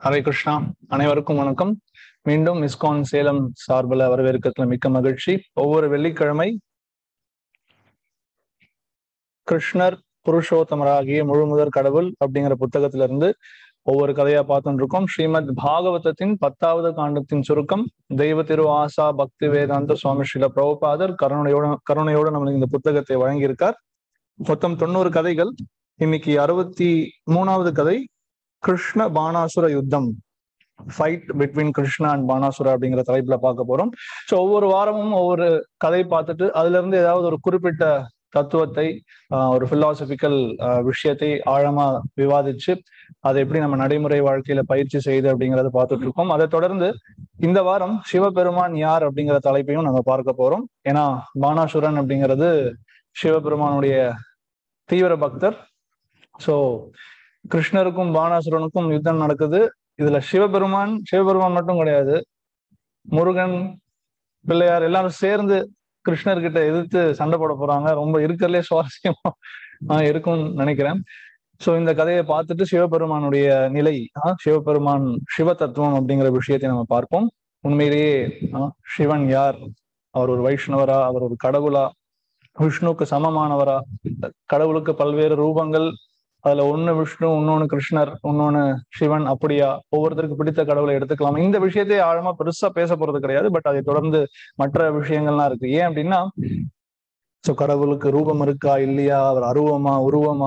ஹரே கிருஷ்ணா அனைவருக்கும் வணக்கம் மீண்டும் இஸ்கான் சேலம் சார்பில் வரவேற்கிறதுல மிக்க மகிழ்ச்சி ஒவ்வொரு வெள்ளிக்கிழமை கிருஷ்ணர் புருஷோத்தமராகிய முழுமுதற் கடவுள் அப்படிங்கிற புத்தகத்திலிருந்து ஒவ்வொரு கதையா பார்த்துட்டு இருக்கோம் ஸ்ரீமத் பாகவதத்தின் பத்தாவது காண்டத்தின் சுருக்கம் தெய்வ திரு ஆசா பக்தி வேதாந்த சுவாமி ஸ்ரீல பிரபுபாதர் கருணையோட கருணையோட நம்மளுக்கு இந்த புத்தகத்தை வழங்கியிருக்கார் மொத்தம் தொண்ணூறு கதைகள் இன்னைக்கு அறுபத்தி மூணாவது கதை கிருஷ்ண பானாசுர யுத்தம் fight between Krishna and Banasura அப்படிங்கிற தலைப்புல பார்க்க போறோம் ஸோ ஒவ்வொரு வாரமும் ஒவ்வொரு கதை பார்த்துட்டு அதுல இருந்து ஏதாவது ஒரு குறிப்பிட்ட தத்துவத்தை ஒரு பிலாசபிக்கல் விஷயத்தை ஆழமா விவாதிச்சு அதை எப்படி நம்ம நடைமுறை வாழ்க்கையில பயிற்சி செய்து அப்படிங்கறத பார்த்துட்டு இருக்கோம் அதை தொடர்ந்து இந்த வாரம் சிவபெருமான் யார் அப்படிங்கிற தலைப்பையும் நம்ம பார்க்க போறோம் ஏன்னா பானாசுரன் அப்படிங்கிறது சிவபெருமானுடைய தீவிர பக்தர் ஸோ கிருஷ்ணருக்கும் பானாசுரனுக்கும் யுத்தம் நடக்குது இதுல சிவபெருமான் சிவபெருமான் மட்டும் கிடையாது முருகன் பிள்ளையார் எல்லாரும் சேர்ந்து கிருஷ்ணர்கிட்ட எதிர்த்து சண்டை போட போறாங்க ரொம்ப இருக்கிறதுலே சுவாரஸ்யமா இருக்கும்னு நினைக்கிறேன் சோ இந்த கதையை பார்த்துட்டு சிவபெருமானுடைய நிலை சிவபெருமான் சிவ தத்துவம் அப்படிங்கிற விஷயத்தை நம்ம பார்ப்போம் உண்மையிலேயே சிவன் யார் அவர் ஒரு வைஷ்ணவரா அவர் ஒரு கடவுளா விஷ்ணுக்கு சமமானவரா கடவுளுக்கு பல்வேறு ரூபங்கள் அதுல ஒண்ணு விஷ்ணு இன்னொன்னு கிருஷ்ணர் இன்னொன்னு சிவன் அப்படியா ஒவ்வொருத்தருக்கு பிடித்த கடவுளை எடுத்துக்கலாம் இந்த விஷயத்தை ஆழமா பெருசா பேச போறது கிடையாது பட் அதை தொடர்ந்து மற்ற விஷயங்கள்லாம் இருக்கு ஏன் அப்படின்னா சோ கடவுளுக்கு ரூபம் இருக்கா இல்லையா அவர் அருவமா உருவமா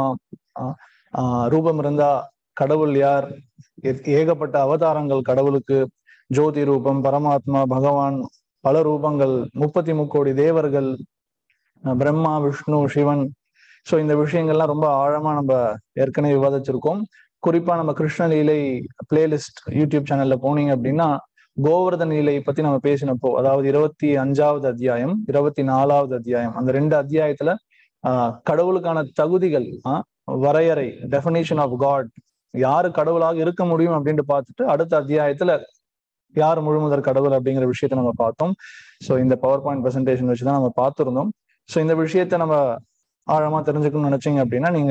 ஆஹ் ரூபம் இருந்தா கடவுள் யார் ஏகப்பட்ட அவதாரங்கள் கடவுளுக்கு ஜோதி ரூபம் பரமாத்மா பகவான் பல ரூபங்கள் முப்பத்தி முக்கோடி தேவர்கள் பிரம்மா விஷ்ணு சிவன் ஸோ இந்த விஷயங்கள்லாம் ரொம்ப ஆழமா நம்ம ஏற்கனவே விவாதிச்சிருக்கோம் குறிப்பா நம்ம கிருஷ்ணலீலை பிளேலிஸ்ட் யூடியூப் சேனல்ல போனீங்க அப்படின்னா கோவர்தன் லீலை பத்தி நம்ம பேசினப்போ அதாவது இருபத்தி அஞ்சாவது அத்தியாயம் இருபத்தி நாலாவது அத்தியாயம் அந்த ரெண்டு அத்தியாயத்துல ஆஹ் கடவுளுக்கான தகுதிகள் ஆஹ் வரையறை டெபினேஷன் ஆஃப் காட் யாரு கடவுளாக இருக்க முடியும் அப்படின்ட்டு பார்த்துட்டு அடுத்த அத்தியாயத்துல யார் முழுமுதற் கடவுள் அப்படிங்கிற விஷயத்த நம்ம பார்த்தோம் ஸோ இந்த பவர் பாயிண்ட் பிரசன்டேஷன் வச்சுதான் நம்ம பார்த்துருந்தோம் ஸோ இந்த விஷயத்த நம்ம ஆழமா தெரிஞ்சுக்கணும்னு நினைச்சீங்க அப்படின்னா நீங்க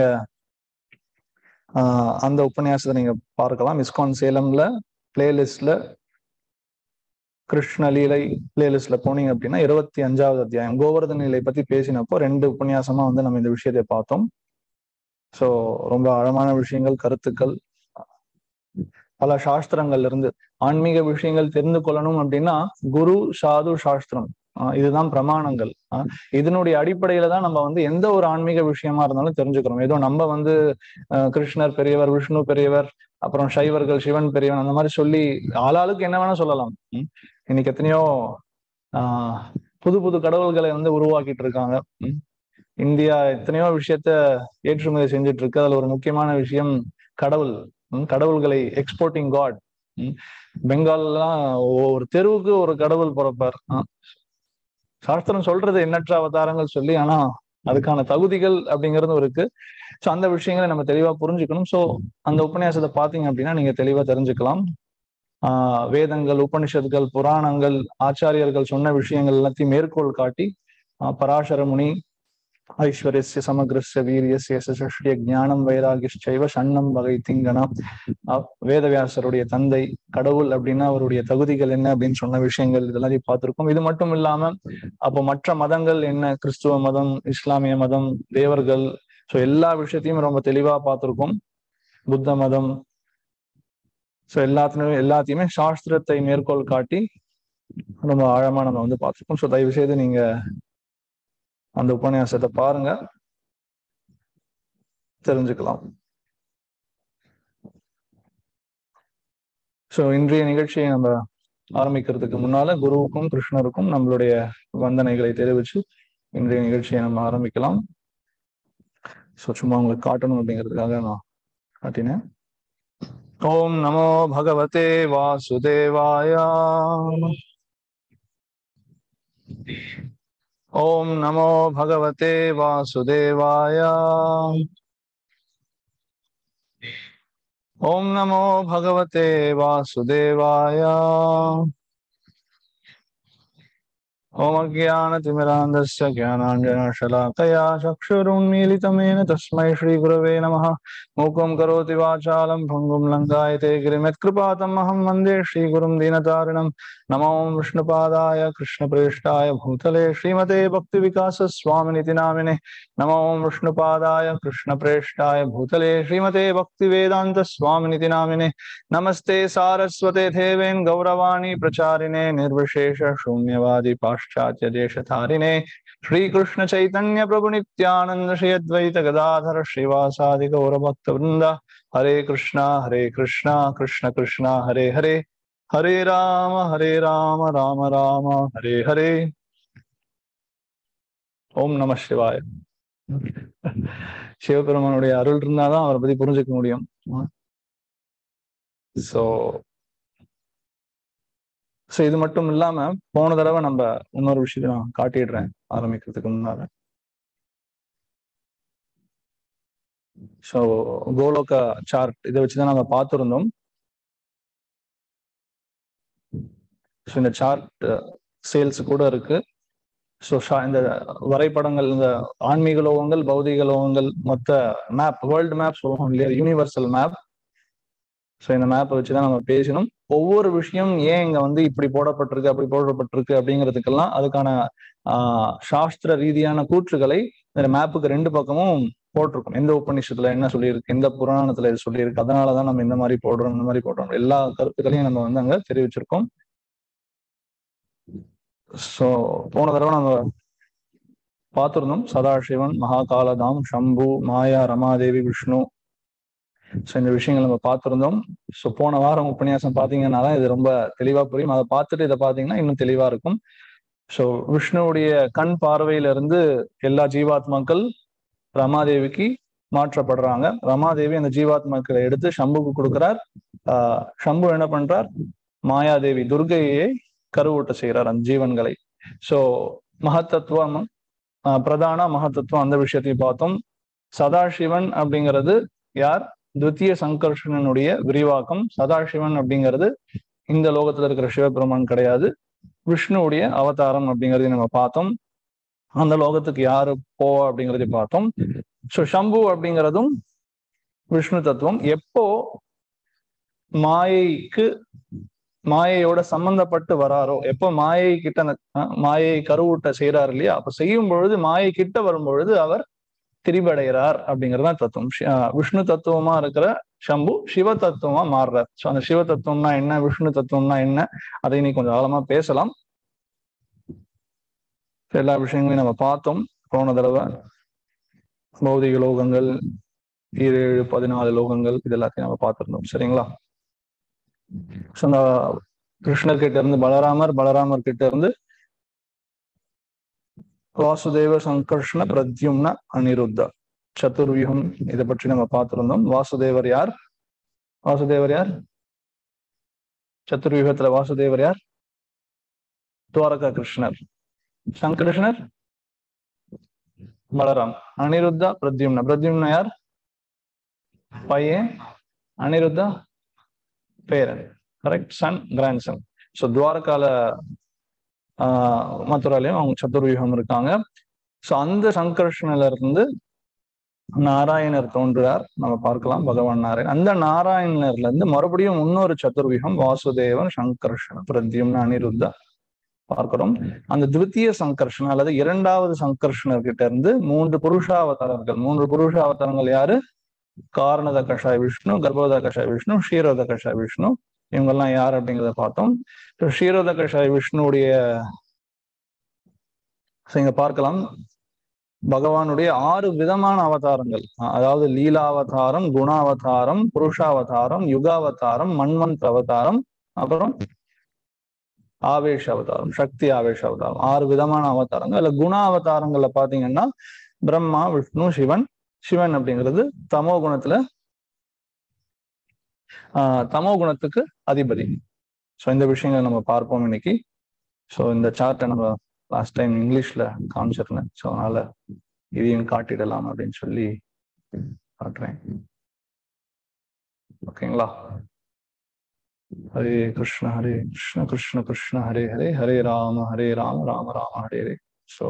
ஆஹ் அந்த உபன்யாசத்தை நீங்க பார்க்கலாம் இஸ்கான் சேலம்ல பிளேலிஸ்ட்ல கிருஷ்ணலீலை பிளேலிஸ்ட்ல போனீங்க அப்படின்னா இருபத்தி அஞ்சாவது அத்தியாயம் கோவர்தன் நிலை பத்தி பேசினப்போ ரெண்டு உபன்யாசமா வந்து நம்ம இந்த விஷயத்தை பார்த்தோம் ஸோ ரொம்ப ஆழமான விஷயங்கள் கருத்துக்கள் பல சாஸ்திரங்கள்ல இருந்து ஆன்மீக விஷயங்கள் தெரிந்து கொள்ளணும் அப்படின்னா குரு சாது சாஸ்திரம் இதுதான் பிரமாணங்கள் இதனுடைய அடிப்படையில தான் நம்ம வந்து எந்த ஒரு ஆன்மீக விஷயமா இருந்தாலும் தெரிஞ்சுக்கிறோம் ஏதோ நம்ம வந்து கிருஷ்ணர் பெரியவர் விஷ்ணு பெரியவர் அப்புறம் சைவர்கள் சிவன் பெரியவன் அந்த மாதிரி சொல்லி ஆளாளுக்கு என்ன வேணா சொல்லலாம் இன்னைக்கு எத்தனையோ ஆஹ் புது புது கடவுள்களை வந்து உருவாக்கிட்டு இருக்காங்க இந்தியா எத்தனையோ விஷயத்த ஏற்றுமதி செஞ்சுட்டு இருக்கு அதுல ஒரு முக்கியமான விஷயம் கடவுள் கடவுள்களை எக்ஸ்போர்ட்டிங் காட் பெங்கால்லாம் ஒரு தெருவுக்கு ஒரு கடவுள் பிறப்பார் சாஸ்திரம் சொல்றது எண்ணற்ற அவதாரங்கள் சொல்லி ஆனா அதுக்கான தகுதிகள் அப்படிங்கிறது இருக்கு ஸோ அந்த விஷயங்களை நம்ம தெளிவா புரிஞ்சுக்கணும் ஸோ அந்த உபன்யாசத்தை பார்த்தீங்க அப்படின்னா நீங்க தெளிவா தெரிஞ்சுக்கலாம் ஆஹ் வேதங்கள் உபனிஷத்துகள் புராணங்கள் ஆச்சாரியர்கள் சொன்ன விஷயங்கள் எல்லாத்தையும் மேற்கோள் காட்டி பராசர முனி ஐஸ்வர்யசிய சமகிரஸ்ய வீரியசிய சஷ்டிய ஞானம் வைராகிஷ்சைவ சன்னம் வகை திங்கனா வேதவியாசருடைய தந்தை கடவுள் அப்படின்னா அவருடைய தகுதிகள் என்ன அப்படின்னு சொன்ன விஷயங்கள் இதெல்லாத்தையும் பார்த்திருக்கோம் இது மட்டும் இல்லாம அப்போ மற்ற மதங்கள் என்ன கிறிஸ்துவ மதம் இஸ்லாமிய மதம் தேவர்கள் ஸோ எல்லா விஷயத்தையும் ரொம்ப தெளிவா பார்த்திருக்கோம் புத்த மதம் ஸோ எல்லாத்தினும் எல்லாத்தையுமே சாஸ்திரத்தை மேற்கோள் காட்டி ரொம்ப ஆழமா நம்ம வந்து பார்த்துருக்கோம் ஸோ தயவு செய்து நீங்க அந்த உபன்யாசத்தை பாருங்க தெரிஞ்சுக்கலாம் ஸோ இன்றைய நிகழ்ச்சியை நம்ம ஆரம்பிக்கிறதுக்கு முன்னால குருவுக்கும் கிருஷ்ணருக்கும் நம்மளுடைய வந்தனைகளை தெரிவிச்சு இன்றைய நிகழ்ச்சியை நம்ம ஆரம்பிக்கலாம் ஸோ சும்மா உங்களுக்கு காட்டணும் அப்படிங்கிறதுக்காக நான் காட்டினேன் ஓம் நமோ பகவதே வாசுதேவாய ஓம் நமோ பகவதே வாசுதேவாய ஓம் நமோ பகவதே வாசுதேவாய ॐ अज्ञानतिमिरान्धस्य ज्ञानाञ्जनशलाकया चक्षुरुन्मीलितमेन तस्मै श्रीगुरवे नमः मूकं करोति वाचालं भङ्गुं लङ्गायते गिरिमत्कृपातमहं वन्दे श्रीगुरुं दीनतारिणं नमो विष्णुपादाय कृष्णप्रेष्ठाय भूतले श्रीमते भक्तिविकासस्वामिनिति नामिने नमो विष्णुपादाय कृष्णप्रेष्ठाय भूतले श्रीमते भक्तिवेदान्तस्वामिनिति नामिने नमस्ते सारस्वते देवेन् गौरवाणी प्रचारिणे निर्विशेष शून्यवादी पाश्चात्य देशधारिणे श्रीकृष्ण चैतन्य प्रभु नित्यानंद श्री अद्वैत गदाधर श्रीवासादि गौरभक्त वृंद हरे कृष्णा हरे कृष्णा कृष्ण कृष्णा हरे हरे हरे राम हरे राम राम राम हरे हरे ஓம் நம சிவாய சிவபெருமானுடைய அருள் இருந்தாதான் அவரை பத்தி புரிஞ்சுக்க முடியும் சோ ஸோ இது மட்டும் இல்லாம போன தடவை நம்ம இன்னொரு விஷயத்தை நான் காட்டிடுறேன் ஆரம்பிக்கிறதுக்கு முன்னால ஸோ கோலோகா சார்ட் இதை வச்சுதான் நம்ம பார்த்துருந்தோம் ஸோ இந்த சார்ட் சேல்ஸ் கூட இருக்கு ஸோ இந்த வரைபடங்கள் இந்த ஆன்மீக லோகங்கள் பௌதிக லோகங்கள் மொத்த மேப் வேர்ல்டு மேப் சொல்லுவோம் இல்லையா யூனிவர்சல் மேப் ஸோ இந்த மேப்பை வச்சு தான் நம்ம பேசணும் ஒவ்வொரு விஷயம் ஏன் இங்க வந்து இப்படி போடப்பட்டிருக்கு அப்படி போடப்பட்டிருக்கு அப்படிங்கிறதுக்கெல்லாம் அதுக்கான ஆஹ் சாஸ்திர ரீதியான கூற்றுகளை இந்த மேப்புக்கு ரெண்டு பக்கமும் போட்டிருக்கும் எந்த உபநிஷத்துல என்ன சொல்லியிருக்கு எந்த புராணத்துல இது சொல்லியிருக்கு அதனாலதான் நம்ம இந்த மாதிரி போடுறோம் இந்த மாதிரி போடுறோம் எல்லா கருத்துக்களையும் நம்ம வந்து அங்க தெரிவிச்சிருக்கோம் ஸோ போன தடவை நம்ம பார்த்திருந்தோம் சதாசிவன் மகாகாலதாம் சம்பு மாயா ரமாதேவி விஷ்ணு ஸோ இந்த விஷயங்கள் நம்ம பார்த்துருந்தோம் ஸோ போன வாரம் உபன்யாசம் பார்த்தீங்கன்னா தான் இது ரொம்ப தெளிவா புரியும் அதை பார்த்துட்டு இதை பார்த்தீங்கன்னா இன்னும் தெளிவா இருக்கும் ஸோ விஷ்ணுவுடைய கண் பார்வையில இருந்து எல்லா ஜீவாத்மாக்கள் ரமாதேவிக்கு மாற்றப்படுறாங்க ரமாதேவி அந்த ஜீவாத்மாக்களை எடுத்து சம்புக்கு கொடுக்கிறார் ஆஹ் சம்பு என்ன பண்றார் மாயாதேவி துர்கையை கருவூட்ட செய்கிறார் அந்த ஜீவன்களை ஸோ மகத்தத்துவம் பிரதான மகத்தத்துவம் அந்த விஷயத்தையும் பார்த்தோம் சதாசிவன் அப்படிங்கிறது யார் துத்திய சங்கர்ஷனனுடைய விரிவாக்கம் சதாசிவன் அப்படிங்கிறது இந்த லோகத்துல இருக்கிற சிவபெருமான் கிடையாது விஷ்ணுவுடைய அவதாரம் அப்படிங்கிறதையும் நம்ம பார்த்தோம் அந்த லோகத்துக்கு யாரு போவா அப்படிங்கிறதையும் பார்த்தோம் ஸோ சம்பு அப்படிங்கிறதும் விஷ்ணு தத்துவம் எப்போ மாயைக்கு மாயையோட சம்பந்தப்பட்டு வராரோ எப்போ மாயை கிட்ட மாயை கருவூட்ட செய்யறாரு இல்லையா அப்ப செய்யும் பொழுது மாயை கிட்ட வரும் பொழுது அவர் திரிபடைகிறார் அப்படிங்கிறது தான் தத்துவம் விஷ்ணு தத்துவமா இருக்கிற சம்பு சிவ தத்துவமா மாறுறார் ஸோ அந்த சிவ தத்துவம்னா என்ன விஷ்ணு தத்துவம்னா என்ன அதை நீ கொஞ்சம் ஆழமா பேசலாம் எல்லா விஷயங்களையும் நம்ம பார்த்தோம் போன தடவை பௌதிக லோகங்கள் ஏழு பதினாலு லோகங்கள் இது எல்லாத்தையும் நம்ம பார்த்துருந்தோம் சரிங்களா ஸோ அந்த கிருஷ்ணர் கிட்ட இருந்து பலராமர் பலராமர் கிட்ட இருந்து வாசுதேவ சங்கர்ஷ்ண பிரத்யும்ன அனிருத்தா சதுர்வியூகம் இதை பற்றி நம்ம பார்த்திருந்தோம் வாசுதேவர் யார் வாசுதேவர் யார் சதுர்வியூகத்துல வாசுதேவர் யார் துவாரகா கிருஷ்ணர் சங்ககிருஷ்ணர் பலராம் அனிருத்தா பிரத்யும்ன பிரத்யும்ன யார் பையன் அனிருத்தா பேரன் correct son grandson so துவாரகால ஆஹ் மதுராலையும் அவங்க சதுர்வியூகம் இருக்காங்க ஸோ அந்த சங்கர்ஷனில இருந்து நாராயணர் தோன்றுறார் நம்ம பார்க்கலாம் பகவான் நாராயண் அந்த நாராயணர்ல இருந்து மறுபடியும் இன்னொரு சதுர்வியூகம் வாசுதேவன் சங்கர்ஷன் பிரத்யும்னு அனிருத்தா பார்க்கிறோம் அந்த திருத்திய சங்கர்ஷன் அல்லது இரண்டாவது சங்கர்ஷனர் கிட்ட இருந்து மூன்று புருஷாவதாரங்கள் மூன்று புருஷாவதாரங்கள் யாரு காரணத கஷாய் விஷ்ணு கர்ப்போத கஷாய் விஷ்ணு ஷீரோத கஷாய் விஷ்ணு இவங்கெல்லாம் யார் அப்படிங்கிறத பார்த்தோம் ஷீரோத கஷாய் விஷ்ணுடைய இங்க பார்க்கலாம் பகவானுடைய ஆறு விதமான அவதாரங்கள் அதாவது லீலாவதாரம் குணாவதாரம் புருஷாவதாரம் யுகாவதாரம் மன்வந்த் அவதாரம் அப்புறம் ஆவேஷ அவதாரம் சக்தி ஆவேஷ அவதாரம் ஆறு விதமான அவதாரங்கள் அதுல குண அவதாரங்கள்ல பாத்தீங்கன்னா பிரம்மா விஷ்ணு சிவன் சிவன் அப்படிங்கிறது தமோ குணத்துல ஆஹ் தமோ குணத்துக்கு அதிபதி ஸோ இந்த விஷயங்களை நம்ம பார்ப்போம் இன்னைக்கு ஸோ இந்த சார்ட்டை நம்ம லாஸ்ட் டைம் இங்கிலீஷ்ல காமிச்சிருந்தேன் ஸோ அதனால இதையும் காட்டிடலாம் அப்படின்னு சொல்லி காட்டுறேன் ஓகேங்களா ஹரே கிருஷ்ண ஹரே கிருஷ்ண கிருஷ்ண கிருஷ்ண ஹரே ஹரே ஹரே ராம ஹரே ராம ராம ராம ஹரே ஹரே ஸோ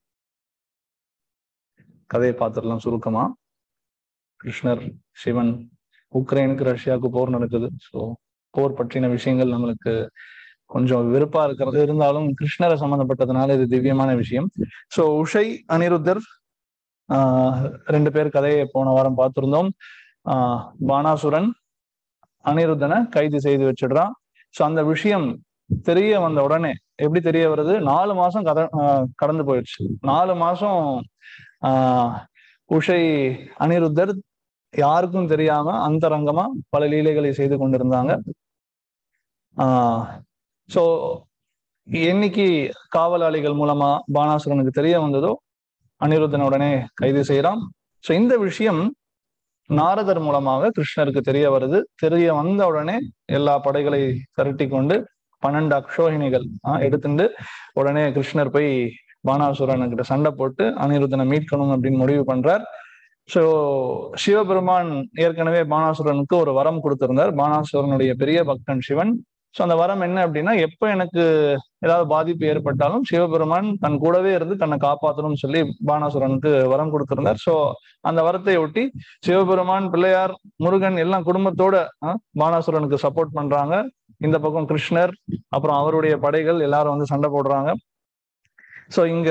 கதையை பார்த்துடலாம் சுருக்கமா கிருஷ்ணர் சிவன் உக்ரைனுக்கு ரஷ்யாவுக்கு போர் நடக்குது ஸோ போர் பற்றின விஷயங்கள் நம்மளுக்கு கொஞ்சம் வெறுப்பா இருக்கிறது இருந்தாலும் கிருஷ்ணரை சம்மந்தப்பட்டதுனால இது திவ்யமான விஷயம் ஸோ உஷை அனிருத்தர் ஆஹ் ரெண்டு பேர் கதையை போன வாரம் பார்த்திருந்தோம் ஆஹ் பானாசுரன் அனிருத்தனை கைது செய்து வச்சிடுறான் ஸோ அந்த விஷயம் தெரிய வந்த உடனே எப்படி தெரிய வருது நாலு மாசம் கத ஆஹ் கடந்து போயிடுச்சு நாலு மாசம் ஆஹ் உஷை அனிருத்தர் யாருக்கும் தெரியாம அந்தரங்கமா பல லீலைகளை செய்து கொண்டிருந்தாங்க ஆஹ் சோ என்னைக்கு காவலாளிகள் மூலமா பானாசுரனுக்கு தெரிய வந்ததோ அனிருத்தன உடனே கைது செய்யறான் சோ இந்த விஷயம் நாரதர் மூலமாக கிருஷ்ணருக்கு தெரிய வருது தெரிய வந்த உடனே எல்லா படைகளை திரட்டி கொண்டு பன்னெண்டு அக்ஷோகிணிகள் ஆஹ் எடுத்துட்டு உடனே கிருஷ்ணர் போய் பானாசுரனுக்கிட்ட சண்டை போட்டு அனிருத்தனை மீட்கணும் அப்படின்னு முடிவு பண்றார் சோ சிவபெருமான் ஏற்கனவே பானாசுரனுக்கு ஒரு வரம் கொடுத்திருந்தார் பானாசுரனுடைய பெரிய பக்தன் சிவன் ஸோ அந்த வரம் என்ன அப்படின்னா எப்போ எனக்கு ஏதாவது பாதிப்பு ஏற்பட்டாலும் சிவபெருமான் தன் கூடவே இருந்து தன்னை காப்பாற்றணும்னு சொல்லி பானாசுரனுக்கு வரம் கொடுத்திருந்தார் ஸோ அந்த வரத்தை ஒட்டி சிவபெருமான் பிள்ளையார் முருகன் எல்லாம் குடும்பத்தோட பானாசுரனுக்கு சப்போர்ட் பண்றாங்க இந்த பக்கம் கிருஷ்ணர் அப்புறம் அவருடைய படைகள் எல்லாரும் வந்து சண்டை போடுறாங்க ஸோ இங்க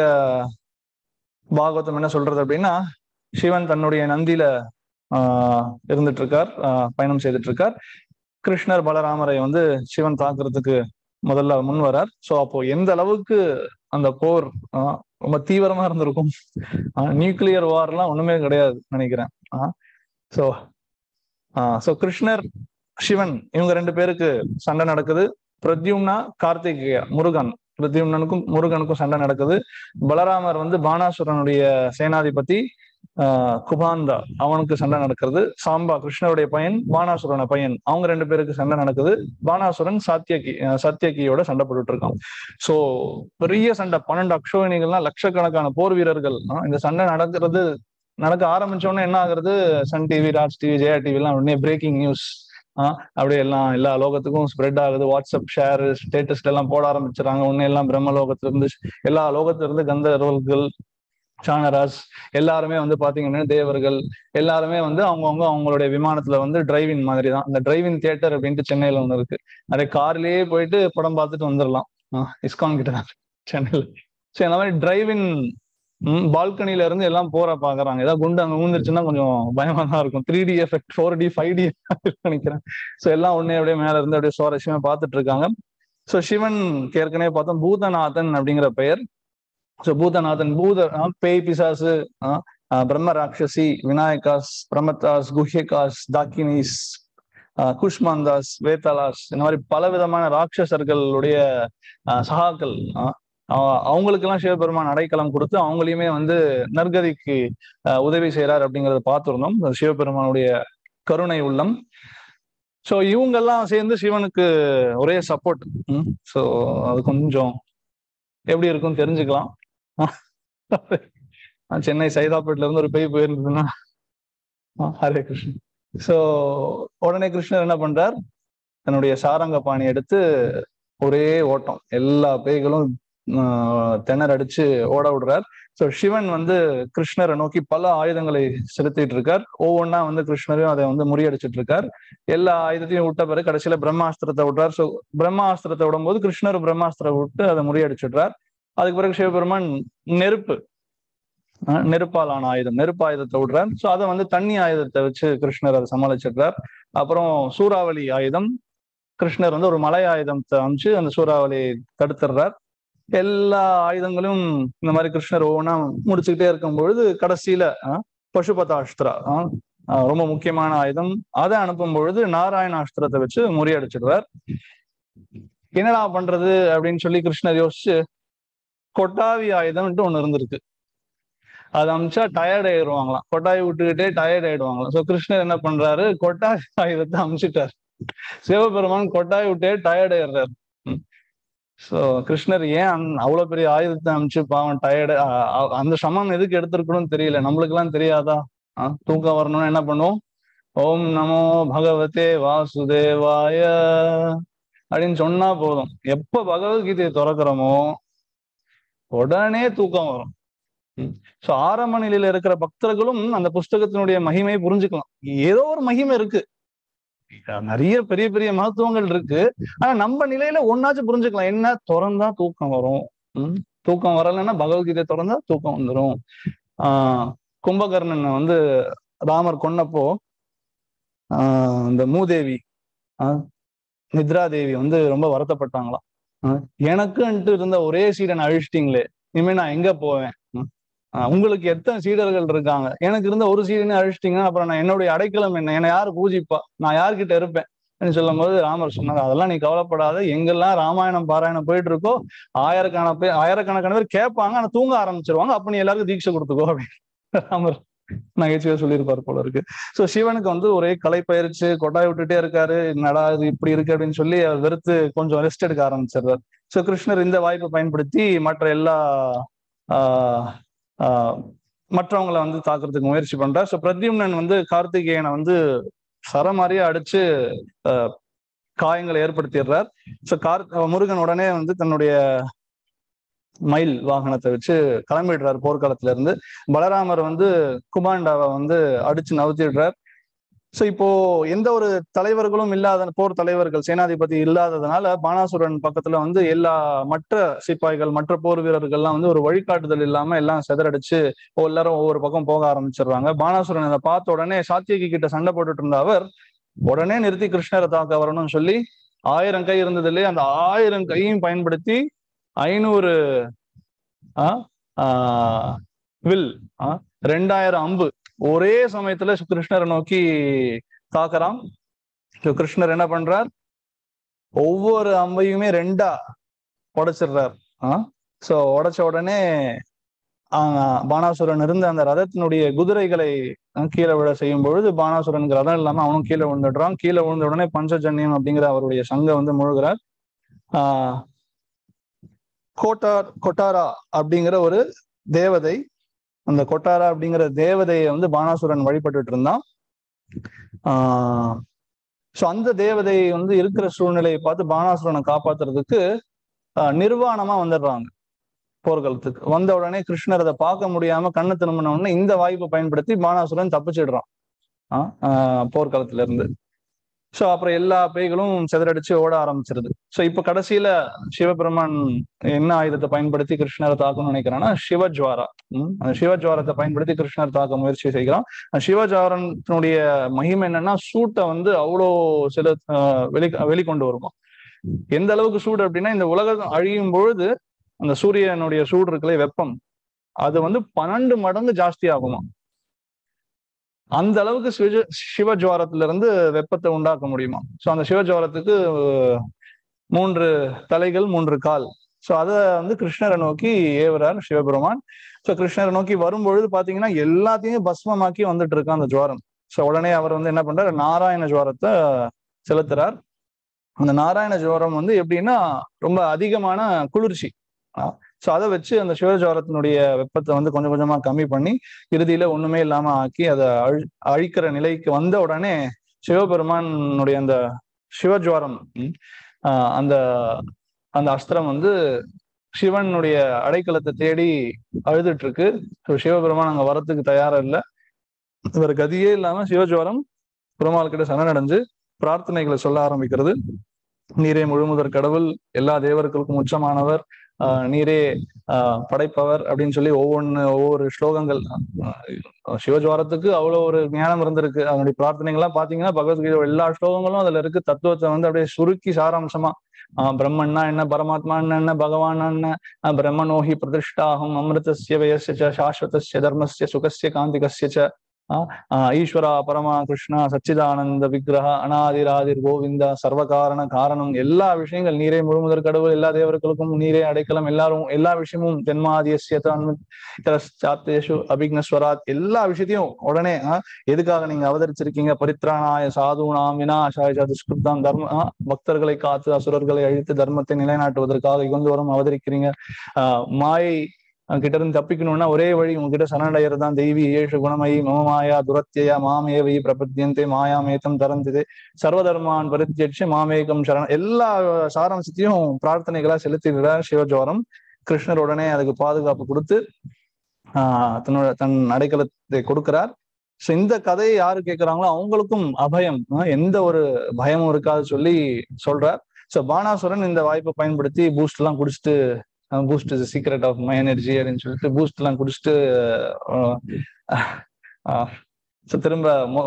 பாகவதம் என்ன சொல்றது அப்படின்னா சிவன் தன்னுடைய நந்தியில ஆஹ் இருந்துட்டு இருக்கார் பயணம் செய்துட்டு இருக்கார் கிருஷ்ணர் பலராமரை வந்து சிவன் தாக்குறதுக்கு முதல்ல முன் வரார் ஸோ அப்போ எந்த அளவுக்கு அந்த போர் ரொம்ப தீவிரமா இருந்திருக்கும் நியூக்ளியர் வார்லாம் ஒண்ணுமே கிடையாது நினைக்கிறேன் ஸோ ஸோ கிருஷ்ணர் சிவன் இவங்க ரெண்டு பேருக்கு சண்டை நடக்குது பிரத்யும்னா கார்த்திகேயா முருகன் பிரத்யும்னனுக்கும் முருகனுக்கும் சண்டை நடக்குது பலராமர் வந்து பானாசுரனுடைய சேனாதிபதி ஆஹ் குபாந்தா அவனுக்கு சண்டை நடக்கிறது சாம்பா கிருஷ்ணருடைய பையன் பானாசுரன பையன் அவங்க ரெண்டு பேருக்கு சண்டை நடக்குது பானாசுரன் சத்தியகி சத்தியகியோட சண்டை போட்டுட்டு இருக்கான் சோ பெரிய சண்டை பன்னெண்டு அக்ஷோகினிகள்லாம் லட்சக்கணக்கான போர் வீரர்கள் இந்த சண்டை நடக்கிறது நடக்க ஆரம்பிச்சோடனே என்ன ஆகுறது Sun TV Raj TV Jaya TV எல்லாம் உடனே பிரேக்கிங் நியூஸ் ஆஹ் அப்படியே எல்லாம் எல்லா லோகத்துக்கும் ஸ்ப்ரெட் ஆகுது வாட்ஸ்அப் ஷேர் ஸ்டேட்டஸ்ல எல்லாம் போட ஆரம்பிச்சிடறாங்க உடனே எல்லாம் பிரம்ம லோகத்துல இருந்து எல்லா லோகத்துல இருந்து கந்தர்வர்கள் சானராஸ் எல்லாருமே வந்து பாத்தீங்கன்னா தேவர்கள் எல்லாருமே வந்து அவங்கவுங்க அவங்களுடைய விமானத்துல வந்து டிரைவிங் மாதிரி தான் இந்த டிரைவிங் தியேட்டர் அப்படின்ட்டு சென்னையில ஒண்ணு இருக்கு அதே கார்லயே போயிட்டு படம் பார்த்துட்டு வந்துடலாம் இஸ்கான் கிட்ட தான் சென்னையில சரி அந்த மாதிரி டிரைவிங் பால்கனில இருந்து எல்லாம் போற பாக்குறாங்க ஏதாவது குண்டு அங்க ஊந்துருச்சுன்னா கொஞ்சம் பயமா தான் இருக்கும் three D effect four D five D நினைக்கிறேன் ஸோ எல்லாம் உடனே அப்படியே மேல இருந்து அப்படியே சுவாரஸ்யமா பார்த்துட்டு இருக்காங்க ஸோ சிவன் ஏற்கனவே பார்த்தோம் பூதநாதன் அப்படிங்கிற பெயர் ஸோ பூதநாதன் பூத பேய் பிசாசு பிரம்ம ராட்சசி விநாயகாஸ் பிரமத்தாஸ் குஹ்யகாஸ் தாக்கினிஸ் குஷ்மாந்தாஸ் வேத்தாலாஸ் இந்த மாதிரி பல விதமான ராட்சசர்களுடைய சகாக்கள் அவங்களுக்கெல்லாம் சிவபெருமான் அடைக்கலம் கொடுத்து அவங்களையுமே வந்து நற்கதிக்கு உதவி செய்யறாரு அப்படிங்கறத பார்த்துருந்தோம் சிவபெருமானுடைய கருணை உள்ளம் ஸோ இவங்கெல்லாம் சேர்ந்து சிவனுக்கு ஒரே சப்போர்ட் ஸோ அது கொஞ்சம் எப்படி இருக்கும்னு தெரிஞ்சுக்கலாம் சென்னை சைதாப்பேட்ல இருந்து ஒரு பேய் போயிருந்ததுன்னா ஹரே கிருஷ்ணன் ஸோ உடனே கிருஷ்ணர் என்ன பண்றார் தன்னுடைய சாரங்க பாணி எடுத்து ஒரே ஓட்டம் எல்லா பேய்களும் திணற அடிச்சு ஓட விடுறார் ஸோ சிவன் வந்து கிருஷ்ணரை நோக்கி பல ஆயுதங்களை செலுத்திட்டு இருக்கார் ஒவ்வொன்றா வந்து கிருஷ்ணரையும் அதை வந்து முறியடிச்சிட்டு இருக்கார் எல்லா ஆயுதத்தையும் விட்ட பிறகு கடைசியில பிரம்மாஸ்திரத்தை விடுறார் ஸோ பிரம்மாஸ்திரத்தை விடும்போது கிருஷ்ணர் பிரம்மாஸ்திரம் விட்டு அதை முறியடிச்சிடுறார் அதுக்கு பிறகு சிவபெருமான் நெருப்பு நெருப்பாலான ஆயுதம் நெருப்பு ஆயுதத்தை விடுறார் ஸோ அதை வந்து தண்ணி ஆயுதத்தை வச்சு கிருஷ்ணர் அதை சமாளிச்சிடுறார் அப்புறம் சூறாவளி ஆயுதம் கிருஷ்ணர் வந்து ஒரு மலை ஆயுதத்தை அமைச்சு அந்த சூறாவளியை தடுத்துடுறார் எல்லா ஆயுதங்களும் இந்த மாதிரி கிருஷ்ணர் ஒவ்வொன்றா முடிச்சுக்கிட்டே இருக்கும் பொழுது கடைசியில பசுபதாஷ்திரா ரொம்ப முக்கியமான ஆயுதம் அதை அனுப்பும் பொழுது நாராயணாஸ்திரத்தை வச்சு முறியடிச்சிடுறார் என்னடா பண்றது அப்படின்னு சொல்லி கிருஷ்ணர் யோசிச்சு கொட்டாவி ஆயுதம்ட்டு ஒண்ணு இருந்திருக்கு அதை அமிச்சா டயர்ட் ஆயிடுவாங்களாம் கொட்டாய் விட்டுக்கிட்டே டயர்ட் ஆயிடுவாங்களாம் சோ கிருஷ்ணர் என்ன பண்றாரு கொட்டாய் ஆயுதத்தை அமிச்சிட்டார் சிவபெருமான் கொட்டாய் விட்டே டயர்ட் ஆயிடுறாரு சோ கிருஷ்ணர் ஏன் அவ்வளவு பெரிய ஆயுதத்தை அமிச்சு பாவம் டயர்டு அந்த சமம் எதுக்கு எடுத்திருக்கணும்னு தெரியல நம்மளுக்கு எல்லாம் தெரியாதா தூக்கம் வரணும்னு என்ன பண்ணுவோம் ஓம் நமோ பகவதே வாசுதேவாய அப்படின்னு சொன்னா போதும் எப்ப பகவத்கீதையை திறக்கிறோமோ உடனே தூக்கம் வரும் சோ ஆரம்ப நிலையில இருக்கிற பக்தர்களும் அந்த புஸ்தகத்தினுடைய மகிமையை புரிஞ்சுக்கலாம் ஏதோ ஒரு மகிமை இருக்கு நிறைய பெரிய பெரிய மகத்துவங்கள் இருக்கு ஆனா நம்ம நிலையில ஒன்னாச்சும் புரிஞ்சுக்கலாம் என்ன திறந்தா தூக்கம் வரும் உம் தூக்கம் வரலைன்னா பகவத்கீதை திறந்தா தூக்கம் வந்துடும் ஆஹ் கும்பகர்ணன் வந்து ராமர் கொன்னப்போ ஆஹ் இந்த மூதேவி ஆஹ் நித்ரா தேவி வந்து ரொம்ப வருத்தப்பட்டாங்களாம் எனக்குன்ட்டு இருந்த ஒரே சீடன் அழிச்சிட்டீங்களே இனிமே நான் எங்க போவேன் உங்களுக்கு எத்தனை சீடர்கள் இருக்காங்க எனக்கு இருந்த ஒரு சீடனே அழிச்சிட்டீங்கன்னா அப்புறம் நான் என்னுடைய அடைக்கலம் என்ன என்னை யாரு பூஜிப்பா நான் யார்கிட்ட இருப்பேன் சொல்லும் போது ராமர் சொன்னார் அதெல்லாம் நீ கவலைப்படாத எங்கெல்லாம் ராமாயணம் பாராயணம் போயிட்டு இருக்கோ ஆயிரக்கணக்கான பேர் ஆயிரக்கணக்கான பேர் கேட்பாங்க ஆனா தூங்க ஆரம்பிச்சிருவாங்க அப்ப நீ எல்லாருக்கும் தீட்சை கொடுத்துக்கோ அப்படின்னு ராமர் நகைச்சுவையா சொல்லியிருப்பார் போல இருக்கு சோ சிவனுக்கு வந்து ஒரே கலை பயிற்சி கொட்டாய் விட்டுட்டே இருக்காரு நடா இது இப்படி இருக்கு அப்படின்னு சொல்லி அவர் வெறுத்து கொஞ்சம் ரெஸ்ட் எடுக்க ஆரம்பிச்சிடுறாரு சோ கிருஷ்ணர் இந்த வாய்ப்பை பயன்படுத்தி மற்ற எல்லா ஆஹ் ஆஹ் மற்றவங்களை வந்து தாக்குறதுக்கு முயற்சி பண்றார் ஸோ பிரத்யும்னன் வந்து கார்த்திகேயனை வந்து சரமாரியா அடிச்சு காயங்களை ஏற்படுத்திடுறார் ஸோ கார் முருகன் உடனே வந்து தன்னுடைய மயில் வாகனத்தை வச்சு கிளம்பிடுறாரு போர்க்களத்துல இருந்து பலராமர் வந்து குமாண்டாவை வந்து அடிச்சு நவுத்திடுறார் ஸோ இப்போ எந்த ஒரு தலைவர்களும் இல்லாத போர் தலைவர்கள் சேனாதிபதி இல்லாததுனால பானாசுரன் பக்கத்துல வந்து எல்லா மற்ற சிப்பாய்கள் மற்ற போர் வீரர்கள்லாம் வந்து ஒரு வழிகாட்டுதல் இல்லாம எல்லாம் செதறடிச்சு எல்லாரும் ஒவ்வொரு பக்கம் போக ஆரம்பிச்சிடுறாங்க பானாசுரன் அதை பார்த்த உடனே சாத்தியகி கிட்ட சண்டை போட்டுட்டு இருந்த அவர் உடனே நிறுத்தி கிருஷ்ணரை தாக்க வரணும்னு சொல்லி ஆயிரம் கை இருந்ததுலயே அந்த ஆயிரம் கையும் பயன்படுத்தி ஐநூறு ஆஹ் வில் ஆஹ் ரெண்டாயிரம் அம்பு ஒரே சமயத்துல கிருஷ்ணரை நோக்கி தாக்குறான் கிருஷ்ணர் என்ன பண்றார் ஒவ்வொரு அம்பையுமே ரெண்டா உடைச்சிடுறார் ஆஹ் சோ உடைச்ச உடனே பானாசுரன் இருந்த அந்த ரதத்தினுடைய குதிரைகளை கீழே விழ செய்யும் பொழுது பானாசுரனுக்கு ரதம் இல்லாம அவனும் கீழே விழுந்துடுறான் கீழே விழுந்த உடனே பஞ்சஜன்யம் அப்படிங்கிற அவருடைய சங்க வந்து முழுகிறார் ஆஹ் கோட்டார் கொட்டாரா அப்படிங்கிற ஒரு தேவதை அந்த கொட்டாரா அப்படிங்கிற தேவதையை வந்து பானாசுரன் வழிபட்டுட்டு இருந்தான் ஆஹ் ஸோ அந்த தேவதை வந்து இருக்கிற சூழ்நிலையை பார்த்து பானாசுரனை காப்பாத்துறதுக்கு நிர்வாணமா வந்துடுறாங்க போர்க்களத்துக்கு வந்த உடனே கிருஷ்ணர் அதை பார்க்க முடியாம கண்ணு திரும்பின உடனே இந்த வாய்ப்பை பயன்படுத்தி பானாசுரன் தப்பிச்சிடுறான் ஆஹ் போர்க்களத்துல இருந்து ஸோ அப்புறம் எல்லா பேய்களும் செதறடிச்சு ஓட ஆரம்பிச்சிருது ஸோ இப்போ கடைசியில சிவபெருமான் என்ன ஆயுதத்தை பயன்படுத்தி கிருஷ்ணரை தாக்கணும்னு நினைக்கிறான்னா சிவஜ்வாரா அந்த சிவஜ்வாரத்தை பயன்படுத்தி கிருஷ்ணர் தாக்க முயற்சி செய்கிறான் சிவஜ்வாரனுடைய மகிமை என்னன்னா சூட்டை வந்து அவ்வளோ சில வெளி வெளிக்கொண்டு வருமா எந்த அளவுக்கு சூடு அப்படின்னா இந்த உலகம் அழியும் பொழுது அந்த சூரியனுடைய சூடு இருக்குல்ல வெப்பம் அது வந்து பன்னெண்டு மடங்கு ஜாஸ்தி ஆகுமா அந்த அளவுக்கு சிவ சிவஜுவாரத்துல இருந்து வெப்பத்தை உண்டாக்க முடியுமா ஸோ அந்த சிவஜுவாரத்துக்கு மூன்று தலைகள் மூன்று கால் ஸோ அதை வந்து கிருஷ்ணரை நோக்கி ஏவுறார் சிவபெருமான் ஸோ கிருஷ்ணரை நோக்கி வரும்பொழுது பாத்தீங்கன்னா எல்லாத்தையும் பஸ்மமாக்கி வந்துட்டு இருக்கு அந்த ஜுவாரம் ஸோ உடனே அவர் வந்து என்ன பண்றாரு நாராயண ஜுவாரத்தை செலுத்துறார் அந்த நாராயண ஜுவாரம் வந்து எப்படின்னா ரொம்ப அதிகமான குளிர்ச்சி ஸோ அதை வச்சு அந்த சிவஜுவாரத்தினுடைய வெப்பத்தை வந்து கொஞ்சம் கொஞ்சமா கம்மி பண்ணி இறுதியில ஒண்ணுமே இல்லாம ஆக்கி அதை அழி அழிக்கிற நிலைக்கு வந்த உடனே சிவபெருமானுடைய அந்த சிவஜுவாரம் அந்த அந்த அஸ்திரம் வந்து சிவனுடைய அடைக்கலத்தை தேடி அழுதுட்டு இருக்கு சிவபெருமான் அங்க வரத்துக்கு தயாரா இல்லை இவர் கதியே இல்லாம சிவஜுவாரம் பெருமாள் கிட்ட சரணடைஞ்சு பிரார்த்தனைகளை சொல்ல ஆரம்பிக்கிறது நீரே முழுமுதற் கடவுள் எல்லா தேவர்களுக்கும் உச்சமானவர் ஆஹ் நீரே ஆஹ் படைப்பவர் அப்படின்னு சொல்லி ஒவ்வொன்னு ஒவ்வொரு ஸ்லோகங்கள் சிவஜுவாரத்துக்கு அவ்வளவு ஒரு ஞானம் இருந்திருக்கு அதனுடைய பிரார்த்தனைகள்லாம் பாத்தீங்கன்னா பகவத்கீதை எல்லா ஸ்லோகங்களும் அதுல இருக்கு தத்துவத்தை வந்து அப்படியே சுருக்கி சாராம்சமா ஆஹ் பிரம்மன்னா என்ன பரமாத்மா என்ன பகவான் என்ன பிரம்மனோஹி பிரதிஷ்டாகம் அமிர்தசிய வயசிய சாஸ்வதஸ்ய தர்மஸ்ய சுகஸ்ய காந்திகஸ்ய ஈஸ்வரா பரமா கிருஷ்ணா சச்சிதானந்த விக்கிரக அனாதிராதிர் கோவிந்தா சர்வகாரண காரணம் எல்லா விஷயங்கள் நீரே முழுமுதற் கடவுள் எல்லா தேவர்களுக்கும் நீரே அடைக்கலம் எல்லாரும் எல்லா விஷயமும் தென்மாதியசியேஷு அபிக்னஸ்வராத் எல்லா விஷயத்தையும் உடனே எதுக்காக நீங்க அவதரிச்சிருக்கீங்க பரித்ராணாய சாதுனாம் வினாசாய துஷ்கிருத்தாம் தர்ம பக்தர்களை காத்து அசுரர்களை அழித்து தர்மத்தை நிலைநாட்டுவதற்காக இகந்து வரும் அவதரிக்கிறீங்க ஆஹ் மாயை கிட்ட இருந்து தப்பிக்கணும்னா ஒரே வழி உங்ககிட்ட சரணடைகிறது தான் தெய்வி ஏஷு குணமயி மமமாயா துரத்தியா மாமேவை பிரபத்தியந்தே மாயாமேத்தம் தரந்தது சர்வதர்மான் பரித்தியட்சி மாமேகம் சரண எல்லா சாராம்சத்தையும் பிரார்த்தனைகளா செலுத்திடுறார் சிவஜோரம் கிருஷ்ணர் உடனே அதுக்கு பாதுகாப்பு கொடுத்து ஆஹ் தன்னோட தன் அடைக்கலத்தை கொடுக்கிறார் ஸோ இந்த கதையை யாரு கேட்கிறாங்களோ அவங்களுக்கும் அபயம் எந்த ஒரு பயமும் இருக்காது சொல்லி சொல்றார் ஸோ பானாசுரன் இந்த வாய்ப்பை பயன்படுத்தி பூஸ்ட் எல்லாம் குடிச்சிட்டு Boost is secret of my energy அப்படின்னு சொல்லிட்டு பூஸ்ட் எல்லாம் குடிச்சிட்டு ஸோ திரும்ப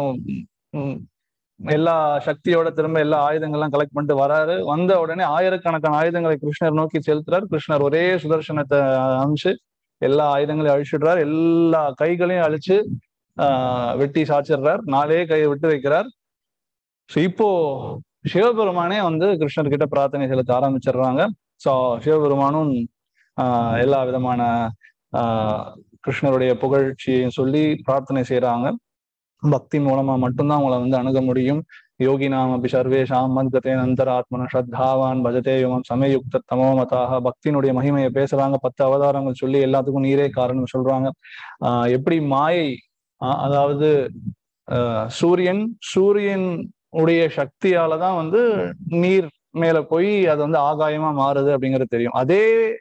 எல்லா சக்தியோட திரும்ப எல்லா ஆயுதங்கள்லாம் கலெக்ட் பண்ணிட்டு வராரு வந்த உடனே ஆயிரக்கணக்கான ஆயுதங்களை கிருஷ்ணர் நோக்கி செலுத்துறாரு கிருஷ்ணர் ஒரே சுதர்சனத்தை அமிச்சு எல்லா ஆயுதங்களையும் அழிச்சிடுறார் எல்லா கைகளையும் அழிச்சு ஆஹ் வெட்டி சாச்சிடுறார் நாலே கையை விட்டு வைக்கிறார் ஸோ இப்போ சிவபெருமானே வந்து கிருஷ்ணர் கிட்ட பிரார்த்தனை செலுத்த ஆரம்பிச்சிடுறாங்க ஸோ சிவபெருமானும் ஆஹ் எல்லா விதமான ஆஹ் கிருஷ்ணருடைய புகழ்ச்சியையும் சொல்லி பிரார்த்தனை செய்யறாங்க பக்தி மூலமா மட்டும்தான் உங்களை வந்து அணுக முடியும் யோகி நாம் அப்படி சர்வேஷாம் மத்கதே நந்தராத்மன ஸ்ரத்தாவான் பஜதே யுமம் சமயுக்த தமோமதாக பக்தியினுடைய மகிமையை பேசுறாங்க பத்து அவதாரங்கள் சொல்லி எல்லாத்துக்கும் நீரே காரணம் சொல்றாங்க ஆஹ் எப்படி மாயை அதாவது சூரியன் சூரியன் உடைய சக்தியால தான் வந்து நீர் மேல போய் அது வந்து ஆகாயமா மாறுது அப்படிங்கிறது தெரியும் அதே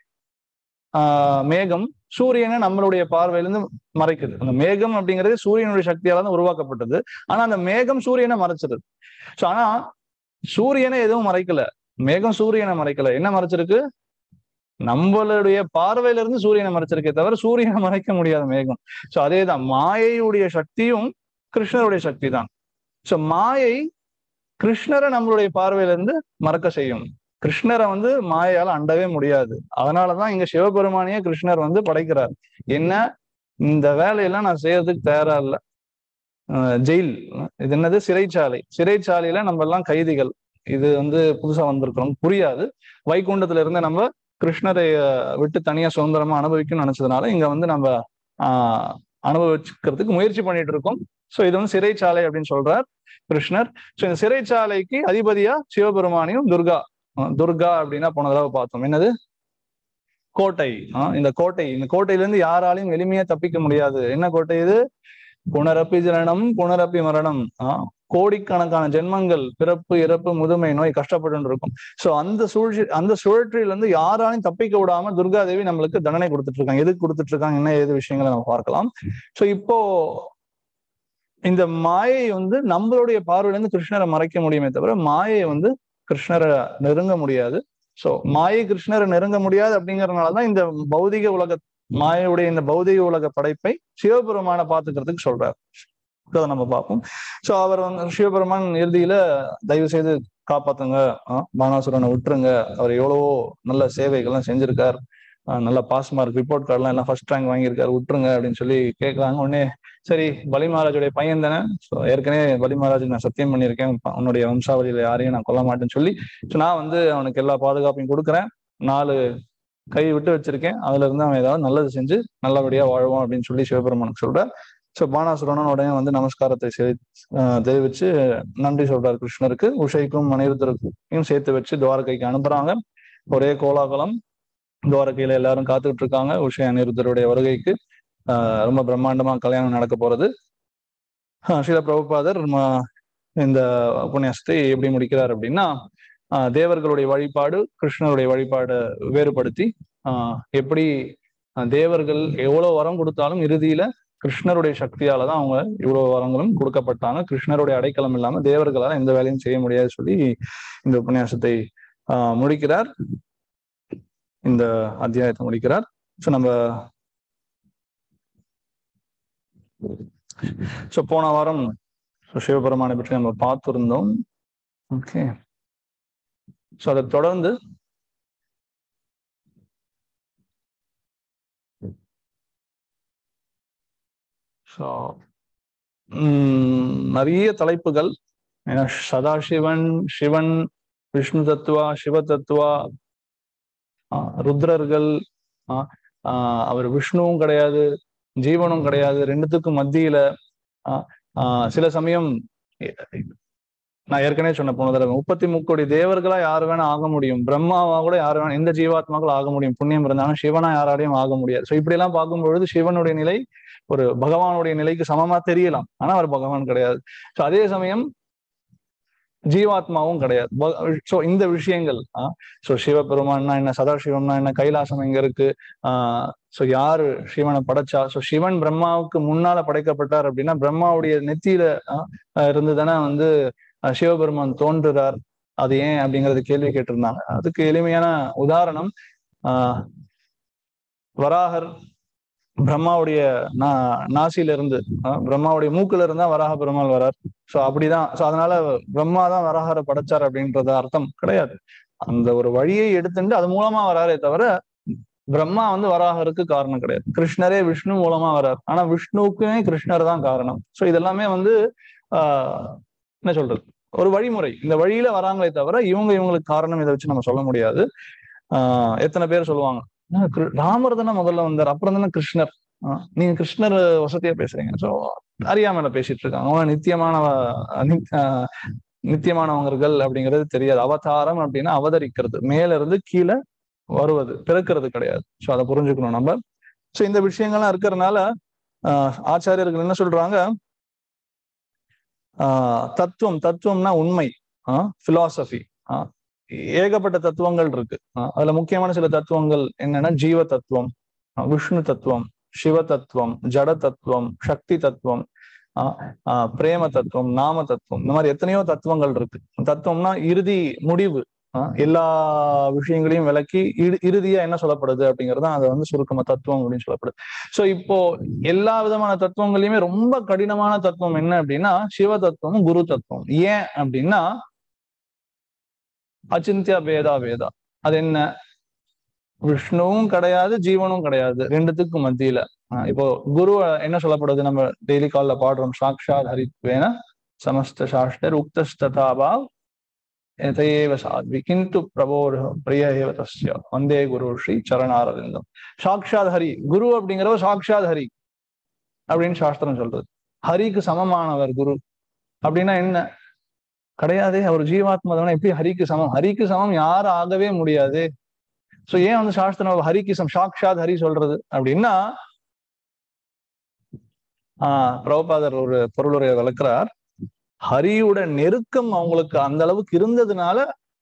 ஆஹ் மேகம் சூரியனை நம்மளுடைய பார்வையிலிருந்து மறைக்குது அந்த மேகம் அப்படிங்கிறது சூரியனுடைய சக்தியால தான் உருவாக்கப்பட்டது ஆனா அந்த மேகம் சூரியனை மறைச்சிருது ஸோ ஆனா சூரியனை எதுவும் மறைக்கல மேகம் சூரியனை மறைக்கல என்ன மறைச்சிருக்கு நம்மளுடைய பார்வையில இருந்து சூரியனை மறைச்சிருக்கே தவிர சூரியனை மறைக்க முடியாத மேகம் ஸோ அதேதான் மாயையுடைய சக்தியும் கிருஷ்ணருடைய சக்தி தான் ஸோ மாயை கிருஷ்ணரை நம்மளுடைய பார்வையில இருந்து மறக்க செய்யும் கிருஷ்ணரை வந்து மாயால அண்டவே முடியாது அதனாலதான் இங்க சிவபெருமானிய கிருஷ்ணர் வந்து படைக்கிறார் என்ன இந்த வேலையெல்லாம் நான் செய்யறதுக்கு தயாரா இல்லை ஜெயில் இது என்னது சிறைச்சாலை சிறைச்சாலையில நம்ம எல்லாம் கைதிகள் இது வந்து புதுசா வந்திருக்கிறோம் புரியாது வைகுண்டத்துல இருந்து நம்ம கிருஷ்ணரை விட்டு தனியா சுதந்திரமா அனுபவிக்கணும்னு நினைச்சதுனால இங்க வந்து நம்ம ஆஹ் அனுபவிச்சுக்கிறதுக்கு முயற்சி பண்ணிட்டு இருக்கோம் ஸோ இது வந்து சிறைச்சாலை அப்படின்னு சொல்றார் கிருஷ்ணர் ஸோ இந்த சிறைச்சாலைக்கு அதிபதியா சிவபெருமானியும் துர்கா துர்கா அப்படின்னா போன தடவை பார்த்தோம் என்னது கோட்டை இந்த கோட்டை இந்த கோட்டையில இருந்து யாராலையும் எளிமையா தப்பிக்க முடியாது என்ன கோட்டை இது புனரப்பி ஜனனம் புனரப்பி மரணம் ஆஹ் கோடிக்கணக்கான ஜென்மங்கள் பிறப்பு இறப்பு முதுமை நோய் கஷ்டப்பட்டு இருக்கும் சோ அந்த சூழ்ச்சி அந்த சுழற்சியில இருந்து யாராலையும் தப்பிக்க விடாம துர்காதேவி நம்மளுக்கு தண்டனை கொடுத்துட்டு இருக்காங்க எதுக்கு கொடுத்துட்டு இருக்காங்க என்ன ஏது விஷயங்களை நம்ம பார்க்கலாம் சோ இப்போ இந்த மாயை வந்து நம்மளுடைய பார்வையில இருந்து கிருஷ்ணரை மறைக்க முடியுமே தவிர மாயை வந்து கிருஷ்ணரை நெருங்க முடியாது சோ மாயை கிருஷ்ணரை நெருங்க முடியாது அப்படிங்கறதுனாலதான் இந்த பௌதிக உலக மாயையுடைய இந்த பௌதிக உலக படைப்பை சிவபெருமான பாத்துக்கிறதுக்கு சொல்றாரு அதை நம்ம பார்ப்போம் சோ அவர் வந்து சிவபெருமான் இறுதியில தயவு செய்து காப்பாத்துங்க பானாசுரனை விட்டுருங்க அவர் எவ்வளவோ நல்ல சேவைகள்லாம் செஞ்சிருக்கார் நல்ல பாஸ் மார்க் ரிப்போர்ட் கார்டெலாம் எல்லாம் ஃபர்ஸ்ட் ரேங்க் வாங்கியிருக்காரு விட்டுருங்க அப்படின்னு சொல்லி கேட்கறாங்க உடனே சரி பலி மகாராஜுடைய பையன் தானே ஸோ ஏற்கனவே பலி மகாராஜ் நான் சத்தியம் பண்ணியிருக்கேன் உன்னுடைய வம்சாவளியில யாரையும் நான் கொல்ல மாட்டேன்னு சொல்லி ஸோ நான் வந்து அவனுக்கு எல்லா பாதுகாப்பையும் கொடுக்குறேன் நாலு கை விட்டு வச்சிருக்கேன் அதுல இருந்து அவன் ஏதாவது நல்லது செஞ்சு நல்லபடியா வாழ்வான் அப்படின்னு சொல்லி சிவபெருமானுக்கு சொல்றார் ஸோ பானாசுரனும் உடனே வந்து நமஸ்காரத்தை தெரிவிச்சு நன்றி சொல்றாரு கிருஷ்ணருக்கு உஷைக்கும் அனிருத்தருக்கும் சேர்த்து வச்சு துவாரகைக்கு அனுப்புறாங்க ஒரே கோலாகலம் துவாரகையில எல்லாரும் காத்துக்கிட்டு இருக்காங்க உஷை அனிருத்தருடைய வருகைக்கு ஆஹ் ரொம்ப பிரம்மாண்டமா கல்யாணம் நடக்க போறது ஸ்ரீல பிரபுபாதர் இந்த உபன்யாசத்தை எப்படி முடிக்கிறார் அப்படின்னா தேவர்களுடைய வழிபாடு கிருஷ்ணருடைய வழிபாடு வேறுபடுத்தி ஆஹ் எப்படி தேவர்கள் எவ்வளவு வரம் கொடுத்தாலும் இறுதியில கிருஷ்ணருடைய சக்தியால தான் அவங்க இவ்வளவு வரங்களும் கொடுக்கப்பட்டாங்க கிருஷ்ணருடைய அடைக்கலம் இல்லாம தேவர்களால எந்த வேலையும் செய்ய முடியாது சொல்லி இந்த உபன்யாசத்தை ஆஹ் முடிக்கிறார் இந்த அத்தியாயத்தை முடிக்கிறார் ஸோ நம்ம ஸோ போன வாரம் சிவபெருமானை பற்றி நம்ம பார்த்துருந்தோம் ஓகே ஸோ அதை தொடர்ந்து ஸோ நிறைய தலைப்புகள் ஏன்னா சதாசிவன் சிவன் விஷ்ணு தத்துவா சிவ தத்துவா ருத்ரர்கள் அவர் விஷ்ணுவும் கிடையாது ஜீவனும் கிடையாது ரெண்டுத்துக்கும் மத்தியில சில சமயம் நான் ஏற்கனவே சொன்ன போன தடவை முப்பத்தி முக்கோடி தேவர்களா யாரு வேணா ஆக முடியும் பிரம்மாவா கூட யாரு வேணா எந்த ஜீவாத்மாக்கள் ஆக முடியும் புண்ணியம் இருந்தாலும் சிவனா யாராலையும் ஆக முடியாது ஸோ இப்படி எல்லாம் பார்க்கும் பொழுது சிவனுடைய நிலை ஒரு பகவானுடைய நிலைக்கு சமமா தெரியலாம் ஆனா அவர் பகவான் கிடையாது ஸோ அதே சமயம் ஜீவாத்மாவும் கிடையாது ஸோ இந்த விஷயங்கள் ஸோ சிவபெருமான்னா என்ன சதாசிவம்னா என்ன கைலாசம் எங்க இருக்கு ஆஹ் ஸோ யாரு சிவனை படைச்சா ஸோ சிவன் பிரம்மாவுக்கு முன்னால படைக்கப்பட்டார் அப்படின்னா பிரம்மாவுடைய நெத்தியில இருந்து தானே வந்து சிவபெருமான் தோன்றுறார் அது ஏன் அப்படிங்கறது கேள்வி கேட்டிருந்தாங்க அதுக்கு எளிமையான உதாரணம் ஆஹ் வராகர் பிரம்மாவுடைய நா நாசில இருந்து பிரம்மாவுடைய மூக்குல இருந்தா வராக பெருமாள் வரார் சோ அப்படிதான் சோ அதனால பிரம்மா தான் வராகரை படைச்சார் அப்படின்றது அர்த்தம் கிடையாது அந்த ஒரு வழியை எடுத்துட்டு அது மூலமா வராரே தவிர பிரம்மா வந்து வராகருக்கு காரணம் கிடையாது கிருஷ்ணரே விஷ்ணு மூலமா வரார் ஆனா விஷ்ணுவுக்குமே கிருஷ்ணர் தான் காரணம் சோ இதெல்லாமே வந்து ஆஹ் என்ன சொல்றது ஒரு வழிமுறை இந்த வழியில வராங்களே தவிர இவங்க இவங்களுக்கு காரணம் இதை வச்சு நம்ம சொல்ல முடியாது ஆஹ் எத்தனை பேர் சொல்லுவாங்க ராமர் தானே முதல்ல வந்தார் அப்புறம் தானே கிருஷ்ணர் நீங்க கிருஷ்ணர் வசதியா பேசுறீங்க சோ அறியாமல பேசிட்டு இருக்காங்க அவங்க நித்தியமான நித்தியமானவங்கள் அப்படிங்கிறது தெரியாது அவதாரம் அப்படின்னா அவதரிக்கிறது மேல இருந்து கீழே வருவது பிறக்கிறது கிடையாது ஸோ அதை புரிஞ்சுக்கணும் நம்ம ஸோ இந்த விஷயங்கள்லாம் இருக்கிறதுனால ஆஹ் ஆச்சாரியர்கள் என்ன சொல்றாங்க ஆஹ் தத்துவம் தத்துவம்னா உண்மை ஆஹ் பிலாசபி ஆஹ் ஏகப்பட்ட தத்துவங்கள் இருக்கு அதுல முக்கியமான சில தத்துவங்கள் என்னன்னா ஜீவ தத்துவம் விஷ்ணு தத்துவம் சிவ தத்துவம் ஜட தத்துவம் சக்தி தத்துவம் ஆஹ் பிரேம தத்துவம் நாம தத்துவம் இந்த மாதிரி எத்தனையோ தத்துவங்கள் இருக்கு தத்துவம்னா இறுதி முடிவு எல்லா விஷயங்களையும் விளக்கி இறுதியா என்ன சொல்லப்படுது அப்படிங்கிறது அதை வந்து சுருக்கமா தத்துவம் அப்படின்னு சொல்லப்படுது சோ இப்போ எல்லா விதமான தத்துவங்களையுமே ரொம்ப கடினமான தத்துவம் என்ன அப்படின்னா சிவ தத்துவம் குரு தத்துவம் ஏன் அப்படின்னா அச்சிந்தியா பேதா வேதா அது என்ன விஷ்ணுவும் கிடையாது ஜீவனும் கிடையாது ரெண்டுத்துக்கும் மத்தியில இப்போ குரு என்ன சொல்லப்படுது நம்ம டெய்லி கால்ல பாடுறோம் சாக்ஷாத் ஹரித்வேன சமஸ்த சாஸ்டர் உக்தஸ்ததாபாவ் எதையேவ சாத்வி கிந்து பிரபோர் பிரிய ஏவ தஸ்ய வந்தே குரு ஸ்ரீ சரணாரவிந்தம் சாக்ஷாத் ஹரி குரு அப்படிங்கிறவர் சாக்ஷாத் ஹரி அப்படின்னு சாஸ்திரம் சொல்றது ஹரிக்கு சமமானவர் குரு அப்படின்னா என்ன கிடையாதே அவர் ஜீவாத்மா தானே எப்படி ஹரிக்கு சமம் ஹரிக்கு சமம் யாரும் ஆகவே முடியாது சோ ஏன் வந்து சாஸ்திரம் ஹரிக்கு சம் சாக்ஷாத் ஹரி சொல்றது அப்படின்னா ஆஹ் பிரபுபாதர் ஒரு பொருளுரையை விளக்குறார் ஹரியோட நெருக்கம் அவங்களுக்கு அந்த அளவுக்கு இருந்ததுனால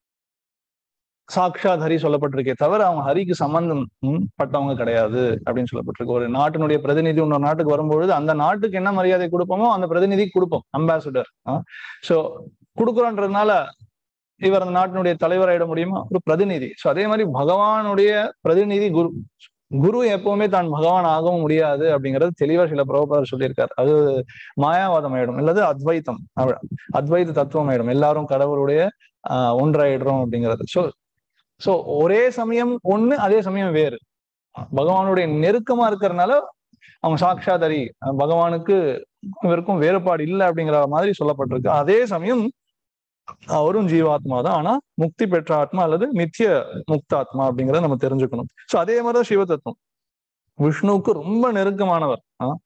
சாக்ஷாத் ஹரி சொல்லப்பட்டிருக்கே தவிர அவங்க ஹரிக்கு சம்பந்தம் பட்டவங்க கிடையாது அப்படின்னு சொல்லப்பட்டிருக்கு ஒரு நாட்டினுடைய பிரதிநிதி இன்னொரு நாட்டுக்கு வரும்பொழுது அந்த நாட்டுக்கு என்ன மரியாதை கொடுப்போமோ அந்த பிரதிநிதிக்கு கொடுப்போம் அம்பாசிடர் சோ கொடுக்குறோன்றதுனால இவர் அந்த நாட்டினுடைய தலைவராயிட முடியுமா ஒரு பிரதிநிதி சோ அதே மாதிரி பகவானுடைய பிரதிநிதி குரு குரு எப்பவுமே தான் பகவான் ஆகவும் முடியாது அப்படிங்கிறது தெளிவா சில பிரபுபாதர் சொல்லியிருக்காரு அது மாயாவாதம் ஆயிடும் இல்லது அத்வைத்தம் அத்வைத தத்துவம் ஆயிடும் எல்லாரும் கடவுளுடைய ஆஹ் ஒன்றாயிடுறோம் அப்படிங்கிறது சோ சோ ஒரே சமயம் ஒண்ணு அதே சமயம் வேறு பகவானுடைய நெருக்கமா இருக்கிறதுனால அவங்க சாட்சாதரி பகவானுக்கு இவருக்கும் வேறுபாடு இல்லை அப்படிங்கிற மாதிரி சொல்லப்பட்டிருக்கு அதே சமயம் அவரும் ஜீவாத்மா தான் ஆனா முக்தி பெற்ற ஆத்மா அல்லது நித்திய முக்தாத்மா அப்படிங்கிறத நம்ம தெரிஞ்சுக்கணும் சோ அதே மாதிரிதான் சிவ தத்துவம் விஷ்ணுவுக்கு ரொம்ப நெருக்கமானவர்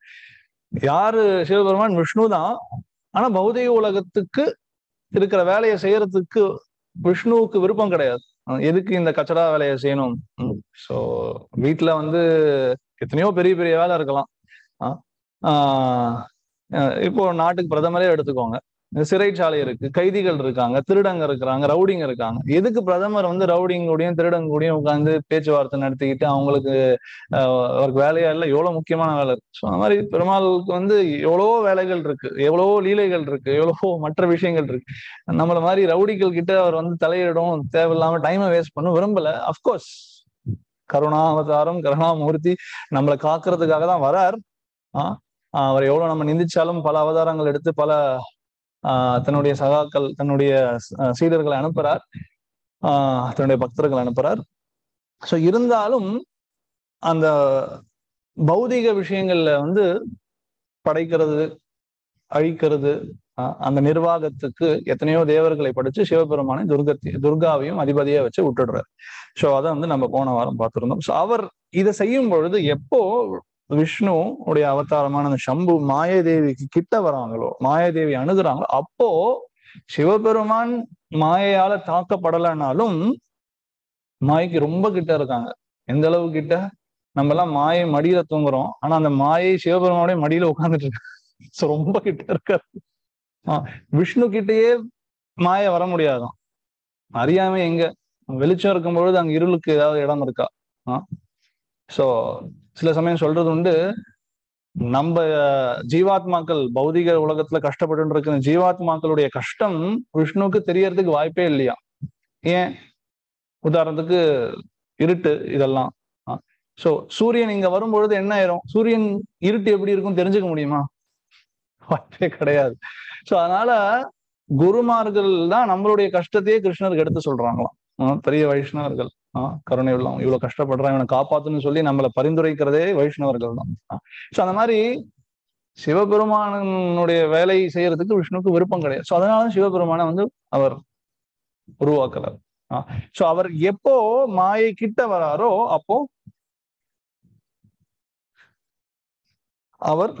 யாரு சிவபெருமான் விஷ்ணு தான் ஆனா பௌதிக உலகத்துக்கு இருக்கிற வேலையை செய்யறதுக்கு விஷ்ணுவுக்கு விருப்பம் கிடையாது எதுக்கு இந்த கச்சடா வேலையை செய்யணும் சோ வீட்டுல வந்து எத்தனையோ பெரிய பெரிய வேலை இருக்கலாம் ஆஹ் இப்போ நாட்டுக்கு பிரதமரே எடுத்துக்கோங்க சிறைச்சாலை இருக்கு கைதிகள் இருக்காங்க திருடங்க இருக்கிறாங்க ரவுடிங்க இருக்காங்க எதுக்கு பிரதமர் வந்து ரவுடிங்க கூடயும் திருடங்க கூடயும் உட்காந்து பேச்சுவார்த்தை நடத்திக்கிட்டு அவங்களுக்கு அவருக்கு வேலையா இல்லை எவ்வளவு முக்கியமான வேலை இருக்கு ஸோ அந்த மாதிரி பெருமாளுக்கு வந்து எவ்வளவோ வேலைகள் இருக்கு எவ்வளவோ லீலைகள் இருக்கு எவ்வளவோ மற்ற விஷயங்கள் இருக்கு நம்மள மாதிரி ரவுடிகள் கிட்ட அவர் வந்து தலையிடும் தேவையில்லாம டைமை வேஸ்ட் பண்ண விரும்பல அப்கோர்ஸ் கருணாவதாரம் கருணாமூர்த்தி நம்மளை காக்குறதுக்காக தான் வரார் ஆஹ் அவர் எவ்வளவு நம்ம நிந்திச்சாலும் பல அவதாரங்கள் எடுத்து பல ஆஹ் தன்னுடைய சகாக்கள் தன்னுடைய சீடர்களை அனுப்புறார் ஆஹ் தன்னுடைய பக்தர்கள் அனுப்புறார் சோ இருந்தாலும் அந்த பௌதிக விஷயங்கள்ல வந்து படைக்கிறது அழிக்கிறது அந்த நிர்வாகத்துக்கு எத்தனையோ தேவர்களை படிச்சு சிவபெருமானை துர்கத்தி துர்காவையும் அதிபதியா வச்சு விட்டுடுறாரு ஸோ அதை வந்து நம்ம போன வாரம் பார்த்துருந்தோம் ஸோ அவர் இதை செய்யும் பொழுது எப்போ விஷ்ணு உடைய அவதாரமான அந்த சம்பு மாயதேவிக்கு கிட்ட வராங்களோ மாயதேவி அணுகுறாங்களோ அப்போ சிவபெருமான் மாயையால தாக்கப்படலைனாலும் மாய்க்கு ரொம்ப கிட்ட இருக்காங்க எந்த அளவு கிட்ட நம்ம எல்லாம் மாயை மடியில தூங்குறோம் ஆனா அந்த மாயை சிவபெருமானுடைய மடியில உட்கார்ந்துட்டு இருக்கு So, ரொம்ப கிட்ட இருக்காரு ஆஹ் விஷ்ணு கிட்டயே மாயை வர முடியாதாம் அறியாம எங்க வெளிச்சம் இருக்கும் பொழுது அங்க இருளுக்கு ஏதாவது இடம் இருக்கா ஆஹ் சோ சில சமயம் சொல்றது உண்டு நம்ம அஹ், ஜீவாத்மாக்கள் பௌதிக உலகத்துல கஷ்டப்பட்டு இருக்கிற ஜீவாத்மாக்களுடைய கஷ்டம் விஷ்ணுவுக்கு தெரியறதுக்கு வாய்ப்பே இல்லையா ஏன் உதாரணத்துக்கு இருட்டு இதெல்லாம் சோ சூரியன் இங்க வரும்பொழுது என்ன ஆயிரும் சூரியன் இருட்டு எப்படி இருக்கும் தெரிஞ்சுக்க முடியுமா வாய்ப்பே கிடையாது சோ அதனால குருமார்கள் தான் நம்மளுடைய கஷ்டத்தையே கிருஷ்ணருக்கு எடுத்து சொல்றாங்களாம் ஆஹ் பெரிய வைஷ்ணவர்கள் ஆஹ் கருணை உள்ளவங்க இவ்வளவு கஷ்டப்படுறான் இவனை காப்பாத்துன்னு சொல்லி நம்மளை பரிந்துரைக்கிறதே வைஷ்ணவர்கள் தான் சோ அந்த மாதிரி சிவபெருமானுடைய வேலை செய்யறதுக்கு விஷ்ணுக்கு விருப்பம் கிடையாது சோ அதனால சிவபெருமானை வந்து அவர் உருவாக்குறார் சோ அவர் எப்போ மாயை கிட்ட வராரோ அப்போ அவர்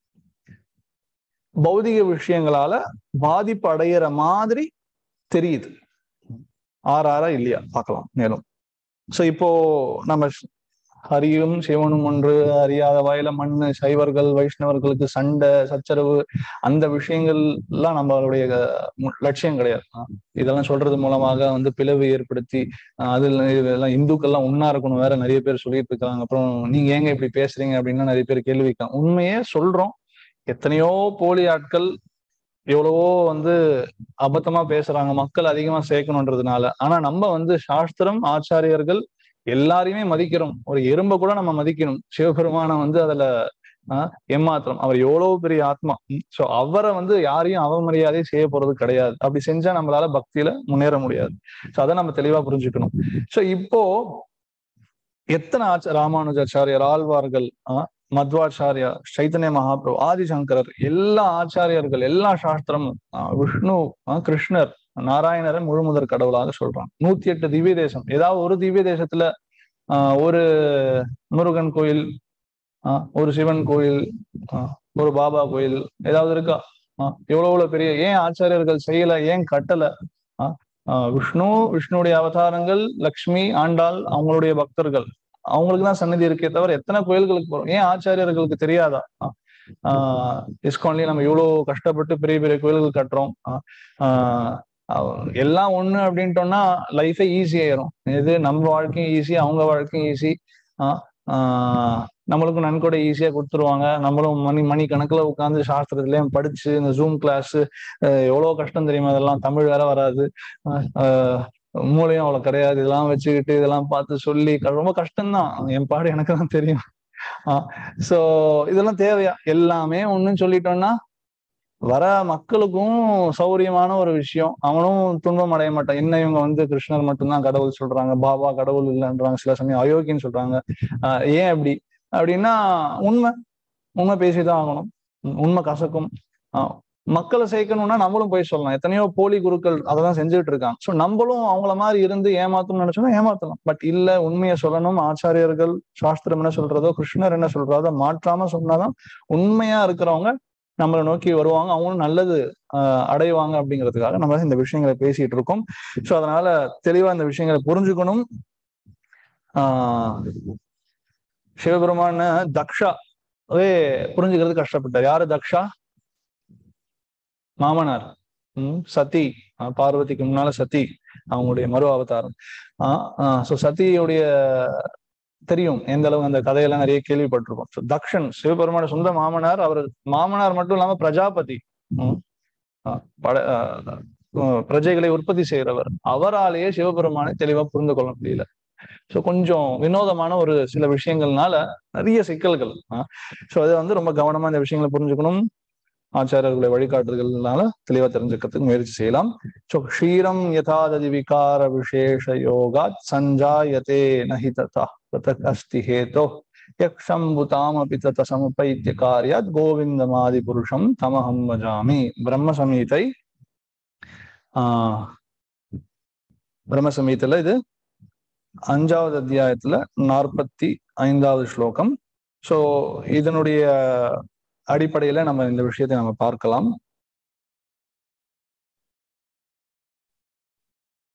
பௌதிக விஷயங்களால பாதிப்பு அடையிற மாதிரி தெரியுது ஆறாரா இல்லையா பார்க்கலாம் மேலும் சோ இப்போ நம்ம ஹரியும் சிவனும் ஒன்று அறியாத வயல மண்ணு சைவர்கள் வைஷ்ணவர்களுக்கு சண்டை சச்சரவு அந்த விஷயங்கள் எல்லாம் நம்மளுடைய மு- லட்சியம் கிடையாது ஆஹ் இதெல்லாம் சொல்றது மூலமாக வந்து பிளவு ஏற்படுத்தி ஆஹ் அதுல இதெல்லாம் இந்துக்கள்லாம் ஒன்னா இருக்கணும் வேற நிறைய பேர் சொல்லிட்டு இருக்காங்க அப்புறம் நீங்க ஏங்க இப்படி பேசுறீங்க அப்படின்னா நிறைய பேர் கேள்வி கேட்காங்க உண்மையே சொல்றோம் எத்தனையோ போலி ஆட்கள் எவ்வளவோ வந்து அபத்தமா பேசுறாங்க மக்கள் அதிகமா சேர்க்கணுன்றதுனால ஆனா நம்ம வந்து சாஸ்திரம் ஆச்சாரியர்கள் எல்லாரையுமே மதிக்கிறோம் ஒரு எறும்பை கூட நம்ம மதிக்கணும் சிவபெருமானை வந்து அதுல ஆஹ் ஏமாத்திரம் அவர் எவ்வளவு பெரிய ஆத்மா சோ அவரை வந்து யாரையும் அவமரியாதை செய்ய போறது கிடையாது அப்படி செஞ்சா நம்மளால பக்தியில முன்னேற முடியாது சோ அதை நம்ம தெளிவா புரிஞ்சுக்கணும் சோ இப்போ எத்தனை ஆச்ச ராமானுஜாச்சாரியர் ஆழ்வார்கள் ஆஹ் மத்வாச்சாரியா சைத்தன்ய மகாபிரபு ஆதிசங்கரர் எல்லா ஆச்சாரியர்கள் எல்லா சாஸ்திரமும் ஆஹ் விஷ்ணு ஆஹ் கிருஷ்ணர் நாராயணரை முழுமுதற் கடவுளாக சொல்றாங்க நூத்தி எட்டு திவ்ய தேசம் ஏதாவது ஒரு திவ்ய தேசத்துல ஆஹ் ஒரு முருகன் கோயில் ஆஹ் ஒரு சிவன் கோயில் ஆஹ் ஒரு பாபா கோயில் ஏதாவது இருக்கா ஆஹ் எவ்வளவு எவ்வளவு பெரிய ஏன் ஆச்சாரியர்கள் செய்யல ஏன் கட்டல ஆஹ் ஆஹ் விஷ்ணு விஷ்ணுடைய அவதாரங்கள் லக்ஷ்மி ஆண்டாள் அவங்களுடைய பக்தர்கள் அவங்களுக்கு தான் சன்னதி இருக்கே தவிர எத்தனை கோயில்களுக்கு போறோம் ஏன் ஆச்சாரியர்களுக்கு தெரியாதா ஆஹ் ஆஹ் இஸ்கான்லயே நம்ம இவ்வளவு கஷ்டப்பட்டு பெரிய பெரிய கோயில்கள் கட்டுறோம் ஆஹ் ஆஹ் அவ- எல்லாம் ஒண்ணு அப்படின்ட்டோம்னா லைஃபே ஈஸி ஆயிரும் இது நம்ம வாழ்க்கையும் ஈஸி அவங்க வாழ்க்கையும் ஈஸி ஆஹ் நம்மளுக்கும் நன்கொடை ஈஸியா கொடுத்துருவாங்க நம்மளும் மணி மணி கணக்குல உட்காந்து சாஸ்திரத்துலயும் படிச்சு இந்த ஜூம் கிளாஸ் எவ்வளவு கஷ்டம் தெரியுமா அதெல்லாம் தமிழ் வேற வராது ஆஹ் ஆஹ் மூளையும் அவ்வளவு கிடையாது இதெல்லாம் வச்சுக்கிட்டு இதெல்லாம் பார்த்து சொல்லி க- ரொம்ப கஷ்டம்தான் என் பாடு எனக்கு தான் தெரியும் ஆஹ் சோ இதெல்லாம் தேவையா எல்லாமே ஒண்ணுன்னு சொல்லிட்டோம்னா வர மக்களுக்கும் சௌரியமான ஒரு விஷயம் அவனும் துன்பம் அடைய மாட்டான் என்ன இவங்க வந்து கிருஷ்ணர் மட்டும்தான் கடவுள் சொல்றாங்க பாபா கடவுள் இல்லைன்றாங்க சில சமயம் அயோக்கின்னு சொல்றாங்க ஆஹ் ஏன் அப்படி அப்படின்னா உண்மை உண்மை பேசிதான் ஆகணும் உம் உண்மை கசக்கும் ஆஹ் மக்களை சேர்க்கணும்னா நம்மளும் போய் சொல்லலாம் எத்தனையோ போலி குருக்கள் அதெல்லாம் செஞ்சுட்டு இருக்காங்க சோ நம்மளும் அவங்கள மாதிரி இருந்து ஏமாத்தணும்னு நினைச்சோம்னா ஏமாத்தலாம் பட் இல்ல உண்மையை சொல்லணும் ஆச்சாரியர்கள் சாஸ்திரம் என்ன சொல்றதோ கிருஷ்ணர் என்ன சொல்றதோ மாற்றாம சொன்னாதான் உண்மையா இருக்கிறவங்க நம்மளை நோக்கி வருவாங்க அவங்களும் நல்லது ஆஹ் அடைவாங்க அப்படிங்கிறதுக்காக நம்ம இந்த விஷயங்களை பேசிட்டு இருக்கோம் சோ அதனால தெளிவா இந்த விஷயங்களை புரிஞ்சுக்கணும் ஆஹ் சிவபெருமான தக்ஷா அதே புரிஞ்சுக்கிறது கஷ்டப்பட்டார் யாரு தக்ஷா மாமனார் உம் சதி ஆஹ் பார்வதிக்கு முன்னால சதி அவங்களுடைய மறு அவதாரம் ஆஹ் ஆஹ் சோ சதியுடைய தெரியும் எந்த அளவு அந்த கதையெல்லாம் நிறைய கேள்விப்பட்டிருக்கோம் So, தக்ஷன் சிவபெருமான சொந்த மாமனார் அவர் மாமனார் மட்டும் இல்லாம பிரஜாபதி உம் ஆஹ் பட- ஆஹ் ஆஹ் பிரஜைகளை உற்பத்தி செய்கிறவர் அவராலேயே சிவபெருமானை தெளிவா புரிந்து கொள்ள முடியல சோ கொஞ்சம் வினோதமான ஒரு சில விஷயங்கள்னால நிறைய சிக்கல்கள் சோ அதை வந்து ரொம்ப கவனமா இந்த விஷயங்களை புரிஞ்சுக்கணும் ஆச்சாரியர்களுடைய வழிகாட்டுதல்கள்னால தெளிவா தெரிஞ்சுக்கிறதுக்கு முயற்சி செய்யலாம் சோ க்ஷீரம் யதாததி விகார விசேஷ யோகாத் சஞ்சாயதே நஹி ததா ததக் அஸ்தி ஹேதோ யக்ஷம்புதாமபி தத சமுபைத்திய காரியாத் கோவிந்தமாதி புருஷம் தமஹம் வஜாமி பிரம்ம சமீதை ஆஹ் பிரம்ம சமீதத்துல இது அஞ்சாவது அத்தியாயத்துல நாற்பத்தி ஐந்தாவது ஸ்லோகம் சோ இதனுடைய அடிப்படையில நம்ம இந்த விஷயத்தை நம்ம பார்க்கலாம்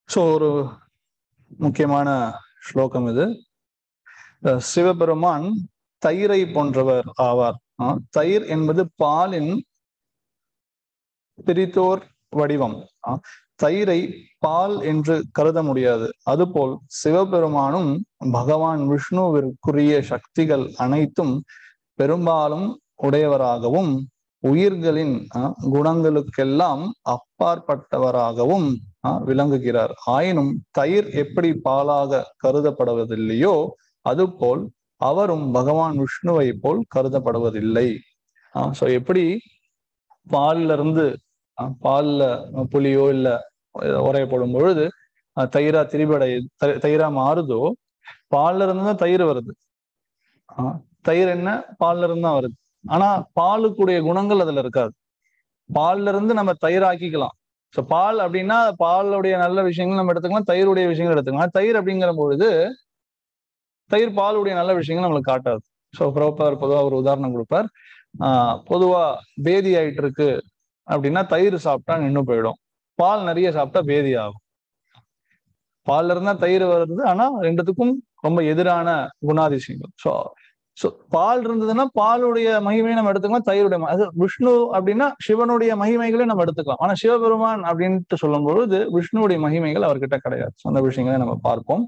ஸோ ஒரு முக்கியமான ஸ்லோகம் இது அஹ் சிவபெருமான் தயிரை போன்றவர் ஆவார் ஆஹ் தயிர் என்பது பாலின் பிரித்தோர் வடிவம் ஆஹ் தயிரை பால் என்று கருத முடியாது அதுபோல் சிவபெருமானும் பகவான் விஷ்ணுவிற்குரிய சக்திகள் அனைத்தும் பெரும்பாலும் உடையவராகவும் உயிர்களின் ஆஹ் குணங்களுக்கெல்லாம் அப்பாற்பட்டவராகவும் ஆஹ் விளங்குகிறார் ஆயினும் தயிர் எப்படி பாலாக கருதப்படுவதில்லையோ அதுபோல் அவரும் பகவான் விஷ்ணுவை போல் கருதப்படுவதில்லை ஆஹ் சோ எப்படி பால்ல இருந்து ஆஹ் பால்ல புளியோ இல்ல உரையப்படும் பொழுது ஆஹ் தயிரா திரிபடை த- தயிரா மாறுதோ பால்ல இருந்து தான் தயிர் வருது ஆஹ் தயிர் என்ன பால்ல இருந்து தான் வருது ஆனா பாலுக்குடைய குணங்கள் அதுல இருக்காது பால்ல இருந்து நம்ம தயிராக்கிக்கலாம் ஸோ பால் அப்படின்னா பாலுடைய நல்ல விஷயங்கள் நம்ம எடுத்துக்கலாம் தயிருடைய விஷயங்கள் எடுத்துக்கலாம் தயிர் அப்படிங்கிற பொழுது தயிர் பாலுடைய நல்ல விஷயங்கள் நம்மளுக்கு காட்டாது ஸோ ப்ரோப்பர் பொதுவாக ஒரு உதாரணம் கொடுப்பார் ஆஹ் பொதுவா பேதி ஆயிட்டு இருக்கு அப்படின்னா தயிர் சாப்பிட்டா நின்று போயிடும் பால் நிறைய சாப்பிட்டா பேதி ஆகும் பால்ல இருந்தா தயிர் வருது ஆனா ரெண்டுத்துக்கும் ரொம்ப எதிரான குணாதிசயங்கள் ஸோ ஸோ பால் இருந்ததுன்னா பாலுடைய மகிமையை நம்ம எடுத்துக்கலாம் தயிருடைய ம- அது விஷ்ணு அப்படின்னா சிவனுடைய மகிமைகளை நம்ம எடுத்துக்கலாம் ஆனா சிவபெருமான் அப்படின்ட்டு சொல்லும் பொழுது விஷ்ணுவுடைய மகிமைகள் அவர்கிட்ட கிடையாது So, அந்த விஷயங்களை நம்ம பார்ப்போம்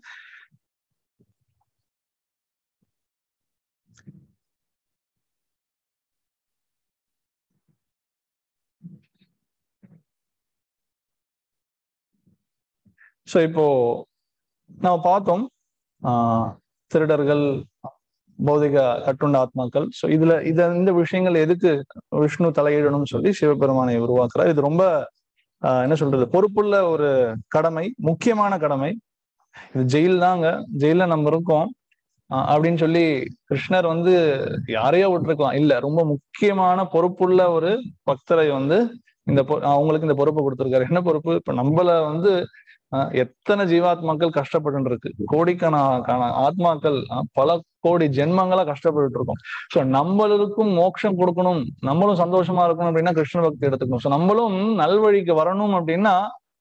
ஸோ இப்போ நம்ம பார்த்தோம் ஆஹ் திருடர்கள் பௌதிக கட்டுண்ட ஆத்மாக்கள் ஸோ இதுல இத இந்த விஷயங்கள் எதுக்கு விஷ்ணு தலையிடணும்னு சொல்லி சிவபெருமானை உருவாக்குறார் இது ரொம்ப ஆஹ் என்ன சொல்றது பொறுப்புள்ள ஒரு கடமை முக்கியமான கடமை இது ஜெயில் தாங்க ஜெயில நம்ம இருக்கோம் ஆஹ் அப்படின்னு சொல்லி கிருஷ்ணர் வந்து யாரையோ விட்டுருக்கலாம் இல்ல ரொம்ப முக்கியமான பொறுப்புள்ள ஒரு பக்தரை வந்து இந்த பொ- அவங்களுக்கு இந்த பொறுப்பை கொடுத்திருக்காரு என்ன பொறுப்பு இப்ப நம்மள வந்து ஆஹ் எத்தனை ஜீவாத்மாக்கள் கஷ்டப்பட்டு இருக்கு கோடிக்கணக்கான ஆத்மாக்கள் ஆஹ் பல கோடி ஜென்மங்களா கஷ்டப்பட்டு இருக்கோம் சோ நம்மளுக்கும் மோட்சம் கொடுக்கணும் நம்மளும் சந்தோஷமா இருக்கணும் அப்படின்னா கிருஷ்ண பக்தி எடுத்துக்கணும் சோ நம்மளும் நல்வழிக்கு வரணும் அப்படின்னா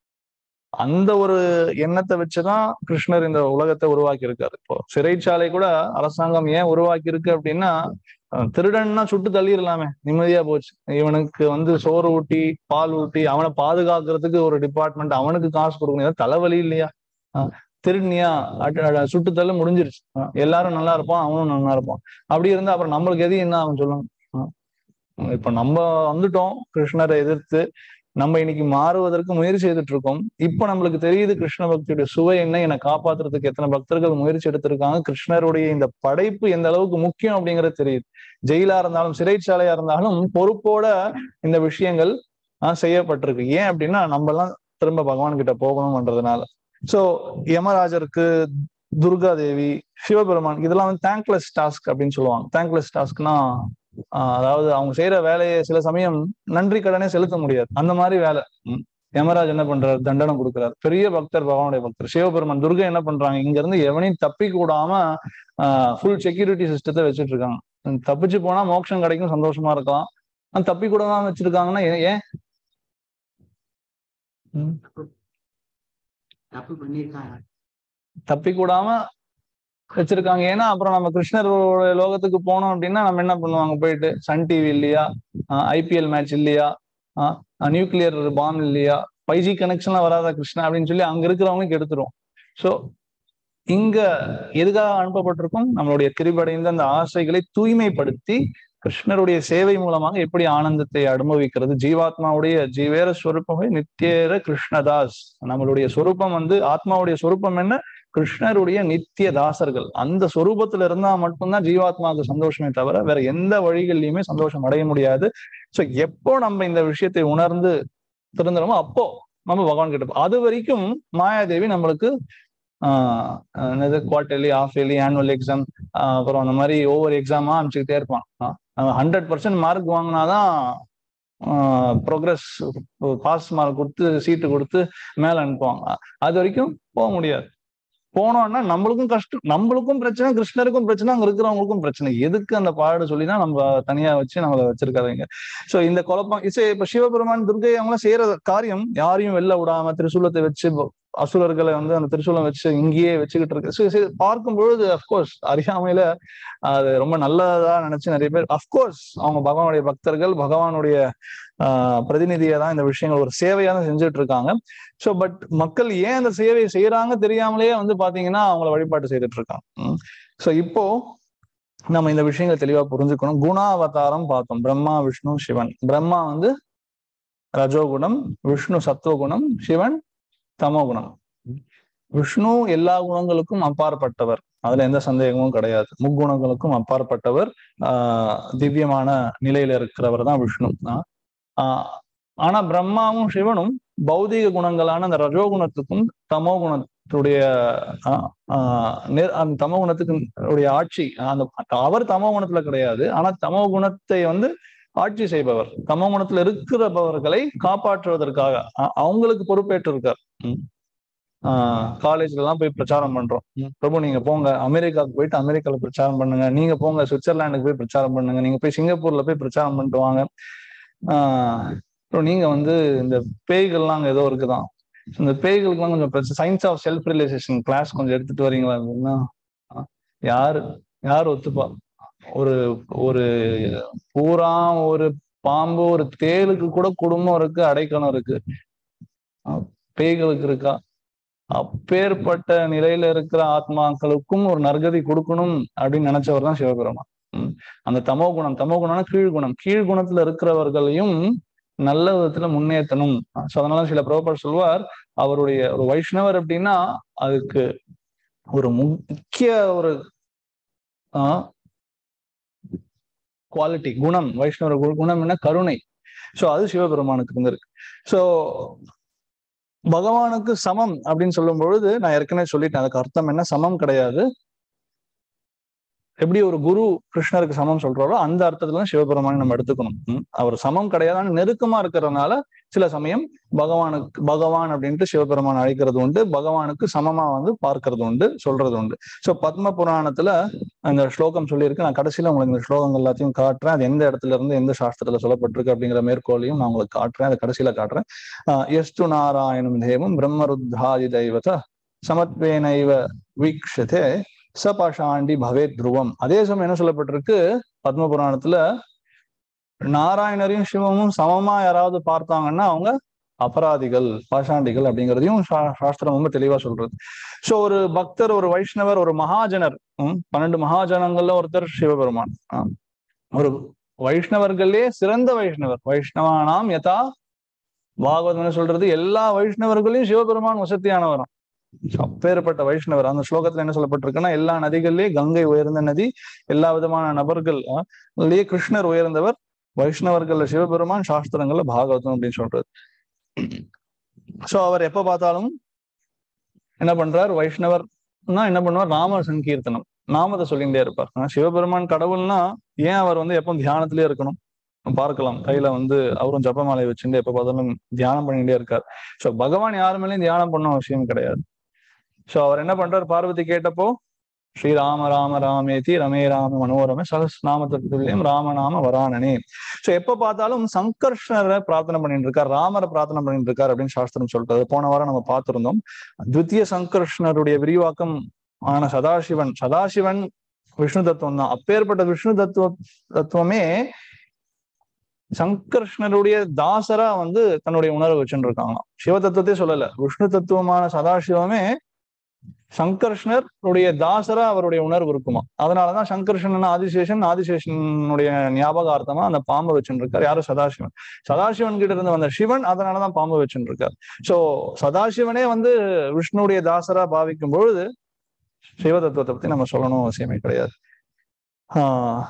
அந்த ஒரு எண்ணத்தை வச்சுதான் கிருஷ்ணர் இந்த உலகத்தை உருவாக்கி இருக்காரு இப்போ சிறைச்சாலை கூட அரசாங்கம் ஏன் உருவாக்கி இருக்கு அப்படின்னா அஹ் திருடன்னா சுட்டு தள்ளிடலாமே நிம்மதியா போச்சு இவனுக்கு வந்து சோறு ஊட்டி பால் ஊட்டி அவனை பாதுகாக்கிறதுக்கு ஒரு டிபார்ட்மெண்ட் அவனுக்கு காசு கொடுக்கணும் ஏதாவது தலைவலி இல்லையா அஹ் திருநியா அட- அட- சுட்டு தள்ள முடிஞ்சிருச்சு அஹ் எல்லாரும் நல்லா இருப்பான் அவனும் நல்லா இருப்பான் அப்படி இருந்தா அப்புறம் நம்மளுக்கு எது என்ன ஆகும் சொல்லுங்க அஹ் இப்ப நம்ம வந்துட்டோம் கிருஷ்ணரை எதிர்த்து நம்ம இன்னைக்கு மாறுவதற்கு முயற்சி செய்துட்டு இருக்கோம் இப்ப நம்மளுக்கு தெரியுது கிருஷ்ண பக்தியுடைய சுவை என்ன என்னை காப்பாத்துறதுக்கு எத்தனை பக்தர்கள் முயற்சி எடுத்திருக்காங்க கிருஷ்ணருடைய இந்த படைப்பு எந்த அளவுக்கு முக்கியம் அப்படிங்கிறது தெரியுது ஜெயிலா இருந்தாலும் சிறைச்சாலையா இருந்தாலும் பொறுப்போட இந்த விஷயங்கள் ஆஹ் செய்யப்பட்டிருக்கு ஏன் அப்படின்னா நம்ம எல்லாம் திரும்ப பகவான் கிட்ட போகணும்ன்றதுனால சோ யமராஜருக்கு துர்கா தேவி சிவபெருமான் இதெல்லாம் வந்து தேங்க்லெஸ் டாஸ்க் அப்படின்னு சொல்லுவாங்க தேங்க்லெஸ் டாஸ்க்னா அதாவது அவங்க செய்யற வேலையை சில சமயம் நன்றி கடனே செலுத்த முடியாது அந்த மாதிரி வேலை ம். யமராஜ் என்ன பண்றாரு தண்டனை கொடுக்குறாரு பெரிய பக்தர் பகவானுடைய பக்தர் சிவபெருமான் துர்கா என்ன பண்றாங்க இங்க இருந்து எவனையும் தப்பிக்க விடாம ஃபுல் செக்யூரிட்டி சிஸ்டத்தை வச்சுட்டு இருக்காங்க உம் தப்பிச்சு போனா மோட்சம் கிடைக்கும் சந்தோஷமா இருக்கலாம் ஆனா தப்பி கூடாம வச்சிருக்காங்கன்னா ஏன் ஏன் ம். தப்பு பண்ணிருக்காங்க தப்பி கூடாம வச்சிருக்காங்க ஏன்னா அப்புறம் நம்ம கிருஷ்ணரோட லோகத்துக்கு போனோம் அப்படின்னா நம்ம என்ன பண்ணுவாங்க போயிட்டு சன் டிவி இல்லையா ஐபிஎல் மேட்ச் இல்லையா நியூக்ளியர் பாம் இல்லையா ஃபைவ் ஜி கனெக்ஷன்லாம் வராதா கிருஷ்ணா அப்படின்னு சொல்லி அங்க இருக்கிறவங்களுக்கு எடுத்துரும் ஸோ இங்க எதுக்காக அனுப்பப்பட்டிருக்கும் நம்மளுடைய திரிபடைந்த அந்த ஆசைகளை தூய்மைப்படுத்தி கிருஷ்ணருடைய சேவை மூலமாக எப்படி ஆனந்தத்தை அனுபவிக்கிறது ஜீவாத்மாவுடைய ஜீவேர ஸ்வரூபமே நித்தியேர கிருஷ்ணதாஸ் நம்மளுடைய சொரூபம் வந்து ஆத்மாவுடைய சொரூபம் என்ன கிருஷ்ணருடைய நித்திய தாசர்கள் அந்த சொரூபத்துல இருந்தா மட்டும்தான் ஜீவாத்மாவுக்கு சந்தோஷமே தவிர வேற எந்த வழிகள்லயுமே சந்தோஷம் அடைய முடியாது சோ எப்போ நம்ம இந்த விஷயத்தை உணர்ந்து திருந்துறோமோ அப்போ நம்ம பகவான் கிட்ட போ- அது வரைக்கும் மாயாதேவி நம்மளுக்கு ஆஹ் என்னது quarterly of yearly annual exam அப்புறம் அந்த மாதிரி ஒவ்வொரு எக்ஸாமா அனுப்பிச்சுக்கிட்டே இருப்பான் ஹண்ட்ரட் பர்சன்ட் மார்க் வாங்கினாதான் ப்ரோக்ரஸ் பாஸ் மார்க் கொடுத்து சீட்டு கொடுத்து மேல அனுப்புவாங்க அது வரைக்கும் போக முடியாது போனோம்னா நம்மளுக்கும் கஷ்டம் நம்மளுக்கும் பிரச்சனை கிருஷ்ணருக்கும் பிரச்சனை அங்க இருக்கிறவங்களுக்கும் பிரச்சனை எதுக்கு அந்த பாடு சொல்லிதான் நம்ம தனியா வச்சு நம்மள வச்சிருக்காதீங்க சோ இந்த குழப்பம் இசை இப்ப சிவபெருமான் துர்கை அவங்களாம் செய்யற காரியம் யாரையும் வெளில விடாம திரிசூலத்தை வச்சு ப- அசுரர்களை வந்து அந்த திருச்சூலம் வச்சு இங்கேயே வச்சுக்கிட்டு இருக்கு சரி, சரி, பார்க்கும் பொழுது அஃப்கோர்ஸ் அறியாமையில அது ரொம்ப நல்லதா நினைச்சு நிறைய பேர் அஃப்கோர்ஸ் அவங்க பகவானுடைய பக்தர்கள் பகவானுடைய ஆஹ் பிரதிநிதியா தான் இந்த விஷயங்கள் ஒரு சேவையா தான் செஞ்சுட்டு இருக்காங்க ஸோ பட் மக்கள் ஏன் அந்த சேவையை செய்யறாங்க தெரியாமலேயே வந்து பாத்தீங்கன்னா அவங்கள வழிபாட்டு செய்துட்டு இருக்காங்க ஸோ இப்போ நம்ம இந்த விஷயங்கள் தெளிவா புரிஞ்சுக்கணும் குணாவதாரம் பார்த்தோம் பிரம்மா விஷ்ணு சிவன் பிரம்மா வந்து ரஜோகுணம் விஷ்ணு சத்துவகுணம் சிவன் தமோகுணம் விஷ்ணு எல்லா குணங்களுக்கும் அப்பாற்பட்டவர் அதுல எந்த சந்தேகமும் கிடையாது முக்குணங்களுக்கும் அப்பாற்பட்டவர் ஆஹ் திவ்யமான நிலையில இருக்கிறவர் தான் விஷ்ணு ஆஹ் ஆனா பிரம்மாவும் சிவனும் பௌதிக குணங்களான அந்த ரஜோகுணத்துக்கும் தமோகுணத்துடைய ஆஹ் ஆஹ் நெ- அந்த தமோகுணத்துக்கு உடைய ஆட்சி அந்த அவர் தமோகுணத்துல கிடையாது ஆனா தமோகுணத்தை வந்து ஆட்சி செய்பவர் தமோகுணத்துல இருக்கிறவர்களை காப்பாற்றுவதற்காக அ- அவங்களுக்கு பொறுப்பேற்று இருக்கார் காலேஜ்ல எல்லாம் போய் பிரச்சாரம் பண்றோம் ம், பிரபு நீங்க போங்க அமெரிக்காவுக்கு போயிட்டு அமெரிக்கால பிரச்சாரம் பண்ணுங்க நீங்க போங்க சுவிட்சர்லாந்துக்கு போய் பிரச்சாரம் பண்ணுங்க நீங்க போய் சிங்கப்பூர்ல போய் பிரச்சாரம் பண்ணிட்டு வாங்க ஆஹ் அப்புறம் நீங்க வந்து இந்த பேய்கள்லாம் அங்க ஏதோ இருக்குதான் இந்த பேய்களுக்குலாம் கொஞ்சம் science of self realisation class கொஞ்சம் எடுத்துட்டு வரீங்களா அப்படின்னா ஆஹ் யாரு யார் ஒத்துப்பா ஒரு ஒரு பூரா ஒரு பாம்பு ஒரு தேளுக்கு கூட குடும்பம் இருக்கு அடைக்கலம் இருக்கு ஆஹ் பேய்களுக்கு இருக்கா அப்பேற்பட்ட நிலையில இருக்கிற ஆத்மாக்களுக்கும் ஒரு நற்கதி கொடுக்கணும் அப்படின்னு நினைச்சவர் தான் சிவபெருமான் உம் அந்த தமோ குணம் தமோ குணம்னா கீழ்குணம் கீழ்குணத்துல இருக்கிறவர்களையும் நல்ல விதத்துல முன்னேற்றணும் ஸோ அதனால சில பிரபர் சொல்வார் அவருடைய ஒரு வைஷ்ணவர் அப்படின்னா அதுக்கு ஒரு முக்கிய ஒரு குவாலிட்டி குணம் வைஷ்ணவ கு- குணம் என்ன கருணை சோ அது சிவபெருமானுக்கு இருந்திருக்கு சோ பகவானுக்கு சமம் அப்படின்னு சொல்லும் பொழுது நான் ஏற்கனவே சொல்லிட்டேன் அதுக்கு அர்த்தம் என்ன சமம் கிடையாது எப்படி ஒரு குரு கிருஷ்ணருக்கு சமம் சொல்றாரோ அந்த அர்த்தத்துல தான் சிவபெருமானை நம்ம எடுத்துக்கணும் ம், அவர் சமம் கிடையாது ஆனா நெருக்கமா இருக்கிறதுனால சில சமயம் பகவானுக்கு பகவான் அப்படின்ட்டு சிவபெருமான் அழைக்கிறது உண்டு பகவானுக்கு சமமா வந்து பார்க்கிறது உண்டு சொல்றது உண்டு சோ பத்ம புராணத்துல அந்த ஸ்லோகம் சொல்லியிருக்கு நான் கடைசியில உங்களுக்கு இந்த ஸ்லோகங்கள் எல்லாத்தையும் காட்டுறேன் அது எந்த இடத்துல இருந்து எந்த சாஸ்திரத்துல சொல்லப்பட்டிருக்கு அப்படிங்கிற மேற்கோளையும் நான் உங்களுக்கு காட்டுறேன் அதை கடைசியில காட்டுறேன் ஆஹ் எஸ்து நாராயணம் தேவம் பிரம்மருத்தாதி தெய்வத சமத்வேனைவ வீக்ஷதே சபாஷாண்டி பவே துருவம் அதே சமயம் என்ன சொல்லப்பட்டிருக்கு பத்ம புராணத்துல நாராயணரையும் சிவமும் சமமா யாராவது பார்த்தாங்கன்னா அவங்க அபராதிகள் பாஷாண்டிகள் அப்படிங்கிறதையும் சா- சாஸ்திரம் ரொம்ப தெளிவா சொல்றது சோ ஒரு பக்தர் ஒரு வைஷ்ணவர் ஒரு மகாஜனர் ம், பன்னெண்டு மகாஜனங்கள்ல ஒருத்தர் சிவபெருமான் ஆ. ஒரு வைஷ்ணவர்களே சிறந்த வைஷ்ணவர் வைஷ்ணவானாம் யதா பாகவதம் என்ன சொல்றது எல்லா வைஷ்ணவர்களையும் சிவபெருமான் வசதியானவரும் அப்பேற்பட்ட வைஷ்ணவர் அந்த ஸ்லோகத்துல என்ன சொல்லப்பட்டிருக்குன்னா எல்லா நதிகள்லயே கங்கை உயர்ந்த நதி எல்லா விதமான நபர்கள் ஆ, அதுலயே கிருஷ்ணர் உயர்ந்தவர் வைஷ்ணவர்கள்ல சிவபெருமான் சாஸ்திரங்கள்ல பாகவதம் அப்படின்னு சொல்றது சோ அவர் எப்ப பார்த்தாலும் என்ன பண்றார் வைஷ்ணவர்னா என்ன பண்ணுவார் ராம சங்கீர்த்தனம் நாமத்தை சொல்லிகிட்டே இருப்பார் ஆனா சிவபெருமான் கடவுள்னா ஏன் அவர் வந்து எப்பவும் தியானத்திலே இருக்கணும் பார்க்கலாம் கையில வந்து அவரும் ஜபமாலை வச்சுட்டு எப்ப பார்த்தாலும் தியானம் பண்ணிட்டே இருக்கார் சோ பகவான் யாரு மேலேயும் தியானம் பண்ண அவசியம் கிடையாது சோ அவர் என்ன பண்றார் பார்வதி கேட்டப்போ ஸ்ரீராம ராம ராமேதி ரமே ராம மனோரம சகஸ்நாமத்துல்யம் ராமநாம வராணனே சோ எப்ப பார்த்தாலும் சங்கர்ஷனரை பிரார்த்தனை பண்ணிட்டு இருக்கார் ராமரை பிரார்த்தனை பண்ணிட்டு இருக்கார் அப்படின்னு சாஸ்திரம் சொல்றது போன வாரம் நம்ம பார்த்திருந்தோம் துத்திய சங்கர்ஷனருடைய விரிவாக்கம் ஆன சதாசிவன் சதாசிவன் விஷ்ணு தத்துவம் தான் அப்பேற்பட்ட விஷ்ணு தத்துவ தத்துவமே சங்கர்ஷ்ணருடைய தாசரா வந்து தன்னுடைய உணர்வை வச்சுட்டு இருக்காங்களாம் சிவ தத்துவத்தை சொல்லல விஷ்ணு தத்துவமான சதாசிவமே சங்கர்ஷ்ணருடைய தாசரா அவருடைய உணர்வு இருக்குமா அதனாலதான் சங்கர்ஷன் ஆதிசேஷன் ஆதிசேஷனுடைய ஞாபகார்த்தமா அந்த பாம்பை வச்சுட்டு இருக்காரு யாரும் சதாசிவன் சதாசிவன் கிட்ட இருந்து வந்த சிவன் அதனாலதான் பாம்பு வச்சுட்டு இருக்காரு சோ சதாசிவனே வந்து விஷ்ணுடைய தாசரா பாவிக்கும் பொழுது சிவ தத்துவத்தை பத்தி நம்ம சொல்லணும் அவசியமே கிடையாது ஆஹ்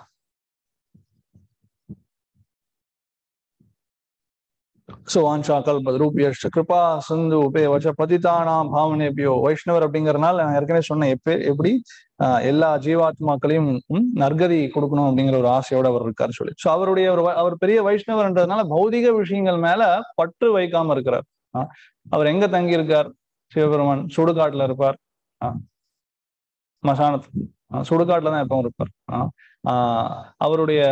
சுவாஞ்சா கல்பத்ரூபியஷ்ட கிருபா சிந்து உபே வச்ச பதிதானாம் பாவனேபியோ வைஷ்ணவர் அப்படிங்கறதுனால நான் ஏற்கனவே சொன்னேன் எப்ப எப்படி ஆஹ் எல்லா ஜீவாத்மாக்களையும் ம், நற்கதி கொடுக்கணும் அப்படிங்கிற ஒரு ஆசையோட அவர் இருக்காரு சொல்லி சோ அவருடைய ஒரு வ- அவர் பெரிய வைஷ்ணவர்ன்றதுனால பௌதிக விஷயங்கள் மேல பற்று வைக்காம இருக்கிறார் ஆஹ் அவர் எங்க தங்கி இருக்கார் சிவபெருமான் சுடுகாட்டுல இருப்பார் ஆஹ் மசானத்து ஆஹ் சுடுகாட்டுல தான் எப்பவும் இருப்பார் ஆஹ் ஆஹ் அவருடைய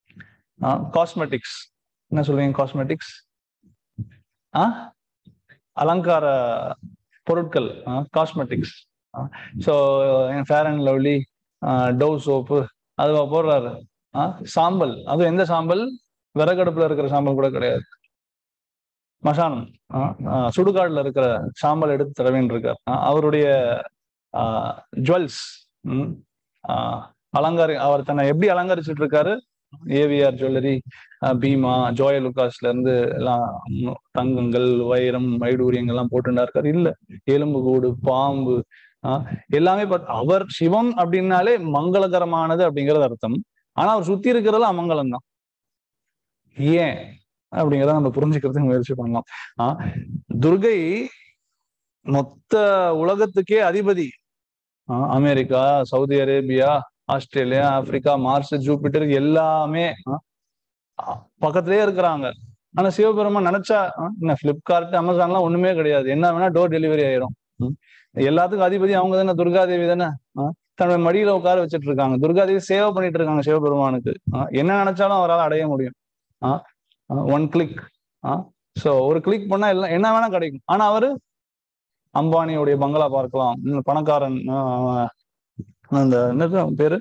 காஸ்மெட்டிக்ஸ் என்ன சொல்றீங்க காஸ்மெட்டிக்ஸ் ஆ அலங்கார பொருட்கள் cosmetics so Fair and Lovely Dove soap அதுவா போடுறாரு ஆஹ் சாம்பல் அதுவும் எந்த சாம்பல் விறகடுப்புல இருக்கிற சாம்பல் கூட கிடையாது மசானம் ஆஹ் ஆஹ் சுடுகாடுல இருக்கிற சாம்பல் எடுத்து தடவின்னு இருக்கார் ஆஹ் அவருடைய ஜுவல்ஸ் அலங்காரி அவர் தன்னை எப்படி அலங்கரிச்சுட்டு இருக்காரு ஏவிஆர் ஜுவல்லரி பீமா ஜோய லுக்காஸ்ல இருந்து எல்லாம் தங்கங்கள் வைரம் வைடூரியங்கள் எல்லாம் போட்டுட்டா இருக்காரு இல்ல எலும்பு கூடு பாம்பு ஆஹ் எல்லாமே அவர் சிவம் அப்படின்னாலே மங்களகரமானது அப்படிங்கிறது அர்த்தம் ஆனா அவர் சுத்தி இருக்கிறதுல அமங்கலம் தான் ஏன் அப்படிங்கிறத நம்ம புரிஞ்சுக்கிறதுக்கு முயற்சி பண்ணலாம் ஆஹ் துர்கை மொத்த உலகத்துக்கே அதிபதி America Saudi Arabia Australia Africa Mars Jupiter எல்லாமே பக்கத்திலேயே இருக்கிறாங்க ஆனா சிவபெருமான் நினைச்சா என்ன பிளிப்கார்ட் அமேசான்லாம் ஒண்ணுமே கிடையாது என்ன வேணா டோர் டெலிவரி ஆயிரும் எல்லாத்துக்கும் அதிபதி அவங்க தானே துர்காதேவி தானே தன்னுடைய மடியில உட்கார வச்சுட்டு இருக்காங்க துர்காதேவி சேவை பண்ணிட்டு இருக்காங்க சிவபெருமானுக்கு என்ன நினைச்சாலும் அவரால் அடைய முடியும் ஆஹ் ஒன் கிளிக் ஆஹ் சோ ஒரு கிளிக் பண்ணா எல்லாம் என்ன வேணா கிடைக்கும் ஆனா அவரு அம்பானியுடைய பங்களா பார்க்கலாம் பணக்காரன் அந்த என்னது பேரு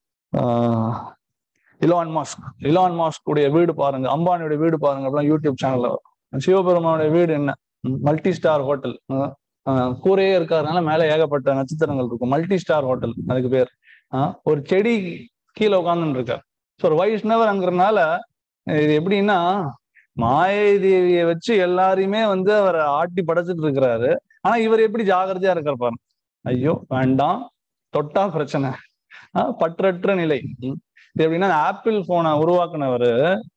இலான் மாஸ்க் இலான் மாஸ்க் உடைய வீடு பாருங்க அம்பானியுடைய வீடு பாருங்க அப்படிலாம் யூடியூப் சேனல்ல சிவபெருமானுடைய வீடு என்ன மல்டி ஸ்டார் ஹோட்டல் கூரையே இருக்கிறதுனால மேல ஏகப்பட்ட நட்சத்திரங்கள் இருக்கும் மல்டி ஸ்டார் ஹோட்டல் அதுக்கு பேர் ஒரு செடி கீழே உட்காந்துட்டு இருக்கார் ஸோ ஒரு வைஷ்ணவர்ங்கிறதுனால இது எப்படின்னா மாயை தேவியை வச்சு எல்லாரையுமே வந்து அவரை ஆட்டி படைச்சிட்டு இருக்கிறாரு ஆனா இவர் எப்படி ஜாகிரதையா இருக்கார் பாருங்க ஐயோ வேண்டாம் தொட்டா பிரச்சனை ஆஹ் பற்றற்ற நிலை இது எப்படின்னா ஆப்பிள் போனை உருவாக்குனவர்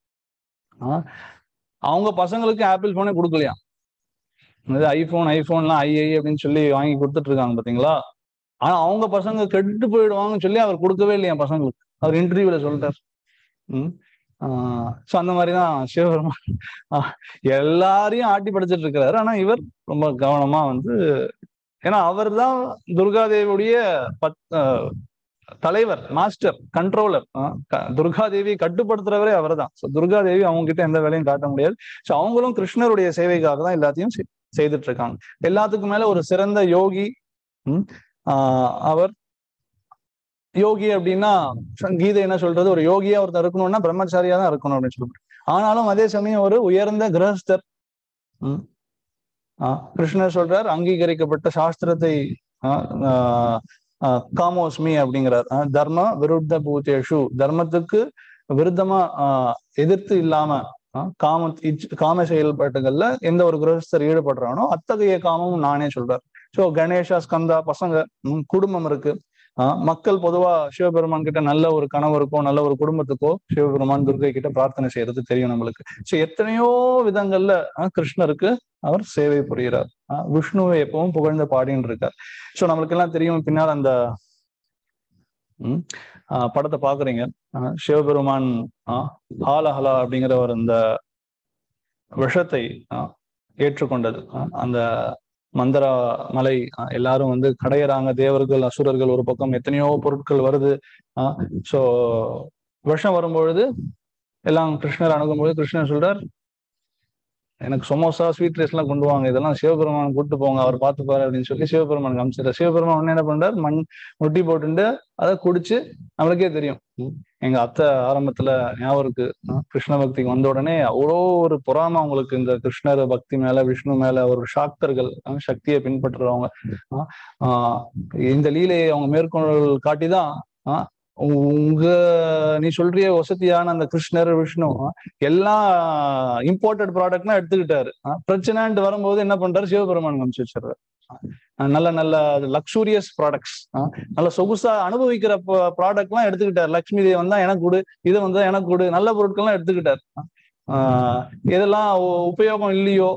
அவங்க பசங்களுக்கு ஆப்பிள் போனே கொடுக்கலையா ஐபோன் ஐபோன்லாம் ஐஐ அப்படின்னு சொல்லி வாங்கி கொடுத்துட்டு இருக்காங்க பாத்தீங்களா ஆனா அவங்க பசங்க கெட்டு போயிடுவாங்கன்னு சொல்லி அவர் கொடுக்கவே இல்லையா பசங்களுக்கு அவர் இன்டர்வியூல சொல்லிட்டார் உம் ஸோ அந்த மாதிரிதான் சிவபெருமான் எல்லாரையும் ஆட்டி படைச்சிட்டு இருக்கிறாரு ஆனா இவர் ரொம்ப கவனமா வந்து ஏன்னா அவர் தான் துர்காதேவியுடைய பத் தலைவர் மாஸ்டர் கண்ட்ரோலர் துர்காதேவி கட்டுப்படுத்துறவரே அவர் தான் ஸோ துர்காதேவி அவங்க கிட்ட எந்த வேலையும் காட்ட முடியாது ஸோ அவங்களும் கிருஷ்ணருடைய சேவைக்காக தான் எல்லாத்தையும் செய்துட்டு இருக்காங்க எல்லாத்துக்கும் மேல ஒரு சிறந்த யோகி அவர் யோகி அப்படின்னா கீதை என்ன சொல்றது ஒரு யோகியா ஒருத்தர் இருக்கணும்னா பிரம்மச்சாரியா தான் இருக்கணும் அப்படின்னு சொல்லிட்டு ஆனாலும் அதே சமயம் ஒரு உயர்ந்த கிரகஸ்தர் கிருஷ்ணர் சொல்றார் அங்கீகரிக்கப்பட்ட சாஸ்திரத்தை காமோஸ்மி அப்படிங்கிறார் தர்ம விருத்த பூத்தேஷு தர்மத்துக்கு விருத்தமா எதிர்த்து இல்லாம காம காம செயல்பாட்டுகள்ல எந்த ஒரு கிரகஸ்தர் ஈடுபடுறானோ அத்தகைய காமமும் நானே சொல்றார் சோ கணேஷா ஸ்கந்தா பசங்க குடும்பம் இருக்கு மக்கள் பொதுவா சிவபெருமான் கிட்ட நல்ல ஒரு கணவருக்கோ நல்ல ஒரு குடும்பத்துக்கோ சிவபெருமான் துர்கை கிட்ட பிரார்த்தனை செய்யறது தெரியும் நம்மளுக்கு சோ எத்தனையோ விதங்கள்ல கிருஷ்ணருக்கு அவர் சேவை புரிகிறார் விஷ்ணுவை எப்பவும் புகழ்ந்த பாடின்னு இருக்கார் சோ நம்மளுக்கு எல்லாம் தெரியும் பின்னால் அந்த உம் படத்தை பாக்குறீங்க சிவபெருமான் ஹாலஹலா அப்படிங்கிற ஒரு அந்த விஷத்தை ஏற்றுக்கொண்டது அந்த மந்திர மலை எல்லாரும் வந்து கடையிறாங்க தேவர்கள் அசுரர்கள் ஒரு பக்கம் எத்தனையோ பொருட்கள் வருது ஆஹ் சோ விஷம் வரும்பொழுது எல்லாம் கிருஷ்ணர் அணுகும்போது கிருஷ்ணர் சொல்றார் எனக்கு சமோசா ஸ்வீட் ரைஸ் எல்லாம் கொண்டு வாங்க இதெல்லாம் சிவபெருமான் கூட்டு போங்க அவர் பார்த்துப்பாரு அப்படின்னு சொல்லி சிவபெருமான் காமிச்சிட்டார் சிவபெருமான் என்ன பண்றார் மண் முட்டி போட்டுட்டு அதை குடிச்சு நம்மளுக்கே தெரியும் எங்க அத்தை ஆரம்பத்துல ஞாபகம் இருக்கு கிருஷ்ண பக்திக்கு வந்த உடனே அவ்வளோ ஒரு பொறாம அவங்களுக்கு இந்த கிருஷ்ணர் பக்தி மேல விஷ்ணு மேல ஒரு சாக்தர்கள் சக்தியை பின்பற்றுறவங்க ஆஹ் இந்த லீலையை அவங்க மேற்கொள் காட்டிதான் ஆஹ் உங்க நீ சொல்றிய வசதியான அந்த கிருஷ்ணர் விஷ்ணு எல்லாம் இம்போர்ட்டட் ப்ராடக்ட்னா எடுத்துக்கிட்டாரு பிரச்சனைன்ட்டு வரும்போது என்ன பண்றாரு சிவபெருமான் காமிச்சு வச்சிடுறாரு நல்ல நல்ல லக்ஸூரியஸ் ப்ராடக்ட்ஸ் நல்ல சொகுசா அனுபவிக்கிற ப்ராடக்ட் எல்லாம் எடுத்துக்கிட்டார் லக்ஷ்மி தேவன் வந்தா எனக்கு கொடு இது வந்தா எனக்கு கொடு நல்ல பொருட்கள்லாம் எடுத்துக்கிட்டார் ஆஹ் இதெல்லாம் உபயோகம் இல்லையோ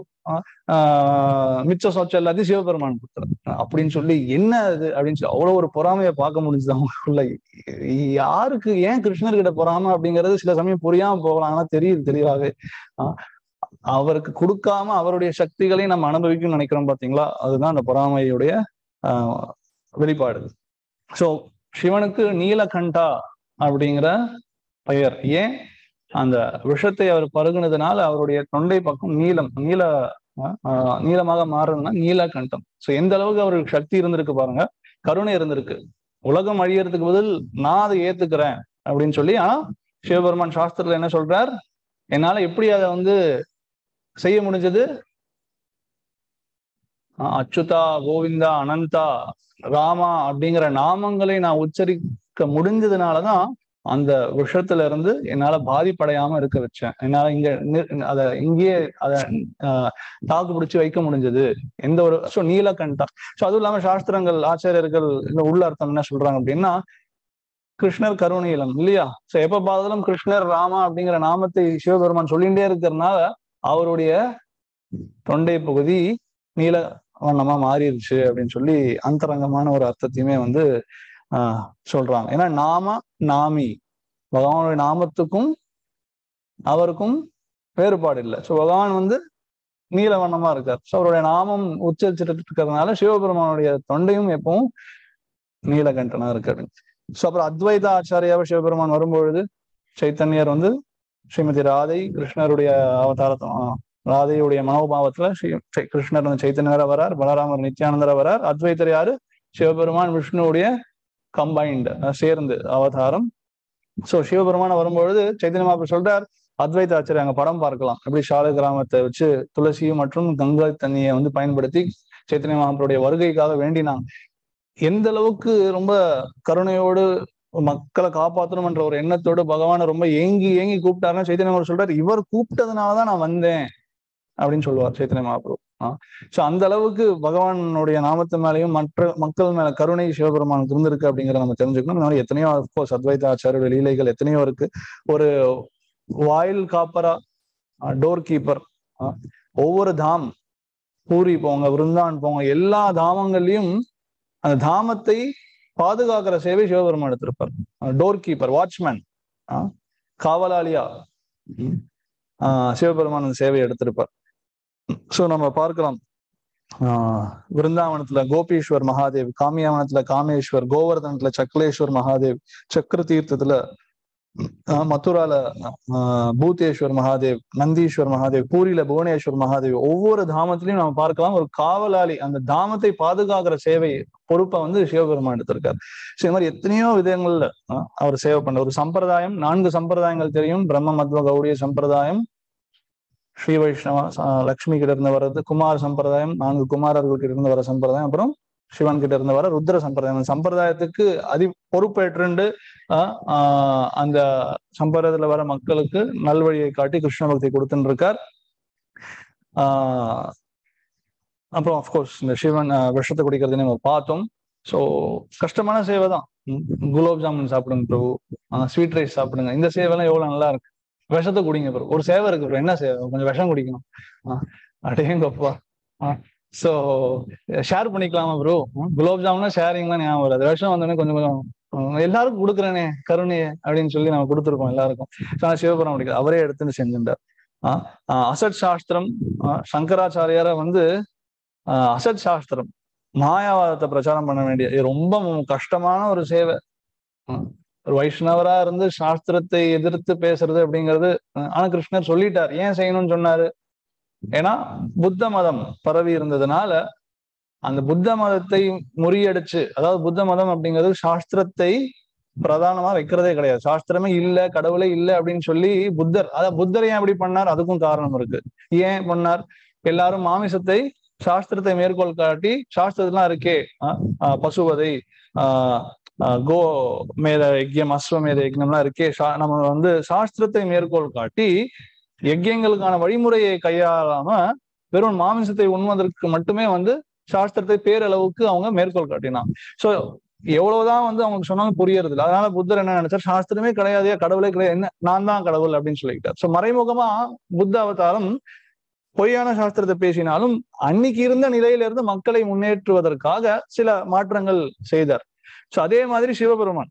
மிச்ச சொச்சம் எல்லாத்தையும் சிவபெருமான் கொடுத்துறாரு அப்படின்னு சொல்லி என்ன அது அப்படின்னு சொல்லி அவ்வளவு ஒரு பொறாமையை பார்க்க முடிஞ்சது அவங்களுக்குள்ள யாருக்கு ஏன் கிருஷ்ணர்கிட்ட பொறாம அப்படிங்கிறது சில சமயம் புரியாம போகலாம் ஆனா தெரியுது தெளிவாகவே ஆஹ் அவருக்கு கொடுக்காம அவருடைய சக்திகளையும் நம்ம அனுபவிக்கணும்னு நினைக்கிறோம் பாத்தீங்களா அதுதான் அந்த பொறாமையுடைய ஆஹ் வெளிப்பாடு சோ சிவனுக்கு நீலகண்டா அப்படிங்கிற பெயர் ஏன் அந்த விஷத்தை அவர் பருகுனதுனால அவருடைய தொண்டை பக்கம் நீளம் நீல ஆஹ் நீளமாக மாறுறதுன்னா நீலகண்டம் சோ எந்த அளவுக்கு அவருக்கு சக்தி இருந்திருக்கு பாருங்க கருணை இருந்திருக்கு உலகம் அழியறதுக்கு பதில் நான் அதை ஏத்துக்கிறேன் அப்படின்னு சொல்லி ஆனா சிவபெருமான் சாஸ்திரத்துல என்ன சொல்றார் என்னால எப்படி அதை வந்து செய்ய முடிஞ்சது ஆஹ் அச்சுதா கோவிந்தா அனந்தா ராமா அப்படிங்கிற நாமங்களை நான் உச்சரிக்க முடிஞ்சதுனாலதான் அந்த விஷயத்துல இருந்து என்னால பாதிப்படையாம இருக்க வச்சேன் என்னால இங்க நி- அத இங்கேயே அத ஆஹ் தாக்கு பிடிச்சு வைக்க முடிஞ்சது எந்த ஒரு ஸோ நீலகண்டா ஸோ அதுவும் இல்லாம சாஸ்திரங்கள் ஆச்சாரியர்கள் இந்த உள்ள அர்த்தம் என்ன சொல்றாங்க அப்படின்னா கிருஷ்ணர் கருணீலம் இல்லையா சோ எப்ப பார்த்தாலும் கிருஷ்ணர் ராமா அப்படிங்கிற நாமத்தை சிவபெருமான் சொல்லிட்டே இருக்கிறதுனால அவருடைய தொண்டை பகுதி நீல வண்ணமா மாறிடுச்சு அப்படின்னு சொல்லி அந்தரங்கமான ஒரு அர்த்தத்தையுமே வந்து ஆஹ் சொல்றாங்க ஏன்னா நாம நாமி பகவானுடைய நாமத்துக்கும் அவருக்கும் வேறுபாடு இல்லை ஸோ பகவான் வந்து நீல வண்ணமா இருக்கார் ஸோ அவருடைய நாமம் உச்சரிச்சுட்டு இருக்கிறதுனால சிவபெருமானுடைய தொண்டையும் எப்பவும் நீலகண்டனா இருக்காரு ஸோ அப்புறம் அத்வைத ஆச்சாரியாவை சிவபெருமான் வரும்பொழுது சைத்தன்யர் வந்து ஸ்ரீமதி ராதை கிருஷ்ணருடைய அவதாரத்தை ஆஹ் ராதையுடைய மனோபாவத்துல ஸ்ரீ சை- கிருஷ்ணர் வந்து சைத்தன்யரா வரார் பலராமர் நித்யானந்தரா வரார் அத்வைத்தர் யாரு சிவபெருமான் விஷ்ணுவுடைய கம்பைன்டு சேர்ந்து அவதாரம் சோ சிவபெருமான வரும்பொழுது சைத்தன்ய மாபு சொல்றார் அத்வைத ஆச்சாரிய அங்க படம் பார்க்கலாம் எப்படி சாலை கிராமத்தை வச்சு துளசி மற்றும் கங்கை தண்ணியை வந்து பயன்படுத்தி சைத்தன்ய மகாபுருடைய வருகைக்காக வேண்டினாங்க எந்த அளவுக்கு ரொம்ப கருணையோடு மக்களை காப்பாற்றணும்ன்ற ஒரு எண்ணத்தோடு பகவானை ரொம்ப ஏங்கி ஏங்கி கூப்பிட்டாருன்னா சைத்தன்ய மகாபுரு சொல்றாரு இவர் கூப்பிட்டதுனாலதான் நான் வந்தேன் அப்படின்னு சொல்லுவார் சைத்தன்ய மகாபுரு ஆஹ் சோ அந்த அளவுக்கு பகவானுடைய நாமத்து மேலேயும் மற்ற மக்கள் மேல கருணை சிவபெருமானுக்கு இருந்திருக்கு அப்படிங்கிறத நம்ம தெரிஞ்சுக்கணும் இந்த மாதிரி எத்தனையோ கோர்ஸ் அத்வைத ஆச்சாரிய லீலைகள் எத்தனையோ இருக்கு ஒரு வாயில் காப்பரா டோர் கீப்பர் ஒவ்வொரு தாம் பூரி போங்க விருந்தான் போங்க எல்லா தாமங்கள்லயும் அந்த தாமத்தை பாதுகாக்கிற சேவை சிவபெருமான் எடுத்திருப்பார் டோர் கீப்பர் வாட்ச்மேன் காவலாளியா உம், ஆஹ் சிவபெருமான் அந்த சேவையை எடுத்திருப்பார் சோ நம்ம பார்க்கலாம் ஆஹ் விருந்தாவனத்துல கோபீஸ்வர் மகாதேவ் காமியாவனத்துல காமேஸ்வர் கோவர்தனத்துல சக்லேஸ்வர் மகாதேவ் சக்கர தீர்த்தத்துல ஆஹ் மதுரால ஆஹ் பூதேஸ்வர் மகாதேவ் நந்தீஸ்வர் மகாதேவ் பூரியில புவனேஸ்வர் மகாதேவ் ஒவ்வொரு தாமத்திலையும் நம்ம பார்க்கலாம் ஒரு காவலாளி அந்த தாமத்தை பாதுகாக்கிற சேவை பொறுப்பை வந்து சிவபெருமான் எடுத்திருக்காரு So, இந்த மாதிரி எத்தனையோ விதங்கள்ல ஆஹ் அவர் சேவை பண்ண ஒரு சம்பிரதாயம் நான்கு சம்பிரதாயங்கள் தெரியும் பிரம்ம மத்வ கௌடிய சம்பிரதாயம் ஸ்ரீ வைஷ்ணவ ச- லக்ஷ்மி கிட்ட இருந்து வர்றது குமார சம்பிரதாயம் நான்கு குமாரர்கள் கிட்ட இருந்து வர சம்பிரதாயம் அப்புறம் சிவன் கிட்ட இருந்து வர ருத்ர சம்பிரதாயம் அந்த சம்பிரதாயத்துக்கு அதி பொறுப்பேற்றுண்டு ஆஹ் ஆஹ் அந்த சம்பிரதாயத்துல வர மக்களுக்கு நல்வழியை காட்டி கிருஷ்ண பக்தி கொடுத்துன்னு இருக்கார் ஆஹ் அப்புறம் அஃப்கோர்ஸ் இந்த சிவன் ஆஹ் விஷத்தை குடிக்கிறது நம்ம பார்த்தோம் ஸோ கஷ்டமான சேவை தான் ம், குலோப் ஜாமுன் சாப்பிடுங்க பிரபு ஸ்வீட் ரைஸ் சாப்பிடுங்க இந்த சேவைலாம் எவ்வளவு நல்லா இருக்கு விஷத்தை குடிங்க ப்ரோ ஒரு சேவை இருக்கு ப்ரோ என்ன சேவை கொஞ்சம் விஷம் குடிக்கணும் அடேங்கப்பா ஸோ ஷேர் பண்ணிக்கலாமா ப்ரோ குலோப் ஜாமுனா ஷேரிங் தான் ஞாபகம் வருது விஷம் வந்தோடனே கொஞ்சம் கொஞ்சம் ஹம், எல்லாருக்கும் கொடுக்குறேனே கருணையே அப்படின்னு சொல்லி நம்ம கொடுத்துருக்கோம் எல்லாருக்கும் ஆனா சிவபுரம் முடிக்கிறது அவரே எடுத்துன்னு செஞ்சுட்டார் ஆஹ் ஆஹ் அசட் சாஸ்திரம் ஆஹ் சங்கராச்சாரியார வந்து ஆஹ் அசட் சாஸ்திரம் மாயாவாதத்தை பிரச்சாரம் பண்ண வேண்டிய இது ரொம்ப கஷ்டமான ஒரு சேவை ஆஹ் ஒரு வைஷ்ணவரா இருந்து சாஸ்திரத்தை எதிர்த்து பேசுறது அப்படிங்கிறது ஆஹ் ஆனா கிருஷ்ணர் சொல்லிட்டார் ஏன் செய்யணும்னு சொன்னாரு ஏன்னா புத்த மதம் பரவி இருந்ததுனால அந்த புத்த மதத்தை முறியடிச்சு அதாவது புத்த மதம் அப்படிங்கிறது சாஸ்திரத்தை பிரதானமா வைக்கிறதே கிடையாது சாஸ்திரமே இல்ல கடவுளே இல்ல அப்படின்னு சொல்லி புத்தர் அதாவது புத்தர் ஏன் அப்படி பண்ணார் அதுக்கும் காரணம் இருக்கு ஏன் பண்ணார் எல்லாரும் மாமிசத்தை சாஸ்திரத்தை மேற்கோள் காட்டி சாஸ்திரத்துலாம் இருக்கே ஆஹ் ஆஹ் பசுவதை ஆஹ் ஆஹ் கோ மேத யஜ்யம் அஸ்வமேத யஜ்யம்லாம் இருக்கே சா- நம்ம வந்து சாஸ்திரத்தை மேற்கோள் காட்டி யஜ்யங்களுக்கான வழிமுறையை கையாளாம வெறும் மாமிசத்தை உண்வதற்கு மட்டுமே வந்து சாஸ்திரத்தை பேரளவுக்கு அவங்க மேற்கோள் காட்டினாங்க சோ எவ்வளவுதான் வந்து அவங்க சொன்னாலும் புரியறது இல்லை அதனால புத்தர் என்ன நினைச்சார் சாஸ்திரமே கிடையாதே கடவுளே கிடையாது என்ன நான் தான் கடவுள் அப்படின்னு சொல்லிக்கிட்டார் சோ மறைமுகமா புத்த அவதாரம் பொய்யான சாஸ்திரத்தை பேசினாலும் அன்னைக்கு இருந்த நிலையில இருந்து மக்களை முன்னேற்றுவதற்காக சில மாற்றங்கள் செய்தார் சோ அதே மாதிரி சிவபெருமான்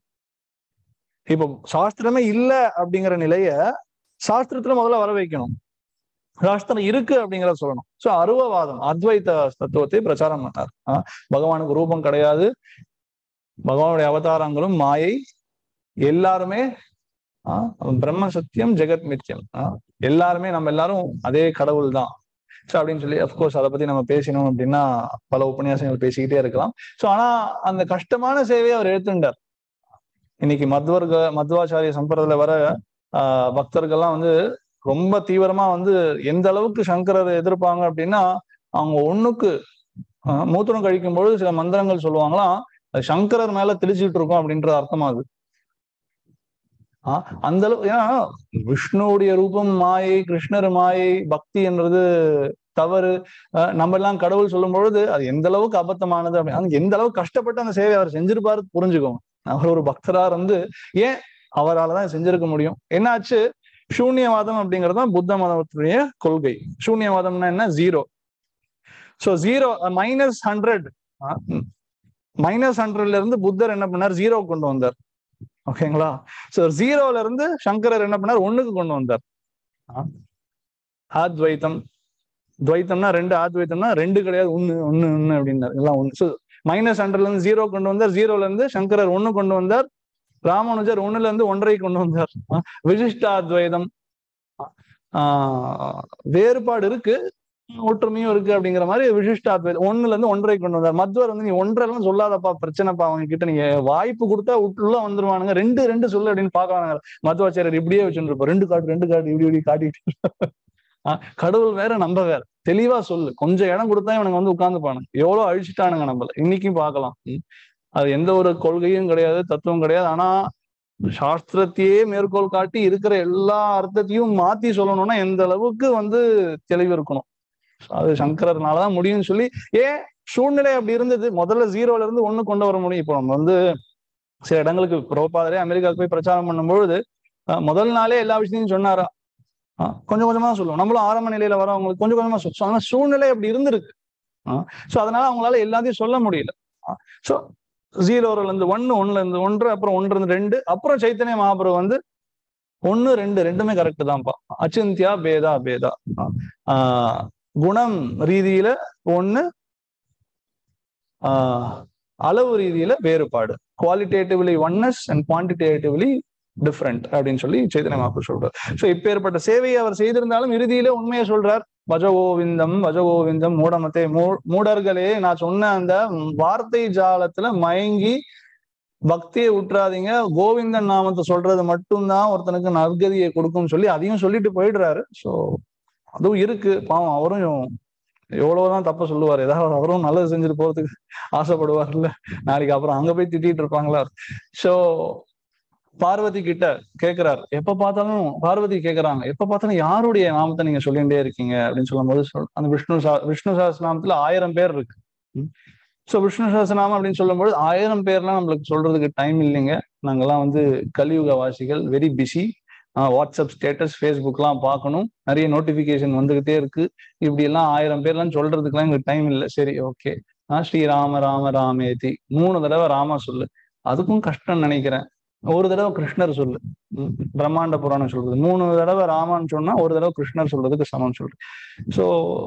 இப்போ சாஸ்திரமே இல்ல அப்படிங்கிற நிலைய சாஸ்திரத்துல முதல்ல வர வைக்கணும் சாஸ்திரம் இருக்கு அப்படிங்கிறத சொல்லணும் சோ அருவவாதம் அத்வைத தத்துவத்தை பிரச்சாரம் பண்ணார் ஆஹ் பகவானுக்கு ரூபம் கிடையாது பகவானுடைய அவதாரங்களும் மாயை எல்லாருமே ஆஹ் பிரம்ம சத்தியம் ஜெகத் மித்யம் ஆஹ் எல்லாருமே நம்ம எல்லாரும் அதே கடவுள் தான் ஸோ அப்படின்னு சொல்லி அஃப்கோர்ஸ் அதை பத்தி நம்ம பேசினோம் அப்படின்னா பல உபன்யாசங்கள் பேசிக்கிட்டே இருக்கலாம் ஸோ ஆனா அந்த கஷ்டமான சேவையை அவர் எடுத்துட்டார் இன்னைக்கு மத்வர்க மத்வாச்சாரிய சம்பிரதாயில வர ஆஹ் பக்தர்கள்லாம் வந்து ரொம்ப தீவிரமா வந்து எந்த அளவுக்கு சங்கரரை எதிர்ப்பாங்க அப்படின்னா அவங்க ஒண்ணுக்கு ஆஹ் மூத்திரம் கழிக்கும் பொழுது சில மந்திரங்கள் சொல்லுவாங்களாம் அது சங்கரர் மேல தெளிச்சுட்டு இருக்கோம் அப்படின்றது அர்த்தமாகுது ஆஹ் அந்த அளவு ஏன்னா விஷ்ணுவுடைய ரூபம் மாயை கிருஷ்ணர் மாயை பக்தி என்றது தவறு அஹ் நம்ம எல்லாம் கடவுள் சொல்லும் பொழுது அது எந்த அளவுக்கு அபத்தமானது அப்படி அது எந்த அளவுக்கு கஷ்டப்பட்டு அந்த சேவை அவர் செஞ்சிருப்பாரு புரிஞ்சுக்கோங்க அவர் ஒரு பக்தரா இருந்து ஏன் அவரால் செஞ்சிருக்க முடியும் என்னாச்சு சூன்யவாதம் அப்படிங்கிறது தான் புத்த மதத்துடைய கொள்கை சூன்யவாதம்னா என்ன zero so zero minus hundred minus ஹண்ட்ரட்ல இருந்து புத்தர் என்ன பண்ணார் ஜீரோ கொண்டு வந்தார் ஓகேங்களா சோ ஜீரோல இருந்து சங்கரர் என்ன பண்ணார் ஒண்ணுக்கு கொண்டு வந்தார் ஆத்வைத்தம் துவைத்தம்னா ரெண்டு ஆத்வைத்தம்னா ரெண்டு கிடையாது ஒண்ணு ஒண்ணு ஒண்ணு அப்படின்னாரு எல்லாம் ஒண்ணு ஸோ மைனஸ் ஹண்ட்ரட்ல இருந்து ஜீரோ கொண்டு வந்தார் ஜீரோல இருந்து சங்கரர் ஒண்ணு கொண்டு வந்தார் ராமானுஜர் ஒண்ணுல இருந்து ஒன்றரை கொண்டு வந்தார் விசிஷ்டாத்வைதம் ஆஹ் வேறுபாடு இருக்கு ஒற்றுமையும் இருக்கு அப்படிங்கிற மாதிரி விசிஷ்டாத்வைதம் ஒண்ணுல இருந்து ஒன்றரை கொண்டு வந்தார் மத்வர் வந்து நீ ஒன்றரைலாம் சொல்லாதப்பா பிரச்சனைப்பா அவங்க கிட்ட நீங்க வாய்ப்பு கொடுத்தா உள்ள வந்துருவானுங்க ரெண்டு ரெண்டு சொல்லு அப்படின்னு பாக்குறாங்க மத்வாச்சாரியர் இப்படியே வச்சுருப்போம் ரெண்டு காட்டு ரெண்டு காட்டு இப்படி இப்படி காட்டிட்டு கடவுள் வேற நம்ம வேற தெளிவா சொல்லு கொஞ்சம் இடம் கொடுத்தா இவனுங்க வந்து உட்கார்ந்துப்பானுங்க எவ்வளவு அழிச்சிட்டானுங்க நம்மள இன்னைக்கும் பார்க்கலாம் அது எந்த ஒரு கொள்கையும் கிடையாது தத்துவம் கிடையாது ஆனா சாஸ்திரத்தையே மேற்கோள் காட்டி இருக்கிற எல்லா அர்த்தத்தையும் மாத்தி சொல்லணும்னா எந்த அளவுக்கு வந்து தெளிவு இருக்கணும் அது சங்கரர்னாலதான் முடியும்னு சொல்லி ஏன் சூழ்நிலை அப்படி இருந்தது முதல்ல ஜீரோல இருந்து ஒண்ணு கொண்டு வர முடியும் இப்போ நம்ம வந்து சில இடங்களுக்கு புரோபாதரே அமெரிக்காவுக்கு போய் பிரச்சாரம் பண்ணும்பொழுது முதல் நாளே எல்லா விஷயத்தையும் சொன்னாரா கொஞ்சம் கொஞ்சமா சொல்லுவோம் நம்மளும் ஆரம்ப நிலையில வரவங்களுக்கு கொஞ்சம் கொஞ்சமா சொல்லுவோம் ஆனா சூழ்நிலை அப்படி இருந்திருக்கு சோ அதனால அவங்களால எல்லாத்தையும் சொல்ல முடியல சோ ஜீரோல இருந்து ஒன்னு ஒண்ணுல இருந்து ஒன்று அப்புறம் ஒன்று இருந்து ரெண்டு அப்புறம் சைத்தன்ய மகாபுரம் வந்து ஒன்னு ரெண்டு ரெண்டுமே கரெக்ட் தான்ப்பா அச்சிந்தியா பேதா பேதா ஆஹ் குணம் ரீதியில ஒண்ணு ஆஹ் அளவு ரீதியில வேறுபாடு qualitatively oneness and quantitatively different அப்படின்னு சொல்லி சைத்தன்ய மகாபுரம் சொல்றார் சோ இப்பேற்பட்ட சேவையை அவர் செய்திருந்தாலும் இறுதியில உண்மையை சொல்றார் பஜகோவிந்தம் பஜகோவிந்தம் மூடமத்தை மூ மூடர்களே நான் சொன்ன அந்த வார்த்தை ஜாலத்துல மயங்கி பக்தியை விட்டுறாதீங்க கோவிந்தன் நாமத்தை சொல்றது மட்டும்தான் ஒருத்தனுக்கு நற்கதியை கொடுக்கும்னு சொல்லி அதையும் சொல்லிட்டு போயிடுறாரு ஸோ அதுவும் இருக்கு பாவம் அவரும் எவ்வளவுதான் தப்ப சொல்லுவார் ஏதாவது அவரும் நல்லது செஞ்சுட்டு போறதுக்கு ஆசைப்படுவார்ல நாளைக்கு அப்புறம் அங்க போய் திட்டிட்டு இருப்பாங்களா ஸோ பார்வதி கிட்ட கேக்குறாரு எப்ப பார்த்தாலும் பார்வதி கேக்குறாங்க எப்ப பார்த்தாலும் யாருடைய நாமத்தை நீங்க சொல்லிட்டே இருக்கீங்க அப்படின்னு சொல்லும் போது சொல் அந்த விஷ்ணு சா விஷ்ணு சாஸ்திரநாமத்துல ஆயிரம் பேர் இருக்கு ஸோ விஷ்ணு சாஸ்திரநாமம் அப்படின்னு சொல்லும்போது ஆயிரம் பேர்லாம் நம்மளுக்கு சொல்றதுக்கு டைம் இல்லைங்க நாங்கெல்லாம் வந்து கலியுக வாசிகள் வெரி பிஸி வாட்ஸ்அப் ஸ்டேட்டஸ் ஃபேஸ்புக்லாம் பார்க்கணும் நிறைய நோட்டிபிகேஷன் வந்துகிட்டே இருக்கு இப்படி எல்லாம் ஆயிரம் பேர்லாம் சொல்றதுக்குலாம் எங்களுக்கு டைம் இல்லை சரி ஓகே ஆஹ் ஸ்ரீராம ராம ராமேதி மூணு தடவை ராமா சொல்லு அதுக்கும் கஷ்டம் நினைக்கிறேன் ஒரு தடவை கிருஷ்ணர் சொல்லு பிரம்மாண்ட புராணம் சொல்றது மூணு தடவை ராமான்னு சொன்னா ஒரு தடவை கிருஷ்ணர் சொல்றதுக்கு சமம் சொல்லு ஸோ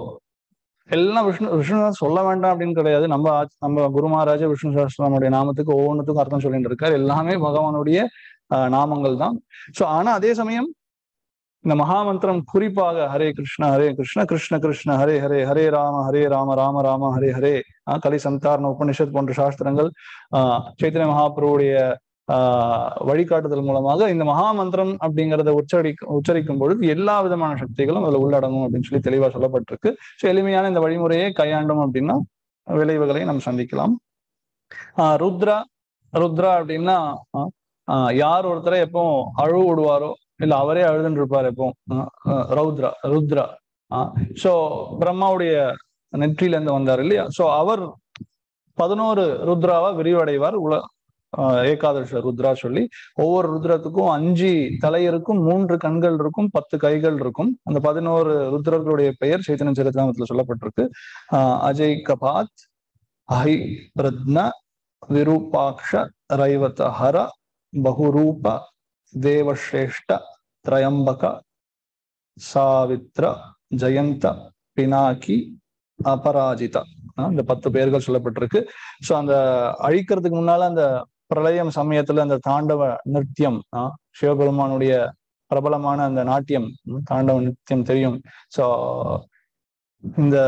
எல்லாம் விஷ்ணு விஷ்ணு சொல்ல வேண்டாம் அப்படின்னு கிடையாது நம்ம நம்ம குரு மகாராஜ விஷ்ணு சாஸ்திரனுடைய நாமத்துக்கு ஒவ்வொன்றுத்துக்கும் அர்த்தம் சொல்லிட்டு இருக்காரு எல்லாமே பகவானுடைய நாமங்கள் தான் ஸோ ஆனா அதே சமயம் இந்த மகாமந்திரம் குறிப்பாக ஹரே கிருஷ்ண ஹரே கிருஷ்ண கிருஷ்ண கிருஷ்ண ஹரே ஹரே ஹரே ராம ஹரே ராம ராம ராம ஹரே ஹரே கலி சந்தாரண உபனிஷத் போன்ற சாஸ்திரங்கள் ஆஹ் சைத்தன்ய மகாபிரபுடைய ஆஹ் வழிகாட்டுதல் மூலமாக இந்த மகாமந்திரம் அப்படிங்கிறத உச்சரி உச்சரிக்கும் பொழுது எல்லா விதமான சக்திகளும் அதுல உள்ளடங்கும் அப்படின்னு சொல்லி தெளிவா சொல்லப்பட்டிருக்கு ஸோ எளிமையான இந்த வழிமுறையை கையாண்டோம் அப்படின்னா விளைவுகளை நம்ம சந்திக்கலாம் ஆஹ் ருத்ரா ருத்ரா அப்படின்னா யார் ஒருத்தரை எப்போ அழுவு விடுவாரோ இல்ல அவரே அழுதுன்னு இருப்பார் எப்போ ரௌத்ரா ருத்ரா சோ பிரம்மாவுடைய நெற்றில இருந்து வந்தார் இல்லையா சோ அவர் பதினோரு ருத்ராவா விரிவடைவார் உல ஏகாதச ருத்ரா சொல்லி ஒவ்வொரு ருத்ரத்துக்கும் அஞ்சு தலை இருக்கும் மூன்று கண்கள் இருக்கும் பத்து கைகள் இருக்கும் அந்த பதினோரு ருத்ரர்களுடைய பெயர் சைத்தன்ய சரித்திரத்துல சொல்லப்பட்டிருக்கு ஆஹ் அஜய் கபாத் அஹை ரத்ன விரூபாக்ஷ ரைவத ஹர பகுரூப தேவஸ்ரேஷ்ட திரயம்பக சாவித்ர ஜெயந்த பினாக்கி அபராஜிதா இந்த பத்து பெயர்கள் சொல்லப்பட்டிருக்கு ஸோ அந்த அழிக்கிறதுக்கு முன்னால அந்த பிரளயம் சமயத்துல அந்த தாண்டவ நிருத்தியம் சிவபெருமானுடைய பிரபலமான அந்த நாட்டியம் தாண்டவ நிருத்தியம் தெரியும் ஸோ இந்த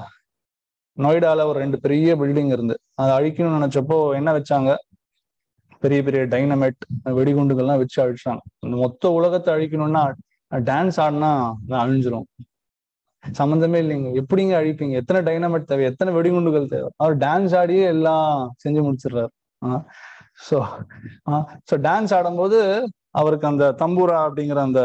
நொய்டால ஒரு ரெண்டு பெரிய பில்டிங் இருந்து அதை அழிக்கணும்னு நினைச்சப்போ என்ன வச்சாங்க பெரிய பெரிய டைனமைட் வெடிகுண்டுகள்லாம் வச்சு அழிச்சாங்க இந்த மொத்த உலகத்தை அழிக்கணும்னா டான்ஸ் ஆடினா அழிஞ்சிரும் சம்மந்தமே இல்லைங்க எப்படிங்க அழிப்பீங்க எத்தனை டைனமைட் தேவை எத்தனை வெடிகுண்டுகள் தேவை அவர் டான்ஸ் ஆடியே எல்லாம் செஞ்சு முடிச்சிடுறாரு ஸோ ஸோ டான்ஸ் ஆடும்போது அவருக்கு அந்த தம்பூரா அப்படிங்கிற அந்த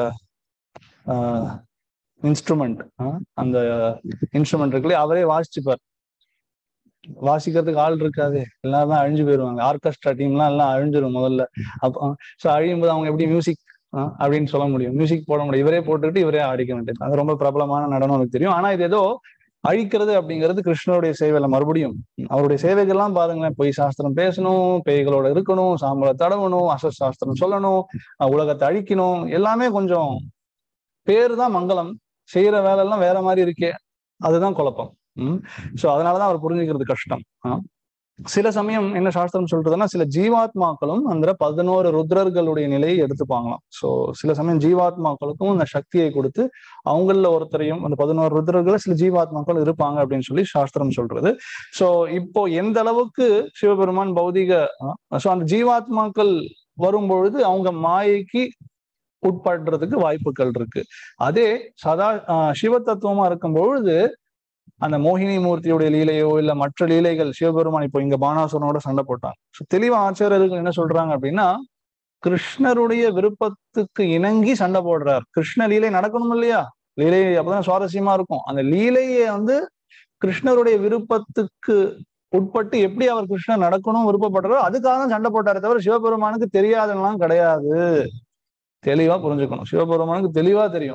இன்ஸ்ட்ருமெண்ட் அந்த இன்ஸ்ட்ருமெண்ட் இருக்குல்லையே அவரே வாசிச்சுப்பார் வாசிக்கிறதுக்கு ஆள் இருக்காது எல்லாரும் தான் அழிஞ்சு போயிருவாங்க ஆர்கெஸ்ட்ரா டீம்லாம் எல்லாம் அழிஞ்சிரும் முதல்ல அப்போ ஸோ அழியும் போது அவங்க எப்படி மியூசிக் அப்படின்னு சொல்ல முடியும் மியூசிக் போட முடியும் இவரே போட்டுக்கிட்டு இவரே ஆடிக்க வேண்டியது அது ரொம்ப பிரபலமான நடனம் எனக்கு தெரியும் ஆனா இது ஏதோ அழிக்கிறது அப்படிங்கிறது கிருஷ்ணனுடைய சேவையில மறுபடியும் அவருடைய சேவைகள்லாம் பாருங்களேன் பொய் சாஸ்திரம் பேசணும் பேய்களோட இருக்கணும் சாம்பலை தடவணும் அச சாஸ்திரம் சொல்லணும் உலகத்தை அழிக்கணும் எல்லாமே கொஞ்சம் பேரு தான் மங்களம் செய்யற வேலை எல்லாம் வேற மாதிரி இருக்கே அதுதான் குழப்பம் உம் சோ அதனாலதான் அவர் புரிஞ்சுக்கிறது கஷ்டம் சில சமயம் என்ன சாஸ்திரம் சொல்றதுன்னா சில ஜீவாத்மாக்களும் அந்த பதினோரு ருத்ரர்களுடைய நிலையை எடுத்துப்பாங்களாம் சோ சில சமயம் ஜீவாத்மாக்களுக்கும் அந்த சக்தியை கொடுத்து அவங்கள ஒருத்தரையும் அந்த பதினோரு ருத்ரர்கள சில ஜீவாத்மாக்கள் இருப்பாங்க அப்படின்னு சொல்லி சாஸ்திரம் சொல்றது சோ இப்போ எந்த அளவுக்கு சிவபெருமான் பௌதிக சோ அந்த ஜீவாத்மாக்கள் வரும்பொழுது அவங்க மாயைக்கு உட்படுறதுக்கு வாய்ப்புகள் இருக்கு அதே சதா சிவ தத்துவமா இருக்கும் பொழுது அந்த மோகினி மூர்த்தியுடைய லீலையோ இல்ல மற்ற லீலைகள் சிவபெருமான் இப்போ இங்க பானாசுரனோட சண்டை போட்டாங்க தெளிவா ஆச்சாரியர்கள் என்ன சொல்றாங்க அப்படின்னா கிருஷ்ணருடைய விருப்பத்துக்கு இணங்கி சண்டை போடுறார் கிருஷ்ண லீலை நடக்கணும் இல்லையா லீலை அப்பதான் சுவாரஸ்யமா இருக்கும் அந்த லீலையை வந்து கிருஷ்ணருடைய விருப்பத்துக்கு உட்பட்டு எப்படி அவர் கிருஷ்ணர் நடக்கணும் விருப்பப்படுறாரோ அதுக்காக தான் சண்டை போட்டாரே தவிர சிவபெருமானுக்கு தெரியாதெல்லாம் கிடையாது தெளிவா புரிஞ்சுக்கணும் சிவபெருமானுக்கு தெளிவா தெரியும்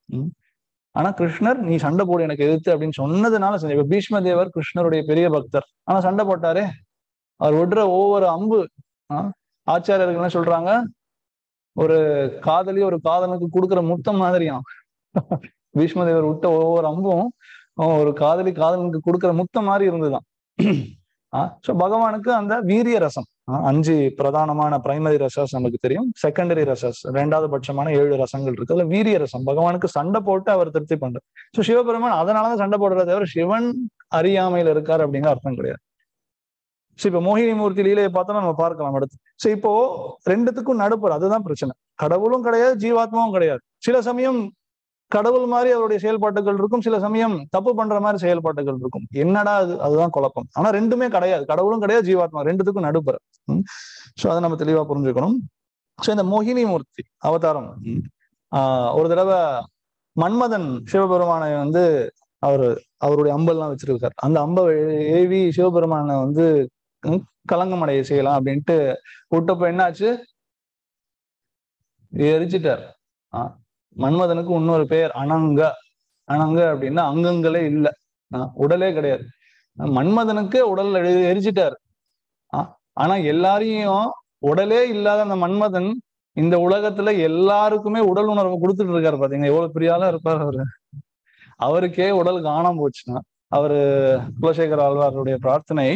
ஆனா கிருஷ்ணர் நீ சண்டை போடு எனக்கு எதிர்த்து அப்படின்னு சொன்னதுனால செஞ்ச இப்ப பீஷ்ம தேவர் கிருஷ்ணருடைய பெரிய பக்தர் ஆனா சண்டை போட்டாரே அவர் விடுற ஒவ்வொரு அம்பு ஆஹ் ஆச்சாரியர்கள் என்ன சொல்றாங்க ஒரு காதலி ஒரு காதலுக்கு கொடுக்குற முத்தம் மாதிரியாம் பீஷ்மதேவர் விட்ட ஒவ்வொரு அம்பும் ஒரு காதலி காதலனுக்கு கொடுக்குற முத்தம் மாதிரி இருந்துதான் ஆஹ் ஸோ பகவானுக்கு அந்த வீரிய ரசம் அஞ்சு பிரதானமான பிரைமரி ரசஸ் நமக்கு தெரியும் செகண்டரி ரசஸ் ரெண்டாவது பட்சமான ஏழு ரசங்கள் இருக்கு அதுல வீரிய ரசம் பகவானுக்கு சண்டை போட்டு அவர் திருப்தி பண்றார் ஸோ சிவபெருமான் அதனாலதான் சண்டை போடுறத தவிர சிவன் அறியாமையில இருக்காரு அப்படிங்கிற அர்த்தம் கிடையாது ஸோ இப்ப மோகினி மூர்த்தி லீலையை பார்த்தோம்னா நம்ம பார்க்கலாம் அடுத்து ஸோ இப்போ ரெண்டுத்துக்கும் நடுப்புற அதுதான் பிரச்சனை கடவுளும் கிடையாது ஜீவாத்மாவும் கிடையாது சில சமயம் கடவுள் மாதிரி அவருடைய செயல்பாட்டுகள் இருக்கும் சில சமயம் தப்பு பண்ற மாதிரி செயல்பாட்டுகள் இருக்கும் என்னடா அது அதுதான் குழப்பம் ஆனா ரெண்டுமே கிடையாது கடவுளும் கிடையாது ஜீவாத்மா ரெண்டுத்துக்கும் நடுப்புற ஸோ அதை நம்ம தெளிவா புரிஞ்சுக்கணும் ஸோ இந்த மோகினி மூர்த்தி அவதாரம் ஆஹ் ஒரு தடவை மன்மதன் சிவபெருமானை வந்து அவர் அவருடைய அம்பெல்லாம் வச்சிருக்கார் அந்த அம்பை ஏவி சிவபெருமானை வந்து கலங்கம் அடைய செய்யலாம் அப்படின்ட்டு விட்டப்ப என்னாச்சு எரிச்சிட்டார் ஆஹ் மன்மதனுக்கு இன்னொரு பெயர் அனங்க அனங்க அப்படின்னா அங்கங்களே இல்லை உடலே கிடையாது மன்மதனுக்கு உடல் எரிச்சிட்டார் ஆனா எல்லாரையும் உடலே இல்லாத அந்த மன்மதன் இந்த உலகத்துல எல்லாருக்குமே உடல் உணர்வு கொடுத்துட்டு இருக்காரு பாத்தீங்க எவ்வளவு பெரிய ஆளா இருப்பார் அவரு அவருக்கே உடல் காணாம போச்சுன்னா அவரு குலசேகர ஆழ்வாருடைய பிரார்த்தனை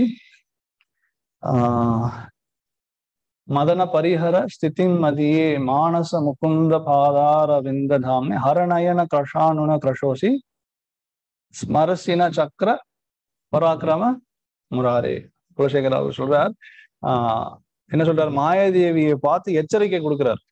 ஆஹ் மதன பரிஹர ஸ்திதிம் மதியே மானச முகுந்த பாதார விந்த தாம்னே ஹரநயன கிரஷானுன கிரஷோசி ஸ்மரசின சக்கர பராக்கிரம முராரே குலசேகர அவர் சொல்றார் ஆஹ் என்ன சொல்றாரு மாயாதேவியை பார்த்து எச்சரிக்கை கொடுக்கிறார்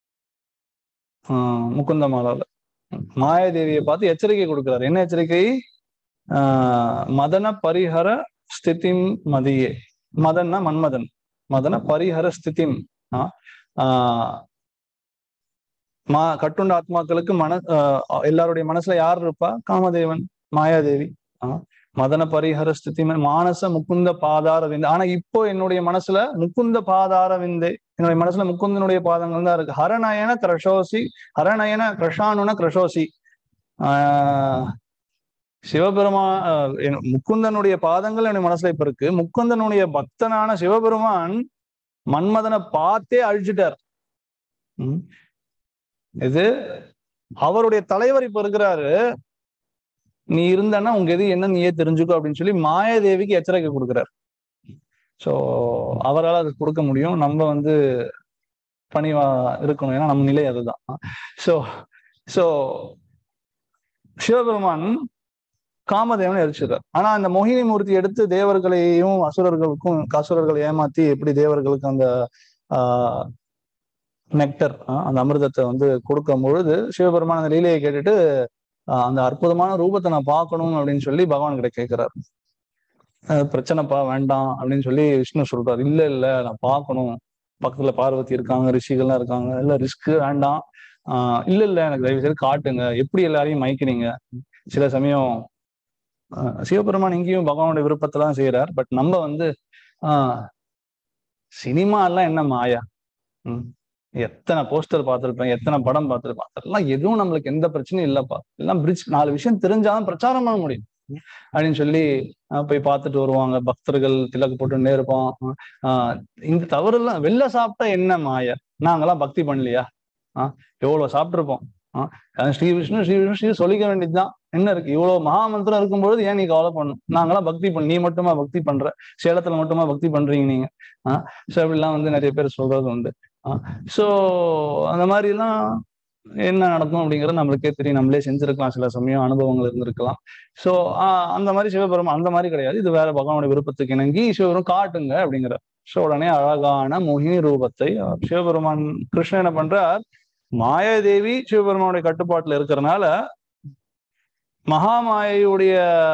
ஆஹ் முகுந்த மாலால மாயாதேவியை பார்த்து எச்சரிக்கை கொடுக்கிறார் என்ன எச்சரிக்கை ஆஹ் மதன பரிஹர ஸ்திதிம் மதியே மதன்னா மன்மதன் மதன பரிஹர ஸ்திதிம் மா கட்டுண்ட ஆத்மாக்களுக்கு மன எல்லாருடைய மனசுல யார் இருப்பா காமதேவன் மாயாதேவி ஆஹ் மதன பரிஹர ஸ்திதி மானச முக்குந்த பாதார விந்தை ஆனா இப்போ என்னுடைய மனசுல முக்குந்த பாதார விந்தை என்னுடைய மனசுல முக்குந்தனுடைய பாதங்கள் தான் இருக்கு ஹரநயன கிரஷோசி ஹரநயன கிரஷானுன கிரஷோசி ஆஹ் சிவபெருமா முக்குந்தனுடைய பாதங்கள் என்னுடைய மனசுல இப்ப இருக்கு முக்குந்தனுடைய பக்தனான சிவபெருமான் மன்மதனை பார்த்தே அழிச்சிட்டார் இது அவருடைய தலைவர் இப்ப இருக்கிறாரு நீ இருந்தன்னா உங்க எது என்ன நீயே தெரிஞ்சுக்கோ அப்படின்னு சொல்லி மாயாதேவிக்கு எச்சரிக்கை கொடுக்குறாரு சோ அவரால் அது கொடுக்க முடியும் நம்ம வந்து பணிவா இருக்கணும் ஏன்னா நம்ம நிலை அதுதான் சோ சோ சிவபெருமான் காமதேவனை எரிச்சிடுறார் ஆனா அந்த மோகினி மூர்த்தி எடுத்து தேவர்களையும் அசுரர்களுக்கும் அசுரர்களை ஏமாத்தி எப்படி தேவர்களுக்கு அந்த ஆஹ் நெக்டர் அந்த அமிர்தத்தை வந்து கொடுக்கும் பொழுது சிவபெருமான அந்த லீலையை கேட்டுட்டு ஆஹ் அந்த அற்புதமான ரூபத்தை நான் பார்க்கணும் அப்படின்னு சொல்லி பகவான் கிட்ட கேட்கிறாரு அஹ் பிரச்சனைப்பா வேண்டாம் அப்படின்னு சொல்லி விஷ்ணு சொல்றாரு இல்ல இல்ல நான் பார்க்கணும் பக்கத்துல பார்வதி இருக்காங்க ரிஷிகள்லாம் இருக்காங்க இல்ல ரிஸ்க் வேண்டாம் ஆஹ் இல்ல இல்ல எனக்கு தயவு செய்து காட்டுங்க எப்படி எல்லாரையும் மயக்கினீங்க சில சமயம் ஆஹ் சிவபெருமான் இங்கேயும் பகவானுடைய விருப்பத்தை தான் செய்யறார் பட் நம்ம வந்து ஆஹ் சினிமா எல்லாம் என்ன மாயா ம் எத்தனை போஸ்டர் பார்த்திருப்பேன் எத்தனை படம் பார்த்திருப்பேன் அதெல்லாம் எதுவும் நம்மளுக்கு எந்த பிரச்சனையும் இல்லப்பா எல்லாம் பிரிட்ஜ் நாலு விஷயம் தெரிஞ்சாதான் பிரச்சாரம் பண்ண முடியும் அப்படின்னு சொல்லி ஆஹ் போய் பார்த்துட்டு வருவாங்க பக்தர்கள் திலக்கு போட்டுட்டே இருப்போம் ஆஹ் இந்த தவறு எல்லாம் வெளில சாப்பிட்டா என்ன மாய நாங்கெல்லாம் பக்தி பண்ணலையா ஆஹ் எவ்வளவு சாப்பிட்டுருப்போம் ஆஹ் ஸ்ரீ விஷ்ணு ஸ்ரீ விஷ்ணு ஸ்ரீ சொல்லிக்க வேண்டியதுதான் என்ன இருக்கு இவ்வளவு மகாமந்திரம் இருக்கும்பொழுது ஏன் நீ கவலை பண்ணும் நாங்கெல்லாம் பக்தி பண்ண நீ மட்டுமா பக்தி பண்ற சேலத்துல மட்டுமா பக்தி பண்றீங்க நீங்க ஆஹ் ஸோ அப்படிலாம் வந்து நிறைய பேர் சொல்றது உண்டு ஆஹ் ஸோ அந்த மாதிரி எல்லாம் என்ன நடக்கும் அப்படிங்கிறது நம்மளுக்கே தெரியும் நம்மளே செஞ்சிருக்கலாம் சில சமயம் அனுபவங்கள் இருந்திருக்கலாம் ஸோ அந்த மாதிரி சிவபெருமான் அந்த மாதிரி கிடையாது இது வேற பகவானுடைய விருப்பத்துக்கு இணங்கி சிவபெருமான் காட்டுங்க அப்படிங்கிற ஸோ உடனே அழகான மோகினி ரூபத்தை சிவபெருமான் கிருஷ்ணன் என்ன பண்றார் மாயாதேவி சிவபெருமானுடைய கட்டுப்பாட்டுல இருக்கிறனால மகாமாயையுடைய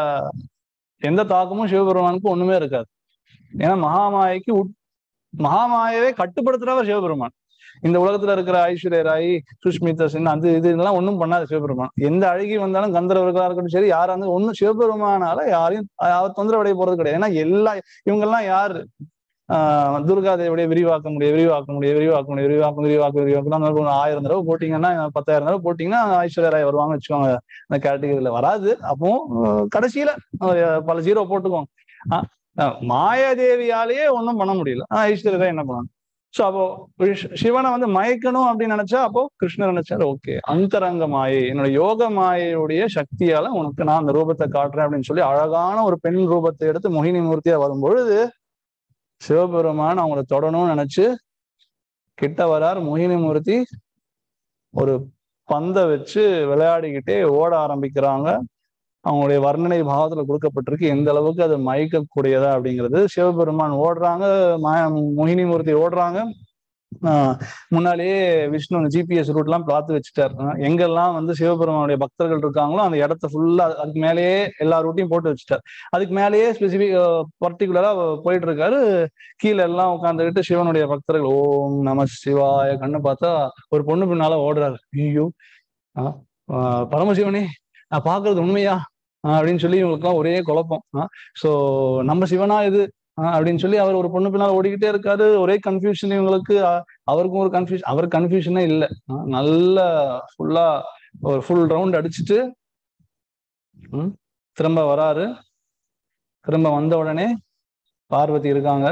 எந்த தாக்கமும் சிவபெருமானுக்கு ஒண்ணுமே இருக்காது ஏன்னா மகாமாயைக்கு உட் மகாமாயவே கட்டுப்படுத்துறவர் சிவபெருமான் இந்த உலகத்துல இருக்கிற ஐஸ்வர்யா ராய் சுஷ்மிதா சின் அது இது இதெல்லாம் ஒண்ணும் பண்ணாது சிவபெருமான் எந்த அழகி வந்தாலும் கந்தர்வர்களா இருக்கட்டும் சரி யாரா இருந்தாலும் ஒண்ணும் சிவபெருமானால யாரையும் அவர் தொந்தரவடைய போறது கிடையாது ஏன்னா எல்லா இவங்க எல்லாம் யாரு ஆஹ் துர்கா தேவியுடைய விரிவாக்க முடியும் விரிவாக்க முடியும் விரிவாக்க முடியும் விரிவாக்கம் விரிவாக்க விரிவாக்கம் ஆயிரம் தடவை போட்டீங்கன்னா பத்தாயிரம் தடவை போட்டீங்கன்னா ஐஸ்வர்யா ராய் வருவாங்க வச்சுக்கோங்க அந்த கேட்டகரியில வராது அப்போ கடைசியில பல ஜீரோ போட்டுக்கோங்க மாயாதேவியாலேயே ஒன்றும் பண்ண முடியல ஆஹ் ஐஸ்வர்யா ராய் என்ன பண்ணணும் சோ அப்போ சிவனை வந்து மயக்கணும் அப்படின்னு நினைச்சா அப்போ கிருஷ்ணர் நினைச்சாரு ஓகே அந்தரங்க மாயை என்னோட யோக மாயையுடைய சக்தியால உனக்கு நான் அந்த ரூபத்தை காட்டுறேன் அப்படின்னு சொல்லி அழகான ஒரு பெண் ரூபத்தை எடுத்து மோகினி மூர்த்தியா வரும்பொழுது சிவபெருமான் அவங்கள தொடணும்னு நினைச்சு கிட்ட வரார் மோகினி மூர்த்தி ஒரு பந்தை வச்சு விளையாடிக்கிட்டே ஓட ஆரம்பிக்கிறாங்க அவங்களுடைய வர்ணனை பாவத்துல கொடுக்கப்பட்டிருக்கு எந்த அளவுக்கு அது மயக்கக்கூடியதா அப்படிங்கிறது சிவபெருமான் ஓடுறாங்க மோகினி மூர்த்தி ஓடுறாங்க ஆஹ் முன்னாலேயே விஷ்ணு ஜிபிஎஸ் ரூட் எல்லாம் பார்த்து வச்சுட்டாரு எங்கெல்லாம் வந்து சிவபெருமானுடைய பக்தர்கள் இருக்காங்களோ அந்த இடத்த ஃபுல்லா அதுக்கு மேலேயே எல்லா ரூட்டையும் போட்டு வச்சுட்டாரு அதுக்கு மேலேயே ஸ்பெசிபிக் பர்டிகுலரா போயிட்டு இருக்காரு கீழே எல்லாம் உட்காந்துக்கிட்டு சிவனுடைய பக்தர்கள் ஓம் நம சிவாய கண்ணு பார்த்தா ஒரு பொண்ணு பின்னால ஓடுறாரு ஐயோ ஆஹ் பரமசிவனே நான் பாக்குறது உண்மையா அப்படின்னு சொல்லி இவங்களுக்குலாம் ஒரே குழப்பம் சோ நம்ம சிவனா இது அப்படின்னு சொல்லி அவர் ஒரு பொண்ணு பின்னால் ஓடிக்கிட்டே இருக்காரு ஒரே கன்ஃபியூஷன் இவங்களுக்கு அவருக்கும் ஒரு கன்ஃபியூஷன் அவர் கன்ஃபியூஷனே இல்லை நல்ல ஃபுல்லா ஒரு ஃபுல் ரவுண்ட் அடிச்சுட்டு திரும்ப வராரு திரும்ப வந்த உடனே பார்வதி இருக்காங்க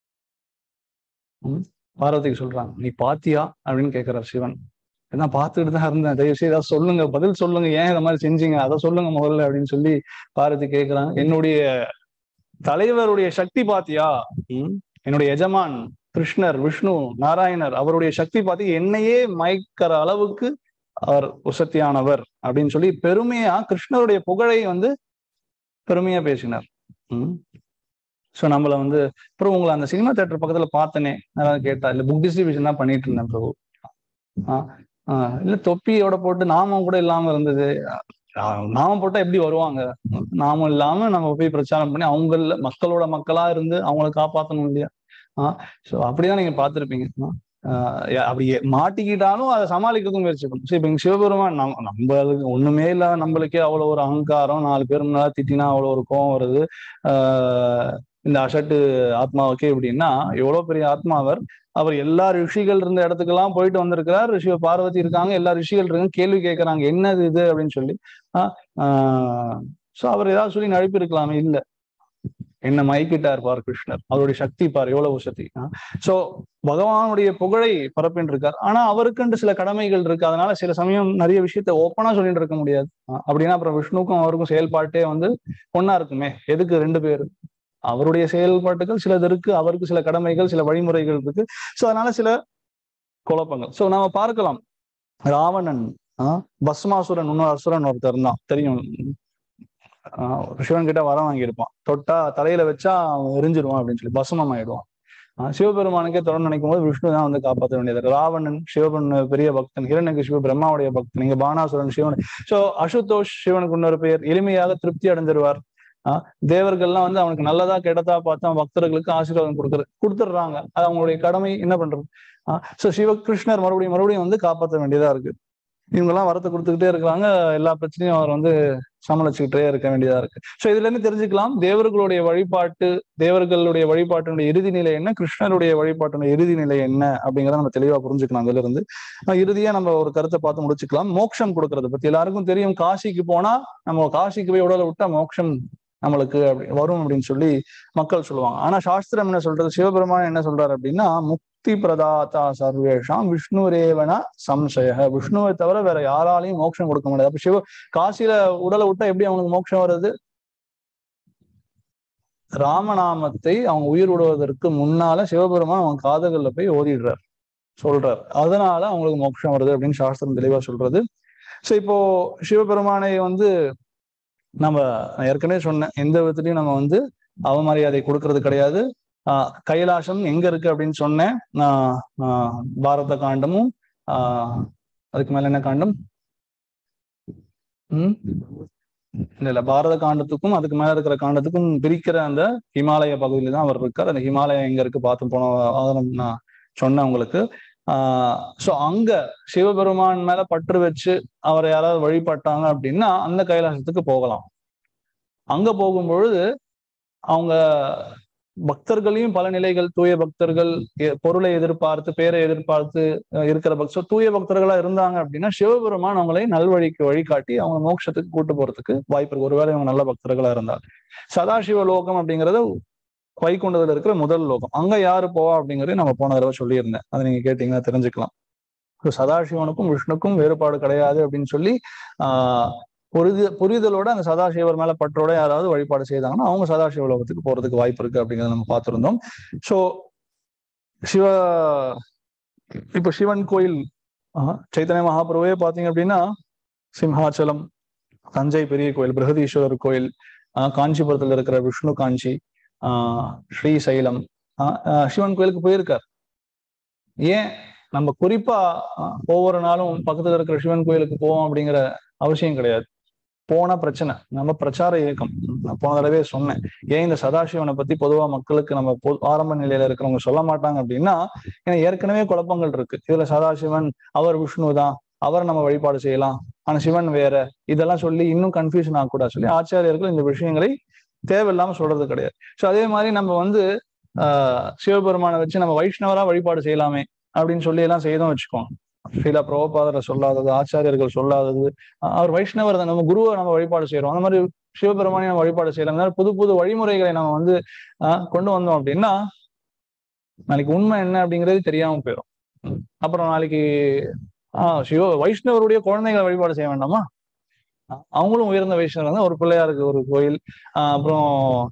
பார்வதிக்கு சொல்றாங்க நீ பாத்தியா அப்படின்னு கேட்கிறார் சிவன் நான் பார்த்துட்டு தான் இருந்தேன் தயவு செய்து ஏதாவது சொல்லுங்க பதில் சொல்லுங்க ஏன் இந்த மாதிரி செஞ்சீங்க அதை சொல்லுங்க முதல்ல அப்படின்னு சொல்லி பார்வதி கேட்கிறாங்க என்னுடைய தலைவருடைய சக்தி பாத்தியா என்னுடைய எஜமான் கிருஷ்ணர் விஷ்ணு நாராயணர் அவருடைய சக்தி பார்த்து என்னையே மயக்கிற அளவுக்கு அவர் உசத்தியானவர் அப்படின்னு சொல்லி பெருமையா கிருஷ்ணருடைய புகழை வந்து பெருமையா பேசினார் உம் ஸோ நம்மள வந்து அப்புறம் உங்களை அந்த சினிமா தேட்டர் பக்கத்துல பார்த்தனே அதாவது கேட்டா இல்ல புக் டிஸ்ட்ரிபியூஷன் தான் பண்ணிட்டு இருந்தேன் பிரபு ஆஹ் ஆஹ் இல்ல தொப்பியோட போட்டு நாமம் கூட இல்லாம இருந்தது நாமம் போட்டா எப்படி வருவாங்க நாமம் இல்லாம நம்ம போய் பிரச்சாரம் பண்ணி அவங்கள மக்களோட மக்களா இருந்து அவங்கள காப்பாற்றணும் இல்லையா ஆஹ் ஸோ அப்படிதான் நீங்க பார்த்துருப்பீங்க அப்படி மாட்டிக்கிட்டாலும் அதை சமாளிக்கிறதுக்கு முயற்சி பண்ணும் சரி இப்ப சிவபெருமான் நம் நம்மளுக்கு ஒண்ணுமே இல்ல நம்மளுக்கே அவ்வளவு ஒரு அகங்காரம் நாலு பேர் முன்னால திட்டினா அவ்வளவு ஒரு கோவம் வருது ஆஹ் இந்த அசட்டு ஆத்மாவுக்கே எப்படின்னா எவ்வளவு பெரிய ஆத்மாவர் அவர் எல்லா ரிஷிகள் இருந்த இடத்துக்கெல்லாம் போயிட்டு வந்திருக்கிறார் ரிஷி பார்வதி இருக்காங்க எல்லா ரிஷிகள் இருக்காங்க கேள்வி கேட்கறாங்க என்னது இது அப்படின்னு சொல்லி ஆஹ் சோ அவர் ஏதாவது சொல்லி நழிப்பு இருக்கலாமே இல்ல என்ன மயக்கிட்டார் பார் கிருஷ்ணர் அவருடைய சக்தி பார் எவ்வளவு சக்தி சோ பகவானுடைய புகழை பரப்பின்னு இருக்கார் ஆனா அவருக்குன்ட்டு சில கடமைகள் இருக்கு அதனால சில சமயம் நிறைய விஷயத்த ஓப்பனா சொல்லிட்டு இருக்க முடியாது அப்படின்னா அப்புறம் விஷ்ணுக்கும் அவருக்கும் செயல்பாட்டே வந்து ஒன்னா இருக்குமே எதுக்கு ரெண்டு பேர் அவருடைய செயல்பாட்டுகள் சிலது இருக்கு அவருக்கு சில கடமைகள் சில வழிமுறைகள் இருக்கு சோ அதனால சில குழப்பங்கள் சோ நாம பார்க்கலாம் ராவணன் ஆஹ் பஸ்மாசுரன் இன்னொரு அசுரன் ஒருத்தர் தான் தெரியும் ஆஹ் சிவன் கிட்ட வரம் வாங்கியிருப்பான் தொட்டா தலையில வச்சா அவன் எரிஞ்சிருவான் அப்படின்னு சொல்லி பசுமம் ஆயிடுவான் ஆஹ் சிவபெருமானுக்கே தொடர்ந்து நினைக்கும் போது விஷ்ணு தான் வந்து காப்பாற்ற வேண்டியது ராவணன் சிவபெருமன் பெரிய பக்தன் ஹிரண்யகிருஷ்ண பிரம்மாவுடைய பக்தன் இங்க பானாசுரன் சிவன் சோ அசுதோஷ் சிவனுக்கு இன்னொரு பெயர் எளிமையாக திருப்தி அடைஞ்சிருவார் ஆஹ் தேவர்கள்லாம் வந்து அவனுக்கு நல்லதா கெட்டதா பார்த்து அவன் பக்தர்களுக்கு ஆசீர்வாதம் கொடுக்குறது கொடுத்துடுறாங்க அது அவங்களுடைய கடமை என்ன பண்றது ஆஹ் சோ சிவகிருஷ்ணர் மறுபடியும் மறுபடியும் வந்து காப்பாற்ற வேண்டியதா இருக்கு இவங்க எல்லாம் வரத்தை கொடுத்துக்கிட்டே இருக்கிறாங்க எல்லா பிரச்சனையும் அவர் வந்து சமாளிச்சுக்கிட்டே இருக்க வேண்டியதா இருக்கு சோ இதுல இருந்து தெரிஞ்சுக்கலாம் தேவர்களுடைய வழிபாட்டு தேவர்களுடைய வழிபாட்டினுடைய இறுதி நிலை என்ன கிருஷ்ணருடைய வழிபாட்டினுடைய இறுதி நிலை என்ன அப்படிங்கிறத நம்ம தெளிவா புரிஞ்சுக்கலாம் அதுல இருந்து ஆஹ் இறுதியா நம்ம ஒரு கருத்தை பார்த்து முடிச்சுக்கலாம் மோட்சம் கொடுக்கறத பத்தி எல்லாருக்கும் தெரியும் காசிக்கு போனா நம்ம காசிக்கு போய் உடலை விட்டா மோட்சம் நம்மளுக்கு அப்படி வரும் அப்படின்னு சொல்லி மக்கள் சொல்லுவாங்க ஆனா சாஸ்திரம் என்ன சொல்றது சிவபெருமான் என்ன சொல்றாரு அப்படின்னா முக்தி பிரதாதா சர்வேஷாம் விஷ்ணுரேவன சம்சய விஷ்ணுவை தவிர வேற யாராலையும் மோட்சம் கொடுக்க முடியாது அப்ப சிவ காசியில உடலை விட்டா எப்படி அவனுக்கு மோட்சம் வருது ராமநாமத்தை அவங்க உயிர் விடுவதற்கு முன்னால சிவபெருமான் அவன் காதுகள்ல போய் ஓதிடுறார் சொல்றார் அதனால அவங்களுக்கு மோட்சம் வருது அப்படின்னு சாஸ்திரம் தெளிவா சொல்றது சோ இப்போ சிவபெருமானை வந்து நம்ம நான் ஏற்கனவே சொன்னேன் எந்த விதத்துலயும் நம்ம வந்து அவமரியாதை கொடுக்கறது கிடையாது ஆஹ் கைலாசம் எங்க இருக்கு அப்படின்னு சொன்னேன் நான் ஆஹ் பாரத காண்டமும் ஆஹ் அதுக்கு மேல என்ன காண்டம் உம் இல்ல இல்ல பாரத காண்டத்துக்கும் அதுக்கு மேல இருக்கிற காண்டத்துக்கும் பிரிக்கிற அந்த ஹிமாலய பகுதியில தான் அவர் இருக்கார் அந்த ஹிமாலயம் எங்க இருக்கு பார்த்து போன வாரம் நான் சொன்னேன் உங்களுக்கு ஆஹ் சோ அங்க சிவபெருமான் மேல பற்று வச்சு அவரை யாராவது வழிபட்டாங்க அப்படின்னா அந்த கைலாசத்துக்கு போகலாம் அங்க போகும் பொழுது அவங்க பக்தர்களையும் பல நிலைகள் தூய பக்தர்கள் எ- பொருளை எதிர்பார்த்து பேரை எதிர்பார்த்து அஹ் இருக்கிற பக்தர் தூய பக்தர்களா இருந்தாங்க அப்படின்னா சிவபெருமான் அவங்களை நல்வழிக்கு வழிகாட்டி அவங்க மோட்சத்துக்கு கூட்டு போறதுக்கு வாய்ப்பு இருக்கு ஒருவேளை அவங்க நல்ல பக்தர்களா இருந்தால் சதாசிவ லோகம் அப்படிங்கறது வைகுண்டத்துல இருக்கிற முதல் லோகம் அங்க யாரு போவா அப்படிங்கறது நம்ம போன தடவை சொல்லியிருந்தேன் அதை நீங்க கேட்டீங்கன்னா தெரிஞ்சுக்கலாம் So, சதாசிவனுக்கும் விஷ்ணுக்கும் வேறுபாடு கிடையாது அப்படின்னு சொல்லி ஆஹ் புரிது புரிதலோட அந்த சதாசிவர் மேல பற்றோட யாராவது வழிபாடு செய்தாங்கன்னா அவங்க சதாசிவ லோகத்துக்கு போறதுக்கு வாய்ப்பு இருக்கு அப்படிங்கறத நம்ம பார்த்திருந்தோம் சோ சிவ இப்ப சிவன் கோயில் ஆஹ், சைத்தன்ய மகாபிரபுவே பாத்தீங்க அப்படின்னா சிம்ஹாச்சலம் தஞ்சை பெரிய கோயில் பிரகதீஸ்வரர் கோயில் ஆஹ், காஞ்சிபுரத்துல இருக்கிற விஷ்ணு காஞ்சி ஆஹ் ஸ்ரீசைலம் ஆஹ் ஆஹ் சிவன் கோயிலுக்கு போயிருக்கார் ஏன் நம்ம குறிப்பா ஆஹ் ஒவ்வொரு நாளும் பக்கத்துல இருக்கிற சிவன் கோயிலுக்கு போவோம் அப்படிங்கிற அவசியம் கிடையாது போன பிரச்சனை நம்ம பிரச்சார இயக்கம் நான் போன தடவை சொன்னேன் ஏன் இந்த சதாசிவனை பத்தி பொதுவா மக்களுக்கு நம்ம பொ- ஆரம்ப நிலையில இருக்கிறவங்க சொல்ல மாட்டாங்க அப்படின்னா ஏன்னா ஏற்கனவே குழப்பங்கள் இருக்கு இதுல சதாசிவன் அவர் விஷ்ணு தான் அவர் நம்ம வழிபாடு செய்யலாம் ஆனா சிவன் வேற இதெல்லாம் சொல்லி இன்னும் கன்ஃபியூஷன் ஆகக்கூடாது சொல்லி ஆச்சாரியர்கள் இந்த விஷயங்களை தேவையில்லாம சொல்றது கிடையாது ஸோ அதே மாதிரி நம்ம வந்து ஆஹ் சிவபெருமானை வச்சு நம்ம வைஷ்ணவரா வழிபாடு செய்யலாமே அப்படின்னு சொல்லி எல்லாம் செய்தோம் வச்சுக்கோங்க ஸ்ரீலா பிரபுபாதரை சொல்லாதது ஆச்சாரியர்கள் சொல்லாதது அஹ் அவர் வைஷ்ணவர் தான் நம்ம குருவை நம்ம வழிபாடு செய்யறோம் அந்த மாதிரி சிவபெருமானை நம்ம வழிபாடு செய்யலாம் இந்த மாதிரி புது புது வழிமுறைகளை நம்ம வந்து ஆஹ் கொண்டு வந்தோம் அப்படின்னா நாளைக்கு உண்மை என்ன அப்படிங்கிறது தெரியாம போயிடும் உம் அப்புறம் நாளைக்கு ஆஹ் சிவ வைஷ்ணவருடைய குழந்தைகளை வழிபாடு செய்ய வேண்டாமா அஹ் அவங்களும் உயர்ந்த வைஷ்ணவர் தான் ஒரு பிள்ளையாருக்கு ஒரு கோயில் ஆஹ் அப்புறம்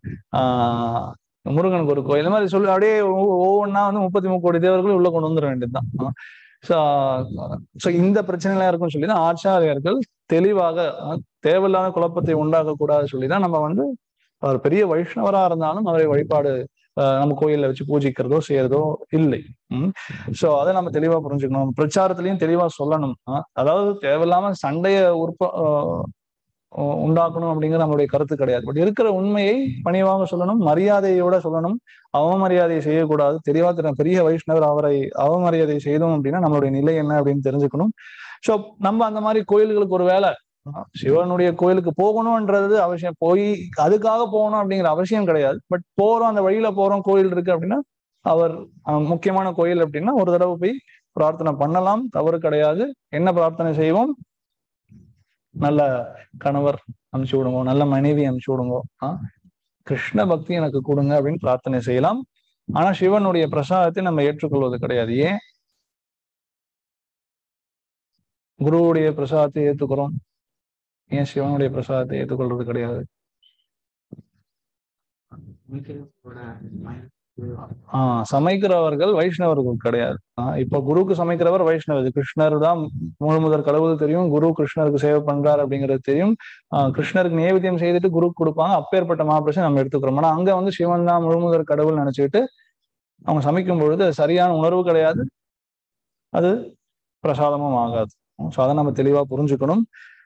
ஆஹ் முருகனுக்கு ஒரு கோயில் இந்த மாதிரி சொல்லி அப்படியே ஒவ்வொ- ஒவ்வொன்றா வந்து முப்பத்தி மூணு கோடி தேவர்களும் உள்ள கொண்டு வந்துட வேண்டியதுதான் ஸோ ஸோ இந்த பிரச்சனைலாம் இருக்கும்னு சொல்லி தான் ஆச்சாரியர்கள் தெளிவாக அஹ், தேவையில்லாத குழப்பத்தை உண்டாக்க கூடாது சொல்லி தான் நம்ம வந்து அவர் பெரிய வைஷ்ணவரா இருந்தாலும் அவரை வழிபாடு அஹ், நம்ம கோயில்ல வச்சு பூஜிக்கிறதோ செய்யறதோ இல்லை ஸோ அதை நம்ம தெளிவா புரிஞ்சுக்கணும் பிரச்சாரத்திலையும் தெளிவா சொல்லணும் அஹ், அதாவது தேவையில்லாம சண்டையை உற்ப அஹ், உ- உண்டாக்கணும் அப்படிங்கிற நம்மளுடைய கருத்து கிடையாது பட் இருக்கிற உண்மையை பணிவாக சொல்லணும் மரியாதையோட சொல்லணும் அவமரியாதை செய்யக்கூடாது தெளிவா தெரியும் பெரிய வைஷ்ணவர் அவரை அவமரியாதை செய்தோம் அப்படின்னா நம்மளுடைய நிலை என்ன அப்படின்னு தெரிஞ்சுக்கணும் ஸோ நம்ம அந்த மாதிரி கோயில்களுக்கு ஒரு வேலை சிவனுடைய கோயிலுக்கு போகணும்ன்றது அவசியம் போய் அதுக்காக போகணும் அப்படிங்கிற அவசியம் கிடையாது பட் போறோம் அந்த வழியில போறோம் கோயில் இருக்கு அப்படின்னா அவர் அஹ், முக்கியமான கோயில் அப்படின்னா ஒரு தடவை போய் பிரார்த்தனை பண்ணலாம் தவறு கிடையாது என்ன பிரார்த்தனை செய்வோம் நல்ல கணவர் அனுப்பிச்சு விடுங்க நல்ல மனைவி அனுப்பிச்சு விடுங்க ஆஹ் கிருஷ்ண பக்தி எனக்கு கொடுங்க அப்படின்னு பிரார்த்தனை செய்யலாம் ஆனா சிவனுடைய பிரசாதத்தை நம்ம ஏற்றுக்கொள்வது கிடையாது ஏன் குருவுடைய பிரசாதத்தை ஏத்துக்கிறோம் ஏன் சிவனுடைய பிரசாதத்தை ஏற்றுக்கொள்றது கிடையாது உனக்கு கூட mind ஆஹ் சமைக்கிறவர்கள் வைஷ்ணவர்கள் கிடையாது ஆஹ் இப்ப குருவுக்கு சமைக்கிறவர் வைஷ்ணவர் கிருஷ்ணர் தான் முழு முதற் கடவுள் தெரியும் குரு கிருஷ்ணருக்கு சேவை பண்றாரு அப்படிங்கிறது தெரியும் ஆஹ் கிருஷ்ணருக்கு நேவேத்தியம் செய்துட்டு குருக்கு கொடுப்பாங்க அப்பேற்பட்ட மகாபிரசம் நம்ம எடுத்துக்கிறோம் ஆனா அங்க வந்து சிவன் தான் முழு முதற் கடவுள் நினைச்சுக்கிட்டு அவங்க சமைக்கும் பொழுது அது சரியான உணர்வு கிடையாது அது பிரசாதமும் ஆகாது ஸோ அதை நம்ம தெளிவா புரிஞ்சுக்கணும்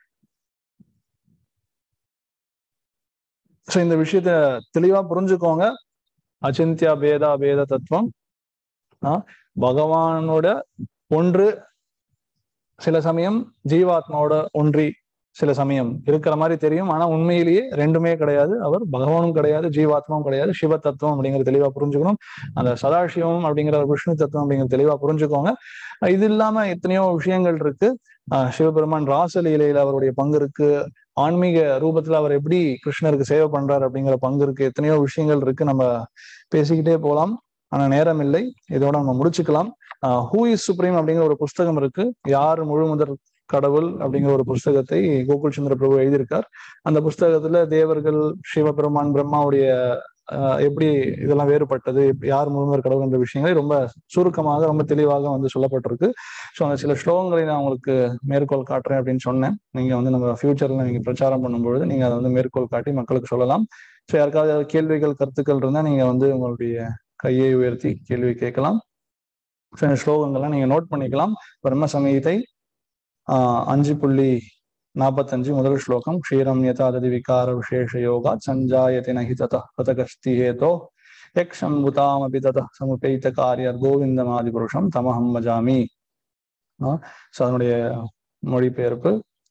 ஸோ இந்த விஷயத்த தெளிவா புரிஞ்சுக்கோங்க அச்சிந்தியா பேதா பேத தத்துவம் ஆஹ் பகவானோட ஒன்று சில சமயம் ஜீவாத்மாவோட ஒன்றி சில சமயம் இருக்கிற மாதிரி தெரியும் ஆனா உண்மையிலேயே ரெண்டுமே கிடையாது அவர் பகவானும் கிடையாது ஜீவாத்மாவும் கிடையாது சிவ தத்துவம் அப்படிங்கிறது தெளிவா புரிஞ்சுக்கணும் அந்த சதாசிவம் அப்படிங்கிற விஷ்ணு தத்துவம் அப்படிங்கிறது தெளிவா புரிஞ்சுக்கோங்க இது இல்லாம எத்தனையோ விஷயங்கள் இருக்கு ஆஹ் சிவபெருமான் ராசலீலையில அவருடைய பங்கு இருக்கு ஆன்மீக ரூபத்துல அவர் எப்படி கிருஷ்ணருக்கு சேவை பண்றாரு அப்படிங்கிற பங்கு இருக்கு எத்தனையோ விஷயங்கள் இருக்கு நம்ம பேசிக்கிட்டே போலாம் ஆனா நேரம் இல்லை இதோட நம்ம முடிச்சுக்கலாம் ஹூ இஸ் சுப்ரீம் அப்படிங்கிற ஒரு புஸ்தகம் இருக்கு யார் முழு முதற் கடவுள் அப்படிங்கிற ஒரு புஸ்தகத்தை கோகுல் சந்திர பிரபு எழுதியிருக்கார் அந்த புஸ்தகத்துல தேவர்கள் சிவபெருமான் பிரம்மாவுடைய ஆஹ் எப்படி இதெல்லாம் வேறுபட்டது யார் முழுமையர் கடவுள் என்ற விஷயங்களை ரொம்ப சுருக்கமாக ரொம்ப தெளிவாக வந்து சொல்லப்பட்டிருக்கு ஸோ அந்த சில ஸ்லோகங்களை நான் உங்களுக்கு மேற்கோள் காட்டுறேன் அப்படின்னு சொன்னேன் நீங்க வந்து நம்ம ஃபியூச்சர்ல நீங்க பிரச்சாரம் பண்ணும்பொழுது நீங்க அதை வந்து மேற்கோள் காட்டி மக்களுக்கு சொல்லலாம் ஸோ யாருக்காவது கேள்விகள் கருத்துக்கள் இருந்தா நீங்க வந்து உங்களுடைய கையை உயர்த்தி கேள்வி கேட்கலாம் ஸோ இந்த ஸ்லோகங்கள்லாம் நீங்க நோட் பண்ணிக்கலாம் பிரம்ம சமீதை ஆஹ் அஞ்சு புள்ளி நாற்பத்தஞ்சு முதல் ஸ்லோகம் க்ஷீரம் யதாததி விகார விசேஷ யோகா சஞ்சாயதி நகி தத ததகஸ்தி ஹேதோ யக்ஷம்புதாமபி தத சமுபைத்த காரியர் கோவிந்தமாதி புருஷம் தமஹம் வஜாமி ஸோ அதனுடைய மொழிபெயர்ப்பு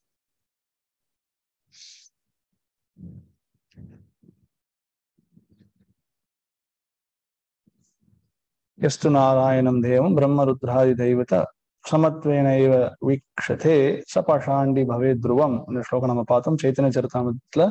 எஸ்து நாராயணம் தேவம் பிரம்மருத்ராதி தெய்வத சமத்வேன இவ வீக்ஷதே ச பஷாண்டி பவே துருவம் இந்த ஸ்லோகம் நம்ம பார்த்தோம் சைத்தன்ய சரிதாமத்துல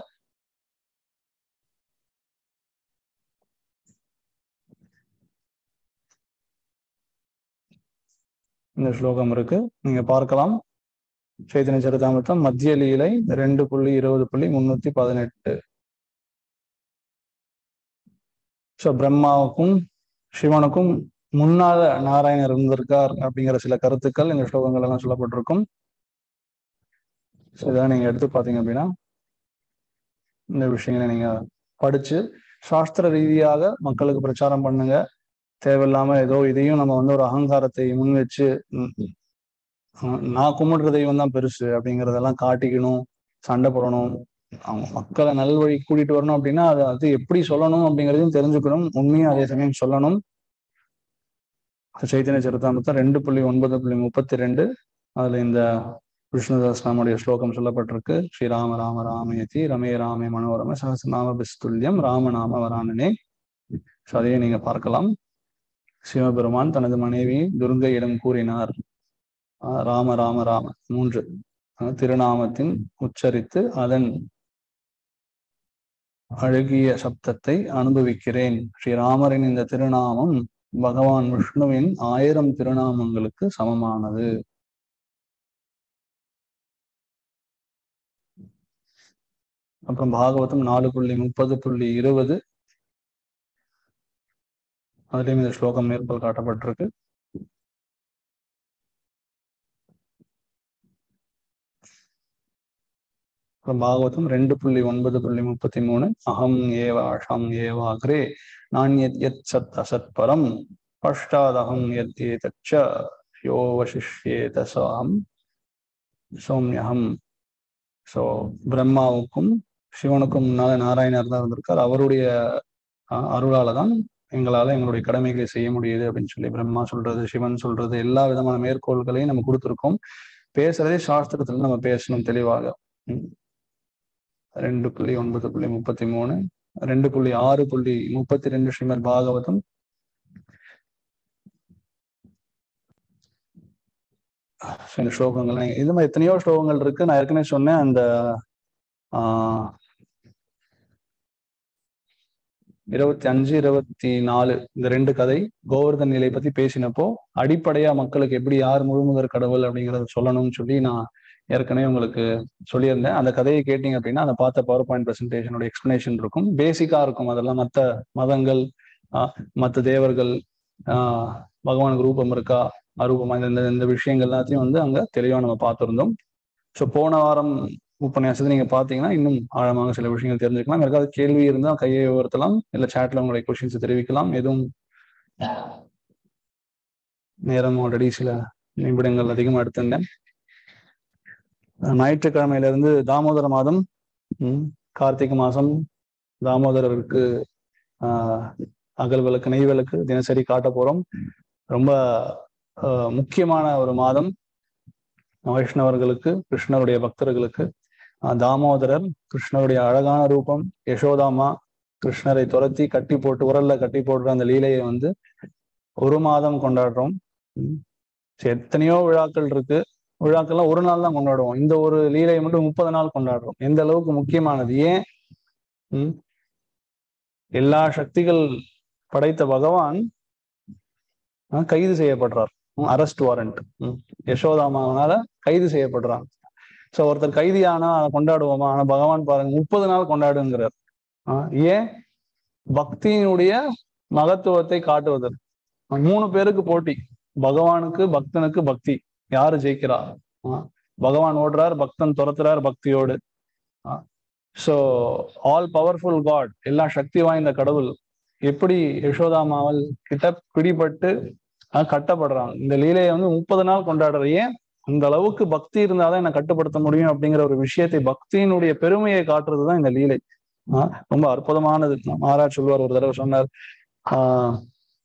இந்த ஸ்லோகம் இருக்கு நீங்க பார்க்கலாம் சைத்தன்ய சரிதாமத்தம் மத்திய லீலை ரெண்டு புள்ளி இருபது புள்ளி முன்னூத்தி பதினெட்டு ஸோ பிரம்மாவுக்கும் சிவனுக்கும் முன்னால நாராயணர் இருந்திருக்கார் அப்படிங்கிற சில கருத்துக்கள் இந்த ஸ்லோகங்கள் எல்லாம் சொல்லப்பட்டிருக்கும் ஸோ இதெல்லாம் நீங்க எடுத்து பார்த்தீங்க அப்படின்னா இந்த விஷயங்களை நீங்க படிச்சு சாஸ்திர ரீதியாக மக்களுக்கு பிரச்சாரம் பண்ணுங்க தேவையில்லாம ஏதோ இதையும் நம்ம வந்து ஒரு அகங்காரத்தை முன் வச்சு நான் கும்பிடுற தெய்வம் தான் பெருசு அப்படிங்கிறதெல்லாம் காட்டிக்கணும் சண்டை போடணும் அவங்க மக்களை நல்வழி கூட்டிட்டு வரணும் அப்படின்னா அதை அது எப்படி சொல்லணும் அப்படிங்கிறதையும் தெரிஞ்சுக்கணும் உண்மையும் அதே சமயம் சொல்லணும் சைத்தன்ய சரிதாமத்தம் ரெண்டு புள்ளி ஒன்பது புள்ளி முப்பத்தி ரெண்டு அதுல இந்த விஷ்ணுதாஸ்நாமுடைய ஸ்லோகம் சொல்லப்பட்டிருக்கு ஸ்ரீராம ராம ராமயதி ரமே ராமே மனோரம சஹசிரநாம பிஸ்துல்யம் ராமநாம வரானனே ஸோ அதையே நீங்க பார்க்கலாம் சிவபெருமான் தனது மனைவி துர்கையிடம் கூறினார் ராம ராம ராம மூன்று திருநாமத்தின் உச்சரித்து அதன் அழகிய சப்தத்தை அனுபவிக்கிறேன் ஸ்ரீராமரின் இந்த திருநாமம் பகவான் விஷ்ணுவின் ஆயிரம் திருநாமங்களுக்கு சமமானது அப்புறம் பாகவதம் நாலு புள்ளி முப்பது புள்ளி இருபது அதுலயும் இந்த ஸ்லோகம் மேற்கோள் காட்டப்பட்டிருக்கு அப்புறம் பாகவதம் ரெண்டு புள்ளி ஒன்பது புள்ளி முப்பத்தி மூணு அகம் ஏவ அஷம் ஏவ அக்ரே நான் எத் எத் சத் அசத் பரம் பஷ்டாதகம் எத் ஏதச்ச யோ வசிஷ்யேத சோகம் சௌமியகம் ஸோ பிரம்மாவுக்கும் சிவனுக்கும் முன்னால நாராயணர் தான் இருந்திருக்கார் அவருடைய அருளால தான் எங்களால எங்களுடைய கடமைகளை செய்ய முடியுது அப்படின்னு சொல்லி பிரம்மா சொல்றது சிவன் சொல்றது எல்லா விதமான மேற்கோள்களையும் நம்ம கொடுத்துருக்கோம் பேசுறதே சாஸ்திரத்துல நம்ம பேசணும் தெளிவாக ரெண்டு புள்ளி ஒன்பது புள்ளி முப்பத்தி மூணு ரெண்டு புள்ளி ஆறு புள்ளி முப்பத்தி ரெண்டு ஸ்ரீமத் பாகவதம் சில ஸ்லோகங்கள் இது மாதிரி எத்தனையோ ஸ்லோகங்கள் இருக்கு நான் ஏற்கனவே சொன்னேன் அந்த ஆஹ் இருபத்தி அஞ்சு இருபத்தி நாலு இந்த ரெண்டு கதை கோவர்தன் நிலை பத்தி பேசினப்போ அடிப்படையா மக்களுக்கு எப்படி யார் முழுமுதற் கடவுள் அப்படிங்கறத சொல்லணும்னு சொல்லி நான் ஏற்கனவே உங்களுக்கு சொல்லியிருந்தேன் அந்த கதையை கேட்டீங்க அப்படின்னா அதை பார்த்த பவர் பாயிண்ட் பிரசன்டேஷனோட எக்ஸ்பிளனேஷன் இருக்கும் பேசிக்கா இருக்கும் அதெல்லாம் மற்ற மதங்கள் ஆஹ் மற்ற தேவர்கள் ஆஹ் பகவானுக்கு ரூபம் இருக்கா அரூபமா இந்த இந்த விஷயங்கள் எல்லாத்தையும் வந்து அங்க தெளிவா நம்ம பார்த்திருந்தோம் ஸோ போன வாரம் உபன்யாசத்தை நீங்க பாத்தீங்கன்னா இன்னும் ஆழமாக சில விஷயங்கள் தெரிஞ்சுக்கலாம் யாருக்காவது கேள்வி இருந்தால் கையை உயர்த்தலாம் இல்ல சாட்ல உங்களுடைய கொஸ்டின்ஸ் தெரிவிக்கலாம் எதுவும் நேரம் ஆல்ரெடி சில நிமிடங்கள் அதிகமா எடுத்திருந்தேன் ஞாயிற்றுக்கிழமையில இருந்து தாமோதர மாதம் ம், கார்த்திகை மாசம் தாமோதரருக்கு ஆஹ் அகல் விளக்கு நெய் விளக்கு தினசரி காட்ட போறோம் ரொம்ப ஆஹ், முக்கியமான ஒரு மாதம் வைஷ்ணவர்களுக்கு கிருஷ்ணருடைய பக்தர்களுக்கு ஆஹ், தாமோதரர் கிருஷ்ணருடைய அழகான ரூபம் யசோதாமா கிருஷ்ணரை துரத்தி கட்டி போட்டு உரல்ல கட்டி போடுற அந்த லீலையை வந்து ஒரு மாதம் கொண்டாடுறோம் ம். சரி, எத்தனையோ விழாக்கள் இருக்கு விழாக்கள்லாம் ஒரு நாள் தான் கொண்டாடுவோம் இந்த ஒரு லீலையை மட்டும் முப்பது நாள் கொண்டாடுறோம் எந்த அளவுக்கு முக்கியமானது ஏன் ம்? எல்லா சக்திகள் படைத்த பகவான் ஆஹ், கைது செய்யப்படுறார் அரெஸ்ட் வாரண்ட் யசோதாமாவனால கைது செய்யப்படுறான் சோ ஒருத்தர் கைதியானா அதை கொண்டாடுவோமா ஆனா பகவான் பாருங்க முப்பது நாள் கொண்டாடுங்கிறார் ஆஹ், ஏன் பக்தியினுடைய மகத்துவத்தை காட்டுவதற்கு மூணு பேருக்கு போட்டி பகவானுக்கு பக்தனுக்கு பக்தி யாரு ஜெயிக்கிறா ஆஹ், பகவான் ஓடுறார் பக்தன் துரத்துறார் பக்தியோடு ஸோ ஆல் பவர்ஃபுல் காட் எல்லா சக்தி வாய்ந்த கடவுள் எப்படி யசோதாமாவல் கிட்ட பிடிபட்டு ஆஹ், கட்டப்படுறாங்க இந்த லீலையை வந்து முப்பது நாள் கொண்டாடுற ஏன் அந்த அளவுக்கு பக்தி இருந்தாதான் என்னை கட்டுப்படுத்த முடியும் அப்படிங்கிற ஒரு விஷயத்தை பக்தியினுடைய பெருமையை காட்டுறதுதான் இந்த லீலை ஆஹ், ரொம்ப அற்புதமானது மகாராஜ் சொல்வார் ஒரு தடவை சொன்னார் ஆஹ்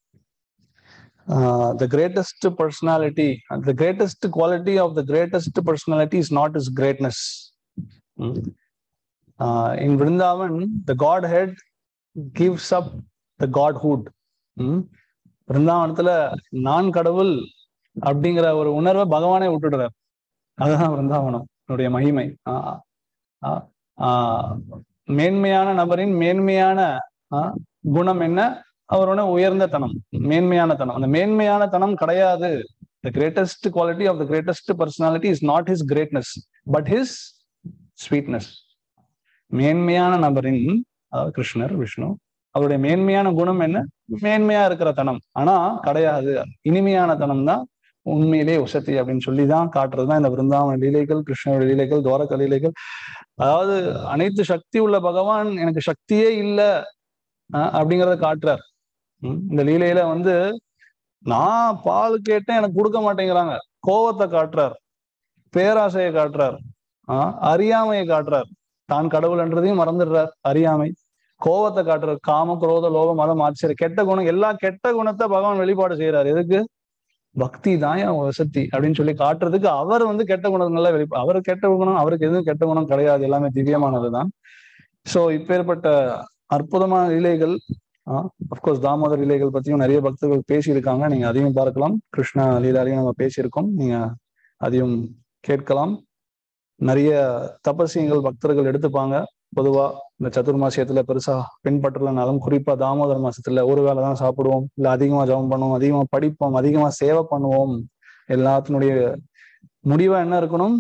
uh, the greatest personality and the greatest quality of the greatest personality is not his greatness Mm. Uh, in vrindavan the godhead gives up the godhood Mm. பிருந்தாவனத்துல நான் கடவுள் அப்படிங்கிற ஒரு உணர்வை பகவானே விட்டுடுறார் அதுதான் பிருந்தாவனம் என்னுடைய மகிமை ஆஹ் ஆஹ் ஆஹ் மேன்மையான நபரின் மேன்மையான ஆஹ் குணம் என்ன அவரோட உயர்ந்த தனம் மேன்மையான தனம் அந்த மேன்மையான தனம் கிடையாது the greatest quality of the greatest personality is not his greatness but his sweetness மேன்மையான நபரின் அதாவது கிருஷ்ணர் விஷ்ணு அவருடைய மேன்மையான குணம் என்ன மேன்மையா இருக்கிற தனம் ஆனா கிடையாது இனிமையான தனம் தான் உண்மையிலே உசத்தி அப்படின்னு சொல்லி தான் காட்டுறதுதான் இந்த பிருந்தாவன லீலைகள் கிருஷ்ணருடைய லீலைகள் துவாரக லீலைகள் அதாவது அனைத்து சக்தி உள்ள பகவான் எனக்கு சக்தியே இல்லை அப்படிங்கிறத காட்டுறார் ம், இந்த லீலையில வந்து நான் பால் கேட்டேன் எனக்கு கொடுக்க மாட்டேங்கிறாங்க கோவத்தை காட்டுறார் பேராசையை காட்டுறார் ஆஹ் அறியாமையை காட்டுறார் தான் கடவுள்ன்றதையும் மறந்துடுறார் அறியாமை கோவத்தை காட்டுறார் காம குரோத லோபம் மதம் ஆச்சரியம் கெட்ட குணம் எல்லா கெட்ட குணத்தை பகவான் வெளிப்பாடு செய்யறாரு எதுக்கு பக்தி தான் என் வசதி அப்படின்னு சொல்லி காட்டுறதுக்கு அவர் வந்து கெட்ட குணங்கள்ல வெளிப்பா அவர் கெட்ட குணம் அவருக்கு எதுவும் கெட்ட குணம் கிடையாது எல்லாமே திவ்யமானதுதான் சோ இப்பேற்பட்ட அற்புதமான லீலைகள் அப்கோர்ஸ் தாமோதர் லீலைகள் பத்தியும் நிறைய பக்தர்கள் பேசியிருக்காங்க நீங்க அதையும் பார்க்கலாம் கிருஷ்ணா லீலாலையும் நம்ம பேசியிருக்கோம் நீங்க அதையும் கேட்கலாம் நிறைய தபசியங்கள் பக்தர்கள் எடுத்துப்பாங்க பொதுவா இந்த சதுர்மாசியத்துல பெருசா பின்பற்றலனாலும் குறிப்பா தாமோதர மாசத்துல ஒரு வேளை தான் சாப்பிடுவோம் இல்ல அதிகமா ஜபம் பண்ணுவோம் அதிகமா படிப்போம் அதிகமா சேவை பண்ணுவோம் எல்லாத்தினுடைய முடிவா என்ன இருக்கணும்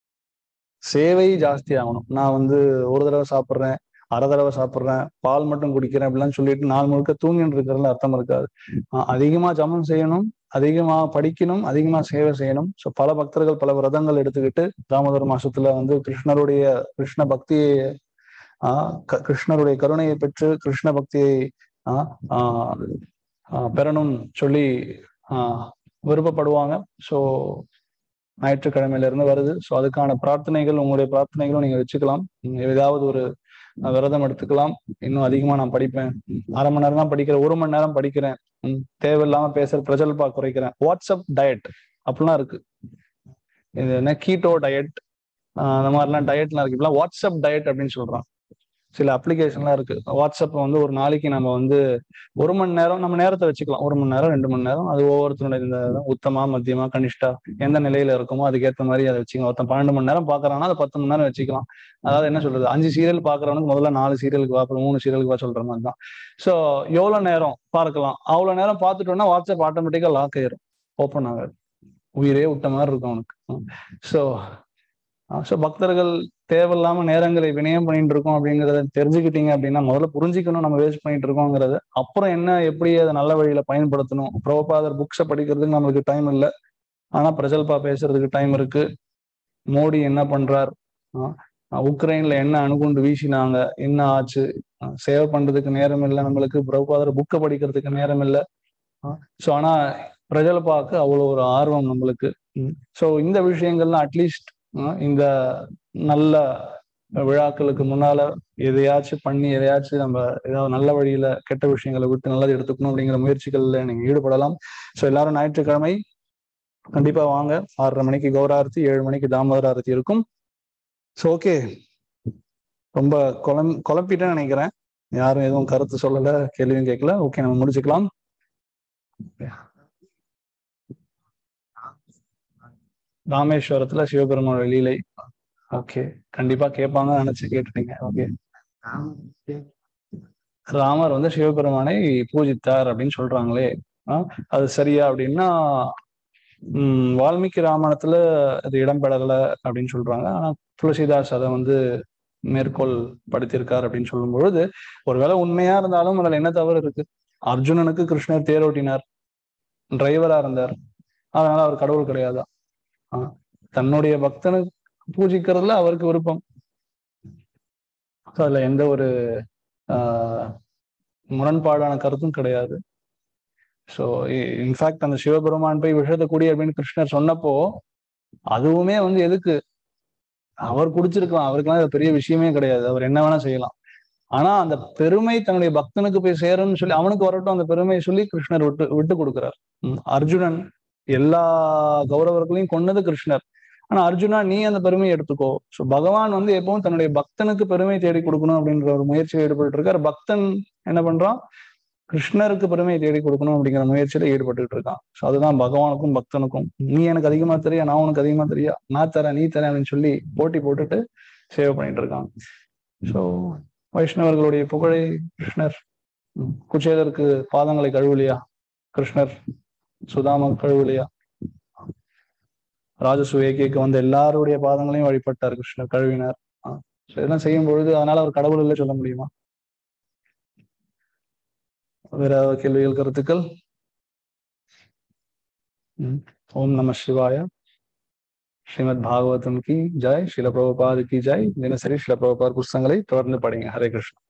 சேவை ஜாஸ்தி ஆகணும் நான் வந்து ஒரு தடவை சாப்பிட்றேன் அரை தடவை சாப்பிட்றேன் பால் மட்டும் குடிக்கிறேன் அப்படிலாம் சொல்லிட்டு நாள் முழுக்க தூங்கிட்டு இருக்கிறதுல அர்த்தம் இருக்காது ஆஹ் அதிகமா ஜபம் செய்யணும் அதிகமா படிக்கணும் அதிகமா சேவை செய்யணும் ஸோ பல பக்தர்கள் பல விரதங்கள் எடுத்துக்கிட்டு தாமோதர மாசத்துல வந்து கிருஷ்ணருடைய கிருஷ்ண பக்தியை ஆஹ் க- கிருஷ்ணருடைய கருணையை பெற்று கிருஷ்ண பக்தியை ஆஹ் ஆஹ் ஆஹ் பெறணும் சொல்லி ஆஹ் விருப்பப்படுவாங்க ஸோ ஞாயிற்றுக்கிழமையில இருந்து வருது ஸோ அதுக்கான பிரார்த்தனைகள் உங்களுடைய பிரார்த்தனைகளும் நீங்க வச்சுக்கலாம் நீங்க ஏதாவது ஒரு அஹ், விரதம் எடுத்துக்கலாம் இன்னும் அதிகமா நான் படிப்பேன் அரை மணி நேரம் தான் படிக்கிறேன் ஒரு மணி நேரம் படிக்கிறேன் ம், தேவையில்லாம பேசுற பிரஜல்பா குறைக்கிறேன் வாட்ஸ்அப் டயட் அப்படிலாம் இருக்கு இது என்ன கீட்டோ டயட் அந்த மாதிரிலாம் டயட்லாம் இருக்கு இப்பெல்லாம் வாட்ஸ்அப் டயட் அப்படின்னு சொல்றான் சில அப்ளிகேஷன்லாம் இருக்கு வாட்ஸ்அப் வந்து ஒரு நாளைக்கு நம்ம வந்து ஒரு மணி நேரம் நம்ம நேரத்தை வச்சுக்கலாம் ஒரு மணி நேரம் ரெண்டு மணி நேரம் அது ஒவ்வொருத்தருடைய இந்த உத்தமா மத்தியமா கனிஷ்டா எந்த நிலையில இருக்குமோ அதுக்கேற்ற மாதிரி அதை வச்சுக்கலாம் ஒருத்தன் பன்னெண்டு மணி நேரம் பாக்குறான்னா அதை பத்து மணி நேரம் வச்சுக்கலாம் அதாவது என்ன சொல்றது அஞ்சு சீரியல் பாக்குறவனுக்கு முதல்ல நாலு சீரியலுக்கு பார்க்கணும் மூணு சீரியலுக்கு வா சொல்ற மாதிரி தான் ஸோ எவ்வளவு நேரம் பார்க்கலாம் அவ்வளவு நேரம் பார்த்துட்டோம்னா வாட்ஸ்அப் ஆட்டோமேட்டிக்கா லாக் ஆயிரும் ஓப்பன் ஆகாது உயிரே விட்ட மாதிரி இருக்கும் அவனுக்கு ஸோ ஸோ பக்தர்கள் தேவையில்லாம நேரங்களை வினயம் பண்ணிட்டு இருக்கோம் அப்படிங்கிறத தெரிஞ்சுக்கிட்டீங்க அப்படின்னா முதல்ல புரிஞ்சுக்கணும் நம்ம வேஸ்ட் பண்ணிட்டு இருக்கோங்கிறத அப்புறம் என்ன எப்படி அதை நல்ல வழியில பயன்படுத்தணும் பிரபுபாதர் புக்ஸை படிக்கிறதுக்கு நம்மளுக்கு டைம் இல்லை ஆனா பிரஜல்பா பேசுறதுக்கு டைம் இருக்கு மோடி என்ன பண்றார் ஆஹ் உக்ரைன்ல என்ன அணுகுண்டு வீசினாங்க என்ன ஆச்சு சேவ் பண்றதுக்கு நேரம் இல்லை நம்மளுக்கு பிரபுபாதர் புக்கை படிக்கிறதுக்கு நேரம் இல்லை ஸோ ஆனா பிரஜல்பாக்கு அவ்வளோ ஒரு ஆர்வம் நம்மளுக்கு ஸோ இந்த விஷயங்கள்லாம் அட்லீஸ்ட் இந்த நல்ல விழாக்களுக்கு முன்னால எதையாச்சும் பண்ணி எதையாச்சும் நம்ம ஏதாவது நல்ல வழியில கெட்ட விஷயங்களை விட்டு நல்லது எடுத்துக்கணும் அப்படிங்கிற முயற்சிகள்ல நீங்க ஈடுபடலாம் ஸோ எல்லாரும் ஞாயிற்றுக்கிழமை கண்டிப்பா வாங்க ஆறரை மணிக்கு கௌராரத்தி ஏழு மணிக்கு தாமோதர ஆரத்தி இருக்கும் ஸோ ஓகே ரொம்ப குழம் குழப்பிட்டேன்னு நினைக்கிறேன் யாரும் எதுவும் கருத்து சொல்லல கேள்வியும் கேட்கல ஓகே நம்ம முடிச்சுக்கலாம் ராமேஸ்வரத்துல சிவபெருமானோட லீலை ஓகே கண்டிப்பா கேட்பாங்க நினைச்சு கேட்டுட்டீங்க ஓகே ராமர் வந்து சிவபெருமானை பூஜித்தார் அப்படின்னு சொல்றாங்களே அது சரியா அப்படின்னா உம் வால்மீகி ராமாயணத்துல அது இடம்பெறல அப்படின்னு சொல்றாங்க ஆனா துளசிதாஸ் அதை வந்து மேற்கோள் படுத்தியிருக்கார் அப்படின்னு சொல்லும் பொழுது ஒருவேளை உண்மையா இருந்தாலும் அதுல என்ன தவறு இருக்கு அர்ஜுனனுக்கு கிருஷ்ணர் தேரோட்டினார் டிரைவரா இருந்தார் அதனால அவர் கடவுள் கிடையாதா ஆஹ் தன்னுடைய பக்தனை பூஜிக்கிறதுல அவருக்கு விருப்பம் அதுல எந்த ஒரு ஆஹ் முரண்பாடான கருத்தும் கிடையாது ஸோ இன்ஃபேக்ட் அந்த சிவபெருமான் போய் விஷத்தை குடி அப்படின்னு கிருஷ்ணர் சொன்னப்போ அதுவுமே வந்து எதுக்கு அவர் குடிச்சிருக்கலாம் அவருக்கெல்லாம் அது பெரிய விஷயமே கிடையாது அவர் என்ன வேணா செய்யலாம் ஆனா அந்த பெருமை தன்னுடைய பக்தனுக்கு போய் சேரும்னு சொல்லி அவனுக்கு வரட்டும் அந்த பெருமையை சொல்லி கிருஷ்ணர் விட்டு விட்டு கொடுக்குறார் அர்ஜுனன் எல்லா கௌரவர்களையும் கொன்னது கிருஷ்ணர் ஆனா அர்ஜுனா நீ அந்த பெருமையை எடுத்துக்கோ ஸோ பகவான் வந்து எப்பவும் தன்னுடைய பக்தனுக்கு பெருமை தேடி கொடுக்கணும் அப்படின்ற ஒரு முயற்சியில் ஈடுபட்டு இருக்கார் பக்தன் என்ன பண்றான் கிருஷ்ணருக்கு பெருமையை தேடி கொடுக்கணும் அப்படிங்கிற முயற்சியில ஈடுபட்டு இருக்கான் ஸோ அதுதான் பகவானுக்கும் பக்தனுக்கும் நீ எனக்கு அதிகமா தெரியா நான் உனக்கு அதிகமா தெரியா நான் தரேன் நீ தரேன் அப்படின்னு சொல்லி போட்டி போட்டுட்டு சேவ் பண்ணிட்டு இருக்கான் ஸோ வைஷ்ணவர்களுடைய புகழை கிருஷ்ணர் குச்சேலருக்கு பாதங்களை கழுவலையா கிருஷ்ணர் சுதாம கழுவலையா ராஜசுவேகிக்கு வந்த எல்லாருடைய பாதங்களையும் வழிபட்டார் கிருஷ்ணர் கழுவினார் இதெல்லாம் செய்யும் பொழுது அதனால அவர் கடவுள் இல்லை சொல்ல முடியுமா வேற ஏதாவது கேள்விகள் கருத்துக்கள் ஓம் நம சிவாய ஸ்ரீமத் பாகவதம் கி ஜெய் ஸ்ரீல பிரபுபாத் கி ஜெய் தினசரி ஸ்ரீல பிரபுபாத் புஸ்தங்களை தொடர்ந்து படிங்க ஹரே கிருஷ்ணா